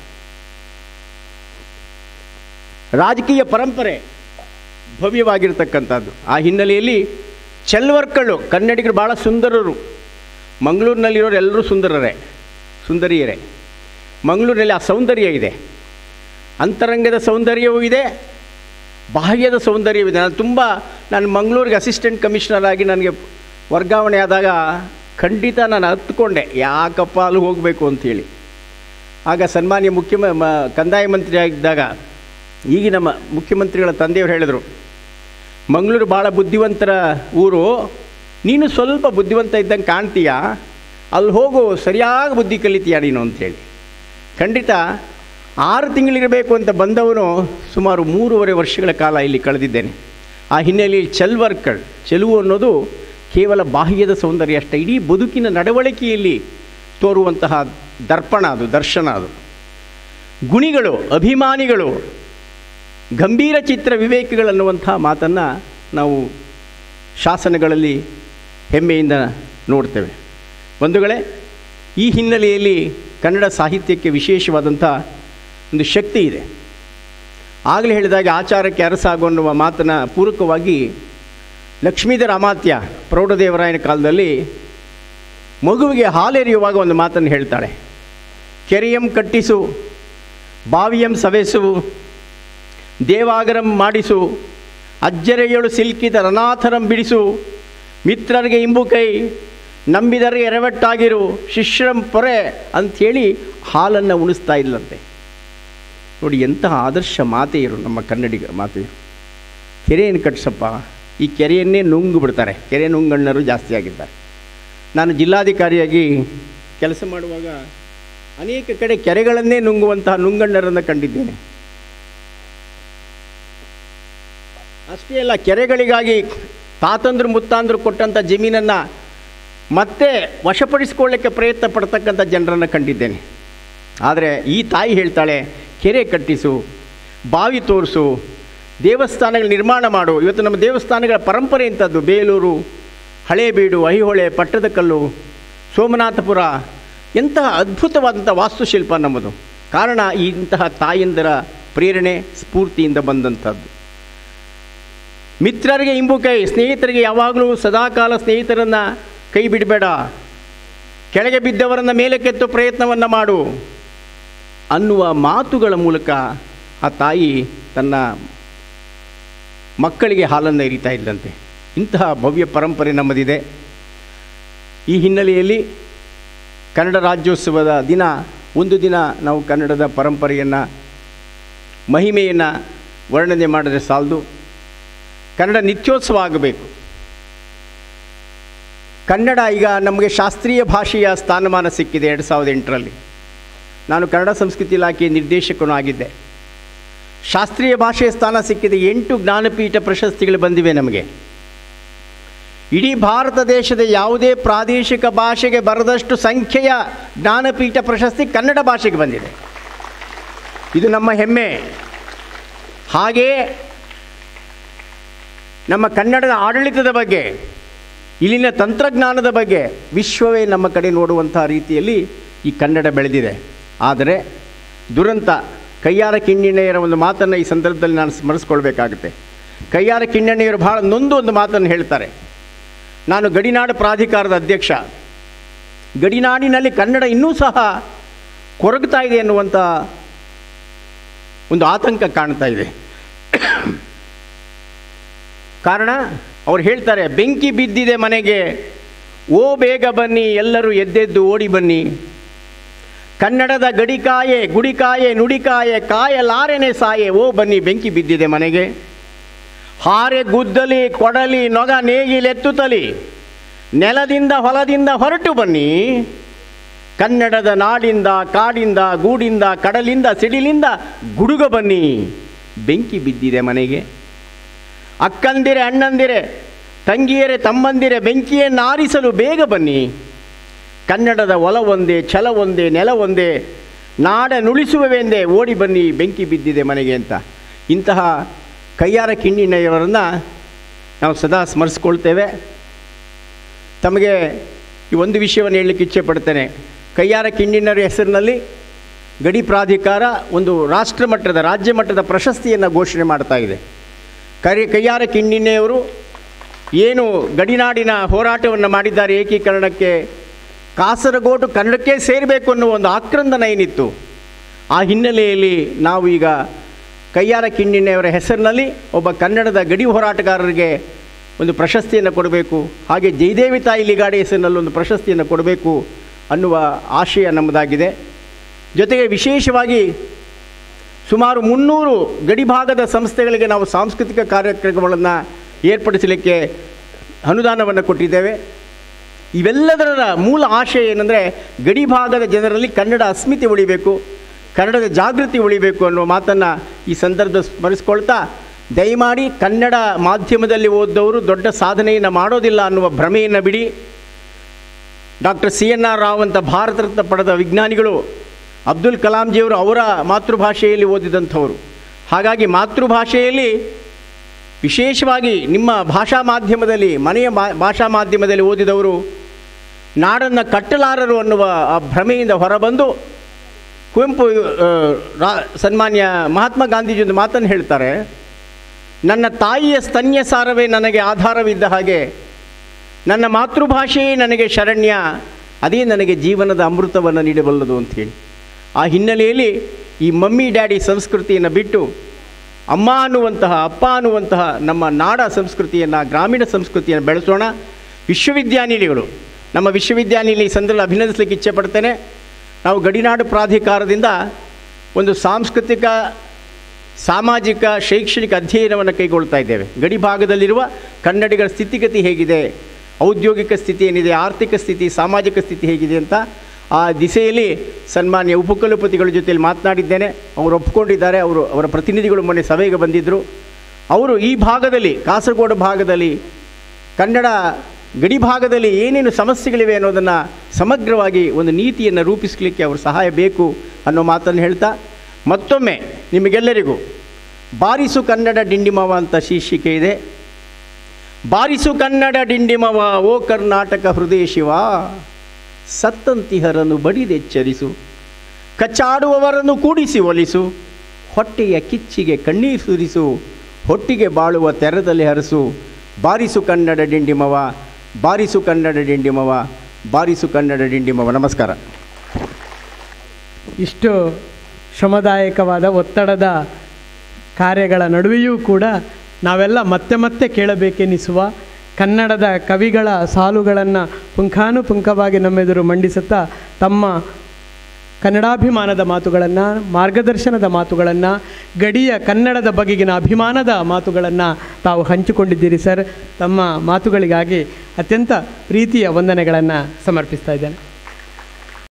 ರಾಜಕೀಯ ಪರಂಪರೆ ಭವ್ಯವಾಗಿರ್ತಕ್ಕಂಥದ್ದು ಆ ಹಿನ್ನೆಲೆಯಲ್ಲಿ ಚೆಲ್ವರ್ಕಳು ಕನ್ನಡಿಗರು ಭಾಳ ಸುಂದರರು ಮಂಗಳೂರಿನಲ್ಲಿರೋರು ಎಲ್ಲರೂ ಸುಂದರರೇ ಸುಂದರಿಯರೇ ಮಂಗಳೂರಿನಲ್ಲಿ ಆ ಸೌಂದರ್ಯ ಇದೆ ಅಂತರಂಗದ ಸೌಂದರ್ಯವೂ ಇದೆ ಬಾಹ್ಯದ ಸೌಂದರ್ಯವಿದೆ ನಾನು ತುಂಬ ನಾನು ಮಂಗಳೂರಿಗೆ ಅಸಿಸ್ಟೆಂಟ್ ಕಮಿಷನರ್ ಆಗಿ ನನಗೆ ವರ್ಗಾವಣೆ ಆದಾಗ ಖಂಡಿತ ನಾನು ಹತ್ಕೊಂಡೆ ಯಾಕಪ್ಪ ಅಲ್ಲಿ ಹೋಗಬೇಕು ಅಂಥೇಳಿ ಆಗ ಸನ್ಮಾನ್ಯ ಮುಖ್ಯಮ ಮ ಕಂದಾಯ ಮಂತ್ರಿ ಆಗಿದ್ದಾಗ ಈಗಿನ ಮ ಮುಖ್ಯಮಂತ್ರಿಗಳ ತಂದೆಯವರು ಹೇಳಿದರು ಮಂಗಳೂರು ಭಾಳ ಬುದ್ಧಿವಂತರ ಊರು ನೀನು ಸ್ವಲ್ಪ ಬುದ್ಧಿವಂತ ಇದ್ದಂಗೆ ಕಾಣ್ತೀಯ ಅಲ್ಲಿ ಹೋಗು ಸರಿಯಾಗಿ ಬುದ್ಧಿ ಕಲಿತೀಯ ನೀನು ಅಂಥೇಳಿ ಖಂಡಿತ ಆರು ತಿಂಗಳಿರಬೇಕು ಅಂತ ಬಂದವನು ಸುಮಾರು ಮೂರುವರೆ ವರ್ಷಗಳ ಕಾಲ ಇಲ್ಲಿ ಕಳೆದಿದ್ದೇನೆ ಆ ಹಿನ್ನೆಲೆಯಲ್ಲಿ ಚೆಲ್ವರ್ಕಳ್ ಚೆಲುವು ಅನ್ನೋದು ಕೇವಲ ಬಾಹ್ಯದ ಸೌಂದರ್ಯ ಅಷ್ಟೇ ಇಡೀ ಬದುಕಿನ ನಡವಳಿಕೆಯಲ್ಲಿ ತೋರುವಂತಹ ದರ್ಪಣ ಅದು ದರ್ಶನ ಅದು ಗುಣಿಗಳು ಅಭಿಮಾನಿಗಳು ಗಂಭೀರ ಚಿತ್ರ ವಿವೇಕಗಳನ್ನುವಂಥ ಮಾತನ್ನು ನಾವು ಶಾಸನಗಳಲ್ಲಿ ಹೆಮ್ಮೆಯಿಂದ ನೋಡ್ತೇವೆ ಬಂಧುಗಳೇ ಈ ಹಿನ್ನೆಲೆಯಲ್ಲಿ ಕನ್ನಡ ಸಾಹಿತ್ಯಕ್ಕೆ ವಿಶೇಷವಾದಂಥ ಒಂದು ಶಕ್ತಿ ಇದೆ ಆಗಲೇ ಹೇಳಿದಾಗೆ ಆಚಾರಕ್ಕೆ ಅರಸಾಗು ಅನ್ನುವ ಮಾತನ್ನು ಪೂರಕವಾಗಿ ಲಕ್ಷ್ಮೀಧರ ಅಮಾತ್ಯ ಪ್ರೌಢದೇವರಾಯನ ಕಾಲದಲ್ಲಿ ಮಗುವಿಗೆ ಹಾಲೆರೆಯುವಾಗ ಒಂದು ಮಾತನ್ನು ಹೇಳ್ತಾಳೆ ಕೆರೆಯಂ ಕಟ್ಟಿಸು ಬಾವಿಯಂ ಸವೆಸು ದೇವಾಗರಂ ಮಾಡಿಸು ಅಜ್ಜರೆಯಳು ಸಿಲ್ಕಿದ ರನಾಥರಂ ಬಿಡಿಸು ಮಿತ್ರರಿಗೆ ಇಂಬು ಕೈ ನಂಬಿದರೆ ಎರವಟ್ಟಾಗಿರು ಶಿಷ್ಯರಂ ಪೊರೆ ಅಂಥೇಳಿ ಹಾಲನ್ನು ಉಣಿಸ್ತಾ ಇಲ್ಲಂತೆ ನೋಡಿ ಎಂತಹ ಆದರ್ಶ ಮಾತೆಯರು ನಮ್ಮ ಕನ್ನಡಿಗ ಮಾತೆಯರು ಕೆರೆಯನ್ನು ಕಟ್ಟಿಸಪ್ಪ ಈ ಕೆರೆಯನ್ನೇ ನುಂಗು ಬಿಡ್ತಾರೆ ಕೆರೆ ನುಂಗಣ್ಣರು ಜಾಸ್ತಿ ಆಗಿದ್ದಾರೆ ನಾನು ಜಿಲ್ಲಾಧಿಕಾರಿಯಾಗಿ ಕೆಲಸ ಮಾಡುವಾಗ ಅನೇಕ ಕಡೆ ಕೆರೆಗಳನ್ನೇ ನುಂಗುವಂತಹ ನುಂಗಣ್ಣರನ್ನು ಕಂಡಿದ್ದೇನೆ ಅಷ್ಟೇ ಅಲ್ಲ ಕೆರೆಗಳಿಗಾಗಿ ತಾತಂದ್ರು ಮುತ್ತಾಂದ್ರು ಕೊಟ್ಟಂಥ ಜಮೀನನ್ನು ಮತ್ತೆ ವಶಪಡಿಸಿಕೊಳ್ಳಕ್ಕೆ ಪ್ರಯತ್ನ ಪಡ್ತಕ್ಕಂಥ ಜನರನ್ನು ಕಂಡಿದ್ದೇನೆ ಆದರೆ ಈ ತಾಯಿ ಹೇಳ್ತಾಳೆ ಕೆರೆ ಕಟ್ಟಿಸು ಬಾವಿ ತೋರಿಸು ದೇವಸ್ಥಾನಗಳ ನಿರ್ಮಾಣ ಮಾಡು ಇವತ್ತು ನಮ್ಮ ದೇವಸ್ಥಾನಗಳ ಪರಂಪರೆ ಇಂಥದ್ದು ಬೇಲೂರು ಹಳೇಬೀಡು ಐಹೊಳೆ ಪಟ್ಟದಕಲ್ಲು ಸೋಮನಾಥಪುರ ಎಂತಹ ಅದ್ಭುತವಾದಂಥ ವಾಸ್ತುಶಿಲ್ಪ ನಮ್ಮದು ಕಾರಣ ಈ ಇಂತಹ ತಾಯಂದರ ಪ್ರೇರಣೆ ಸ್ಫೂರ್ತಿಯಿಂದ ಬಂದಂಥದ್ದು ಮಿತ್ರರಿಗೆ ಇಂಬು ಕೈ ಸ್ನೇಹಿತರಿಗೆ ಯಾವಾಗಲೂ ಸದಾಕಾಲ ಸ್ನೇಹಿತರನ್ನು ಕೈ ಬಿಡಬೇಡ ಕೆಳಗೆ ಬಿದ್ದವರನ್ನ ಮೇಲೆ ಕೆತ್ತು ಪ್ರಯತ್ನವನ್ನು ಮಾಡು ಅನ್ನುವ ಮಾತುಗಳ ಮೂಲಕ ಆ ತಾಯಿ ತನ್ನ ಮಕ್ಕಳಿಗೆ ಹಾಲನ್ನು ಎರಿತಾ ಇದ್ದಂತೆ ಇಂತಹ ಭವ್ಯ ಪರಂಪರೆ ನಮ್ಮದಿದೆ ಈ ಹಿನ್ನೆಲೆಯಲ್ಲಿ ಕನ್ನಡ ರಾಜ್ಯೋತ್ಸವದ ದಿನ ಒಂದು ದಿನ ನಾವು ಕನ್ನಡದ ಪರಂಪರೆಯನ್ನು ಮಹಿಮೆಯನ್ನು ವರ್ಣನೆ ಮಾಡಿದ್ರೆ ಸಾಲದು ಕನ್ನಡ ನಿತ್ಯೋತ್ಸವ ಆಗಬೇಕು ಕನ್ನಡ ಈಗ ನಮಗೆ ಶಾಸ್ತ್ರೀಯ ಭಾಷೆಯ ಸ್ಥಾನಮಾನ ಸಿಕ್ಕಿದೆ ಎರಡು ಸಾವಿರದ ಎಂಟರಲ್ಲಿ ನಾನು ಕನ್ನಡ ಸಂಸ್ಕೃತಿ ಇಲಾಖೆ ನಿರ್ದೇಶಕನೂ ಆಗಿದ್ದೆ ಶಾಸ್ತ್ರೀಯ ಭಾಷೆಯ ಸ್ಥಾನ ಸಿಕ್ಕಿದೆ ಎಂಟು ಜ್ಞಾನಪೀಠ ಪ್ರಶಸ್ತಿಗಳು ಬಂದಿವೆ ನಮಗೆ ಇಡೀ ಭಾರತ ದೇಶದ ಯಾವುದೇ ಪ್ರಾದೇಶಿಕ ಭಾಷೆಗೆ ಬರದಷ್ಟು ಸಂಖ್ಯೆಯ ಜ್ಞಾನಪೀಠ ಪ್ರಶಸ್ತಿ ಕನ್ನಡ ಭಾಷೆಗೆ ಬಂದಿದೆ ಇದು ನಮ್ಮ ಹೆಮ್ಮೆ ಹಾಗೆಯೇ ನಮ್ಮ ಕನ್ನಡದ ಆಡಳಿತದ ಬಗ್ಗೆ ಇಲ್ಲಿನ ತಂತ್ರಜ್ಞಾನದ ಬಗ್ಗೆ ವಿಶ್ವವೇ ನಮ್ಮ ಕಡೆ ನೋಡುವಂಥ ರೀತಿಯಲ್ಲಿ ಈ ಕನ್ನಡ ಬೆಳೆದಿದೆ ಆದರೆ ದುರಂತ ಕೈಯಾರ ಕಿಣ್ಣಣ್ಣೆಯರ ಒಂದು ಮಾತನ್ನು ಈ ಸಂದರ್ಭದಲ್ಲಿ ನಾನು ಸ್ಮರಿಸ್ಕೊಳ್ಬೇಕಾಗುತ್ತೆ ಕೈಯಾರ ಕಿಣ್ಣಣ್ಣೆಯರು ಬಹಳ ನೊಂದು ಒಂದು ಮಾತನ್ನು ಹೇಳ್ತಾರೆ ನಾನು ಗಡಿನಾಡು ಪ್ರಾಧಿಕಾರದ ಅಧ್ಯಕ್ಷ ಗಡಿನಾಡಿನಲ್ಲಿ ಕನ್ನಡ ಇನ್ನೂ ಸಹ ಕೊರಗ್ತಾ ಇದೆ ಎನ್ನುವಂಥ ಒಂದು ಆತಂಕ ಕಾಣ್ತಾ ಇದೆ ಕಾರಣ ಅವ್ರು ಹೇಳ್ತಾರೆ ಬೆಂಕಿ ಬಿದ್ದಿದೆ ಮನೆಗೆ ಓ ಬೇಗ ಬನ್ನಿ ಎಲ್ಲರೂ ಎದ್ದೆದ್ದು ಓಡಿ ಬನ್ನಿ ಕನ್ನಡದ ಗಡಿಕಾಯೆ ಗುಡಿಕಾಯೆ ನುಡಿಕಾಯೆ ಕಾಯಲಾರೆನೆ ಸಾಯೆ ಓ ಬನ್ನಿ ಬೆಂಕಿ ಬಿದ್ದಿದೆ ಮನೆಗೆ ಹಾರೆ ಗುದ್ದಲಿ ಕೊಡಲಿ ನೊಗ ನೇಗಿಲೆತ್ತುತ್ತಲಿ ನೆಲದಿಂದ ಹೊಲದಿಂದ ಹೊರಟು ಬನ್ನಿ ಕನ್ನಡದ ನಾಡಿಂದ ಕಾಡಿಂದ ಗೂಡಿಂದ ಕಡಲಿಂದ ಸಿಡಿಲಿಂದ ಗುಡುಗ ಬನ್ನಿ ಬೆಂಕಿ ಬಿದ್ದಿದೆ ಮನೆಗೆ ಅಕ್ಕಂದಿರೆ ಅಣ್ಣಂದಿರೆ ತಂಗಿಯರೆ ತಮ್ಮಂದಿರೆ ಬೆಂಕಿಯನ್ನು ಆರಿಸಲು ಬೇಗ ಬನ್ನಿ ಕನ್ನಡದ ಒಲ ಒಂದೇ ಛಲ ಒಂದೇ ನೆಲ ಒಂದೇ ನಾಡ ನುಳಿಸುವವೆಂದೇ ಓಡಿ ಬನ್ನಿ ಬೆಂಕಿ ಬಿದ್ದಿದೆ ಮನೆಗೆ ಅಂತ ಇಂತಹ ಕೈಯಾರ ಕಿಣ್ಣಿನೆಯವರನ್ನು ನಾವು ಸದಾ ಸ್ಮರಿಸ್ಕೊಳ್ತೇವೆ ತಮಗೆ ಈ ಒಂದು ವಿಷಯವನ್ನು ಹೇಳಲಿಕ್ಕೆ ಇಚ್ಛೆ ಪಡ್ತೇನೆ ಕೈಯಾರ ಕಿಣ್ಣಿನರ ಹೆಸರಿನಲ್ಲಿ ಗಡಿ ಪ್ರಾಧಿಕಾರ ಒಂದು ರಾಷ್ಟ್ರ ಮಟ್ಟದ ರಾಜ್ಯ ಮಟ್ಟದ ಪ್ರಶಸ್ತಿಯನ್ನು ಘೋಷಣೆ ಮಾಡ್ತಾ ಇದೆ ಕರಿ ಕೈಯಾರ ಕಿಣ್ಣಿನೆಯವರು ಏನು ಗಡಿನಾಡಿನ ಹೋರಾಟವನ್ನು ಮಾಡಿದ್ದಾರೆ ಏಕೀಕರಣಕ್ಕೆ ಕಾಸರಗೋಡು ಕನ್ನಡಕ್ಕೆ ಸೇರಬೇಕು ಅನ್ನೋ ಒಂದು ಆಕ್ರಂದನ ಏನಿತ್ತು ಆ ಹಿನ್ನೆಲೆಯಲ್ಲಿ ನಾವು ಈಗ ಕೈಯಾರ ಕಿಣ್ಣಿನೆಯವರ ಹೆಸರಿನಲ್ಲಿ ಒಬ್ಬ ಕನ್ನಡದ ಗಡಿ ಹೋರಾಟಗಾರರಿಗೆ ಒಂದು ಪ್ರಶಸ್ತಿಯನ್ನು ಕೊಡಬೇಕು ಹಾಗೆ ಜಯದೇವಿ ತಾಯಿ ಲಿಗಾಡಿ ಹೆಸರಿನಲ್ಲಿ ಒಂದು ಪ್ರಶಸ್ತಿಯನ್ನು ಕೊಡಬೇಕು ಅನ್ನುವ ಆಶಯ ನಮ್ಮದಾಗಿದೆ ಜೊತೆಗೆ ವಿಶೇಷವಾಗಿ ಸುಮಾರು ಮುನ್ನೂರು ಗಡಿಭಾಗದ ಸಂಸ್ಥೆಗಳಿಗೆ ನಾವು ಸಾಂಸ್ಕೃತಿಕ ಕಾರ್ಯಕ್ರಮಗಳನ್ನು ಏರ್ಪಡಿಸಲಿಕ್ಕೆ ಅನುದಾನವನ್ನು ಕೊಟ್ಟಿದ್ದೇವೆ ಇವೆಲ್ಲದರ ಮೂಲ ಆಶಯ ಏನಂದರೆ ಗಡಿಭಾಗದ ಜನರಲ್ಲಿ ಕನ್ನಡ ಅಸ್ಮಿತೆ ಉಳಿಬೇಕು ಕನ್ನಡದ ಜಾಗೃತಿ ಉಳಿಬೇಕು ಅನ್ನುವ ಮಾತನ್ನು ಈ ಸಂದರ್ಭದ ಸ್ಮರಿಸ್ಕೊಳ್ತಾ ದಯಮಾಡಿ ಕನ್ನಡ ಮಾಧ್ಯಮದಲ್ಲಿ ಓದಿದವರು ದೊಡ್ಡ ಸಾಧನೆಯನ್ನು ಮಾಡೋದಿಲ್ಲ ಅನ್ನುವ ಭ್ರಮೆಯನ್ನು ಬಿಡಿ doctor C N R Rao ಅಂತ ಭಾರತ ರತ್ನ ಪಡೆದ ವಿಜ್ಞಾನಿಗಳು ಅಬ್ದುಲ್ ಕಲಾಂಜಿಯವರು ಅವರ ಮಾತೃಭಾಷೆಯಲ್ಲಿ ಓದಿದಂಥವರು ಹಾಗಾಗಿ ಮಾತೃಭಾಷೆಯಲ್ಲಿ ವಿಶೇಷವಾಗಿ ನಿಮ್ಮ ಭಾಷಾ ಮಾಧ್ಯಮದಲ್ಲಿ ಮನೆಯ ಮಾ- ಭಾಷಾ ಮಾಧ್ಯಮದಲ್ಲಿ ಓದಿದವರು ನಾಡನ್ನು ಕಟ್ಟಲಾರರು ಅನ್ನುವ ಆ ಭ್ರಮೆಯಿಂದ ಹೊರಬಂದು ಕುವೆಂಪು ಆ, ರಾ ಸನ್ಮಾನ್ಯ ಮಹಾತ್ಮ ಗಾಂಧೀಜಿ ಒಂದು ಮಾತನ್ನು ಹೇಳ್ತಾರೆ ನನ್ನ ತಾಯಿಯ ಸ್ತನ್ಯ ಸಾರವೇ ನನಗೆ ಆಧಾರವಿದ್ದ ಹಾಗೆ ನನ್ನ ಮಾತೃಭಾಷೆಯೇ ನನಗೆ ಶರಣ್ಯ ಅದೇ ನನಗೆ ಜೀವನದ ಅಮೃತವನ್ನು ನೀಡಬಲ್ಲದು ಅಂಥೇಳಿ ಆ ಹಿನ್ನೆಲೆಯಲ್ಲಿ ಈ ಮಮ್ಮಿ ಡ್ಯಾಡಿ ಸಂಸ್ಕೃತಿಯನ್ನು ಬಿಟ್ಟು ಅಮ್ಮ ಅನ್ನುವಂತಹ ಅಪ್ಪ ಅನ್ನುವಂತಹ ನಮ್ಮ ನಾಡ ಸಂಸ್ಕೃತಿಯನ್ನು ಗ್ರಾಮೀಣ ಸಂಸ್ಕೃತಿಯನ್ನು ಬೆಳೆಸೋಣ ವಿಶ್ವವಿದ್ಯಾನಿಲಯಗಳು ನಮ್ಮ ವಿಶ್ವವಿದ್ಯಾನಿಲಯ ಈ ಸಂದರ್ಭದಲ್ಲಿ ಅಭಿನಂದಿಸಲಿಕ್ಕೆ ಇಚ್ಛೆ ಪಡ್ತೇನೆ ನಾವು ಗಡಿನಾಡು ಪ್ರಾಧಿಕಾರದಿಂದ ಒಂದು ಸಾಂಸ್ಕೃತಿಕ ಸಾಮಾಜಿಕ ಶೈಕ್ಷಣಿಕ ಅಧ್ಯಯನವನ್ನು ಕೈಗೊಳ್ತಾ ಇದ್ದೇವೆ ಗಡಿ ಭಾಗದಲ್ಲಿರುವ ಕನ್ನಡಿಗರ ಸ್ಥಿತಿಗತಿ ಹೇಗಿದೆ ಔದ್ಯೋಗಿಕ ಸ್ಥಿತಿ ಏನಿದೆ ಆರ್ಥಿಕ ಸ್ಥಿತಿ ಸಾಮಾಜಿಕ ಸ್ಥಿತಿ ಹೇಗಿದೆ ಅಂತ ಆ ದಿಸೆಯಲ್ಲಿ ಸನ್ಮಾನ್ಯ ಉಪಕುಲಪತಿಗಳ ಜೊತೆಯಲ್ಲಿ ಮಾತನಾಡಿದ್ದೇನೆ ಅವರು ಒಪ್ಕೊಂಡಿದ್ದಾರೆ ಅವರು ಅವರ ಪ್ರತಿನಿಧಿಗಳು ಮೊನ್ನೆ ಸಭೆಗೆ ಬಂದಿದ್ದರು ಅವರು ಈ ಭಾಗದಲ್ಲಿ ಕಾಸರಗೋಡು ಭಾಗದಲ್ಲಿ ಕನ್ನಡ ಗಡಿ ಭಾಗದಲ್ಲಿ ಏನೇನು ಸಮಸ್ಯೆಗಳಿವೆ ಅನ್ನೋದನ್ನು ಸಮಗ್ರವಾಗಿ ಒಂದು ನೀತಿಯನ್ನು ರೂಪಿಸಲಿಕ್ಕೆ ಅವರು ಸಹಾಯ ಬೇಕು ಅನ್ನೋ ಮಾತನ್ನು ಹೇಳ್ತಾ ಮತ್ತೊಮ್ಮೆ ನಿಮಗೆಲ್ಲರಿಗೂ ಬಾರಿಸು ಕನ್ನಡ ಡಿಂಡಿಮವ ಅಂತ ಶೀರ್ಷಿಕೆ ಇದೆ ಬಾರಿಸು ಕನ್ನಡ ಡಿಂಡಿಮವ ಓ ಕರ್ನಾಟಕ ಹೃದಯ ಶಿವ ಸತ್ತಂತಿಹರನ್ನು ಬಡಿದೆಚ್ಚರಿಸು ಕಚ್ಚಾಡುವವರನ್ನು ಕೂಡಿಸಿ ಒಲಿಸು ಹೊಟ್ಟೆಯ ಕಿಚ್ಚಿಗೆ ಕಣ್ಣೀರು ಸುರಿಸು ಹೊಟ್ಟಿಗೆ ಬಾಳುವ ತೆರದಲ್ಲಿ ಹರಸು ಬಾರಿಸು ಕನ್ನಡ ಡಿಂಡಿಮವ ಬಾರಿಸು ಕನ್ನಡ ಡಿಂಡಿಮವ ಬಾರಿಸು ಕನ್ನಡ ಡಿಂಡಿಮವ ನಮಸ್ಕಾರ ಇಷ್ಟು ಶ್ರಮದಾಯಕವಾದ ಒತ್ತಡದ ಕಾರ್ಯಗಳ ನಡುವೆಯೂ ಕೂಡ ನಾವೆಲ್ಲ ಮತ್ತೆ ಮತ್ತೆ ಕೇಳಬೇಕೆನಿಸುವ ಕನ್ನಡದ ಕವಿಗಳ ಸಾಲುಗಳನ್ನು ಪುಂಖಾನುಪುಂಖವಾಗಿ ನಮ್ಮೆದುರು ಮಂಡಿಸುತ್ತಾ ತಮ್ಮ ಕನ್ನಡಾಭಿಮಾನದ ಮಾತುಗಳನ್ನು ಮಾರ್ಗದರ್ಶನದ ಮಾತುಗಳನ್ನು ಗಡಿಯ ಕನ್ನಡದ ಬಗೆಗಿನ ಅಭಿಮಾನದ ಮಾತುಗಳನ್ನು ತಾವು ಹಂಚಿಕೊಂಡಿದ್ದೀರಿ ಸರ್ ತಮ್ಮ ಮಾತುಗಳಿಗಾಗಿ ಅತ್ಯಂತ ಪ್ರೀತಿಯ ವಂದನೆಗಳನ್ನು ಸಮರ್ಪಿಸ್ತಾ ಇದ್ದೇನೆ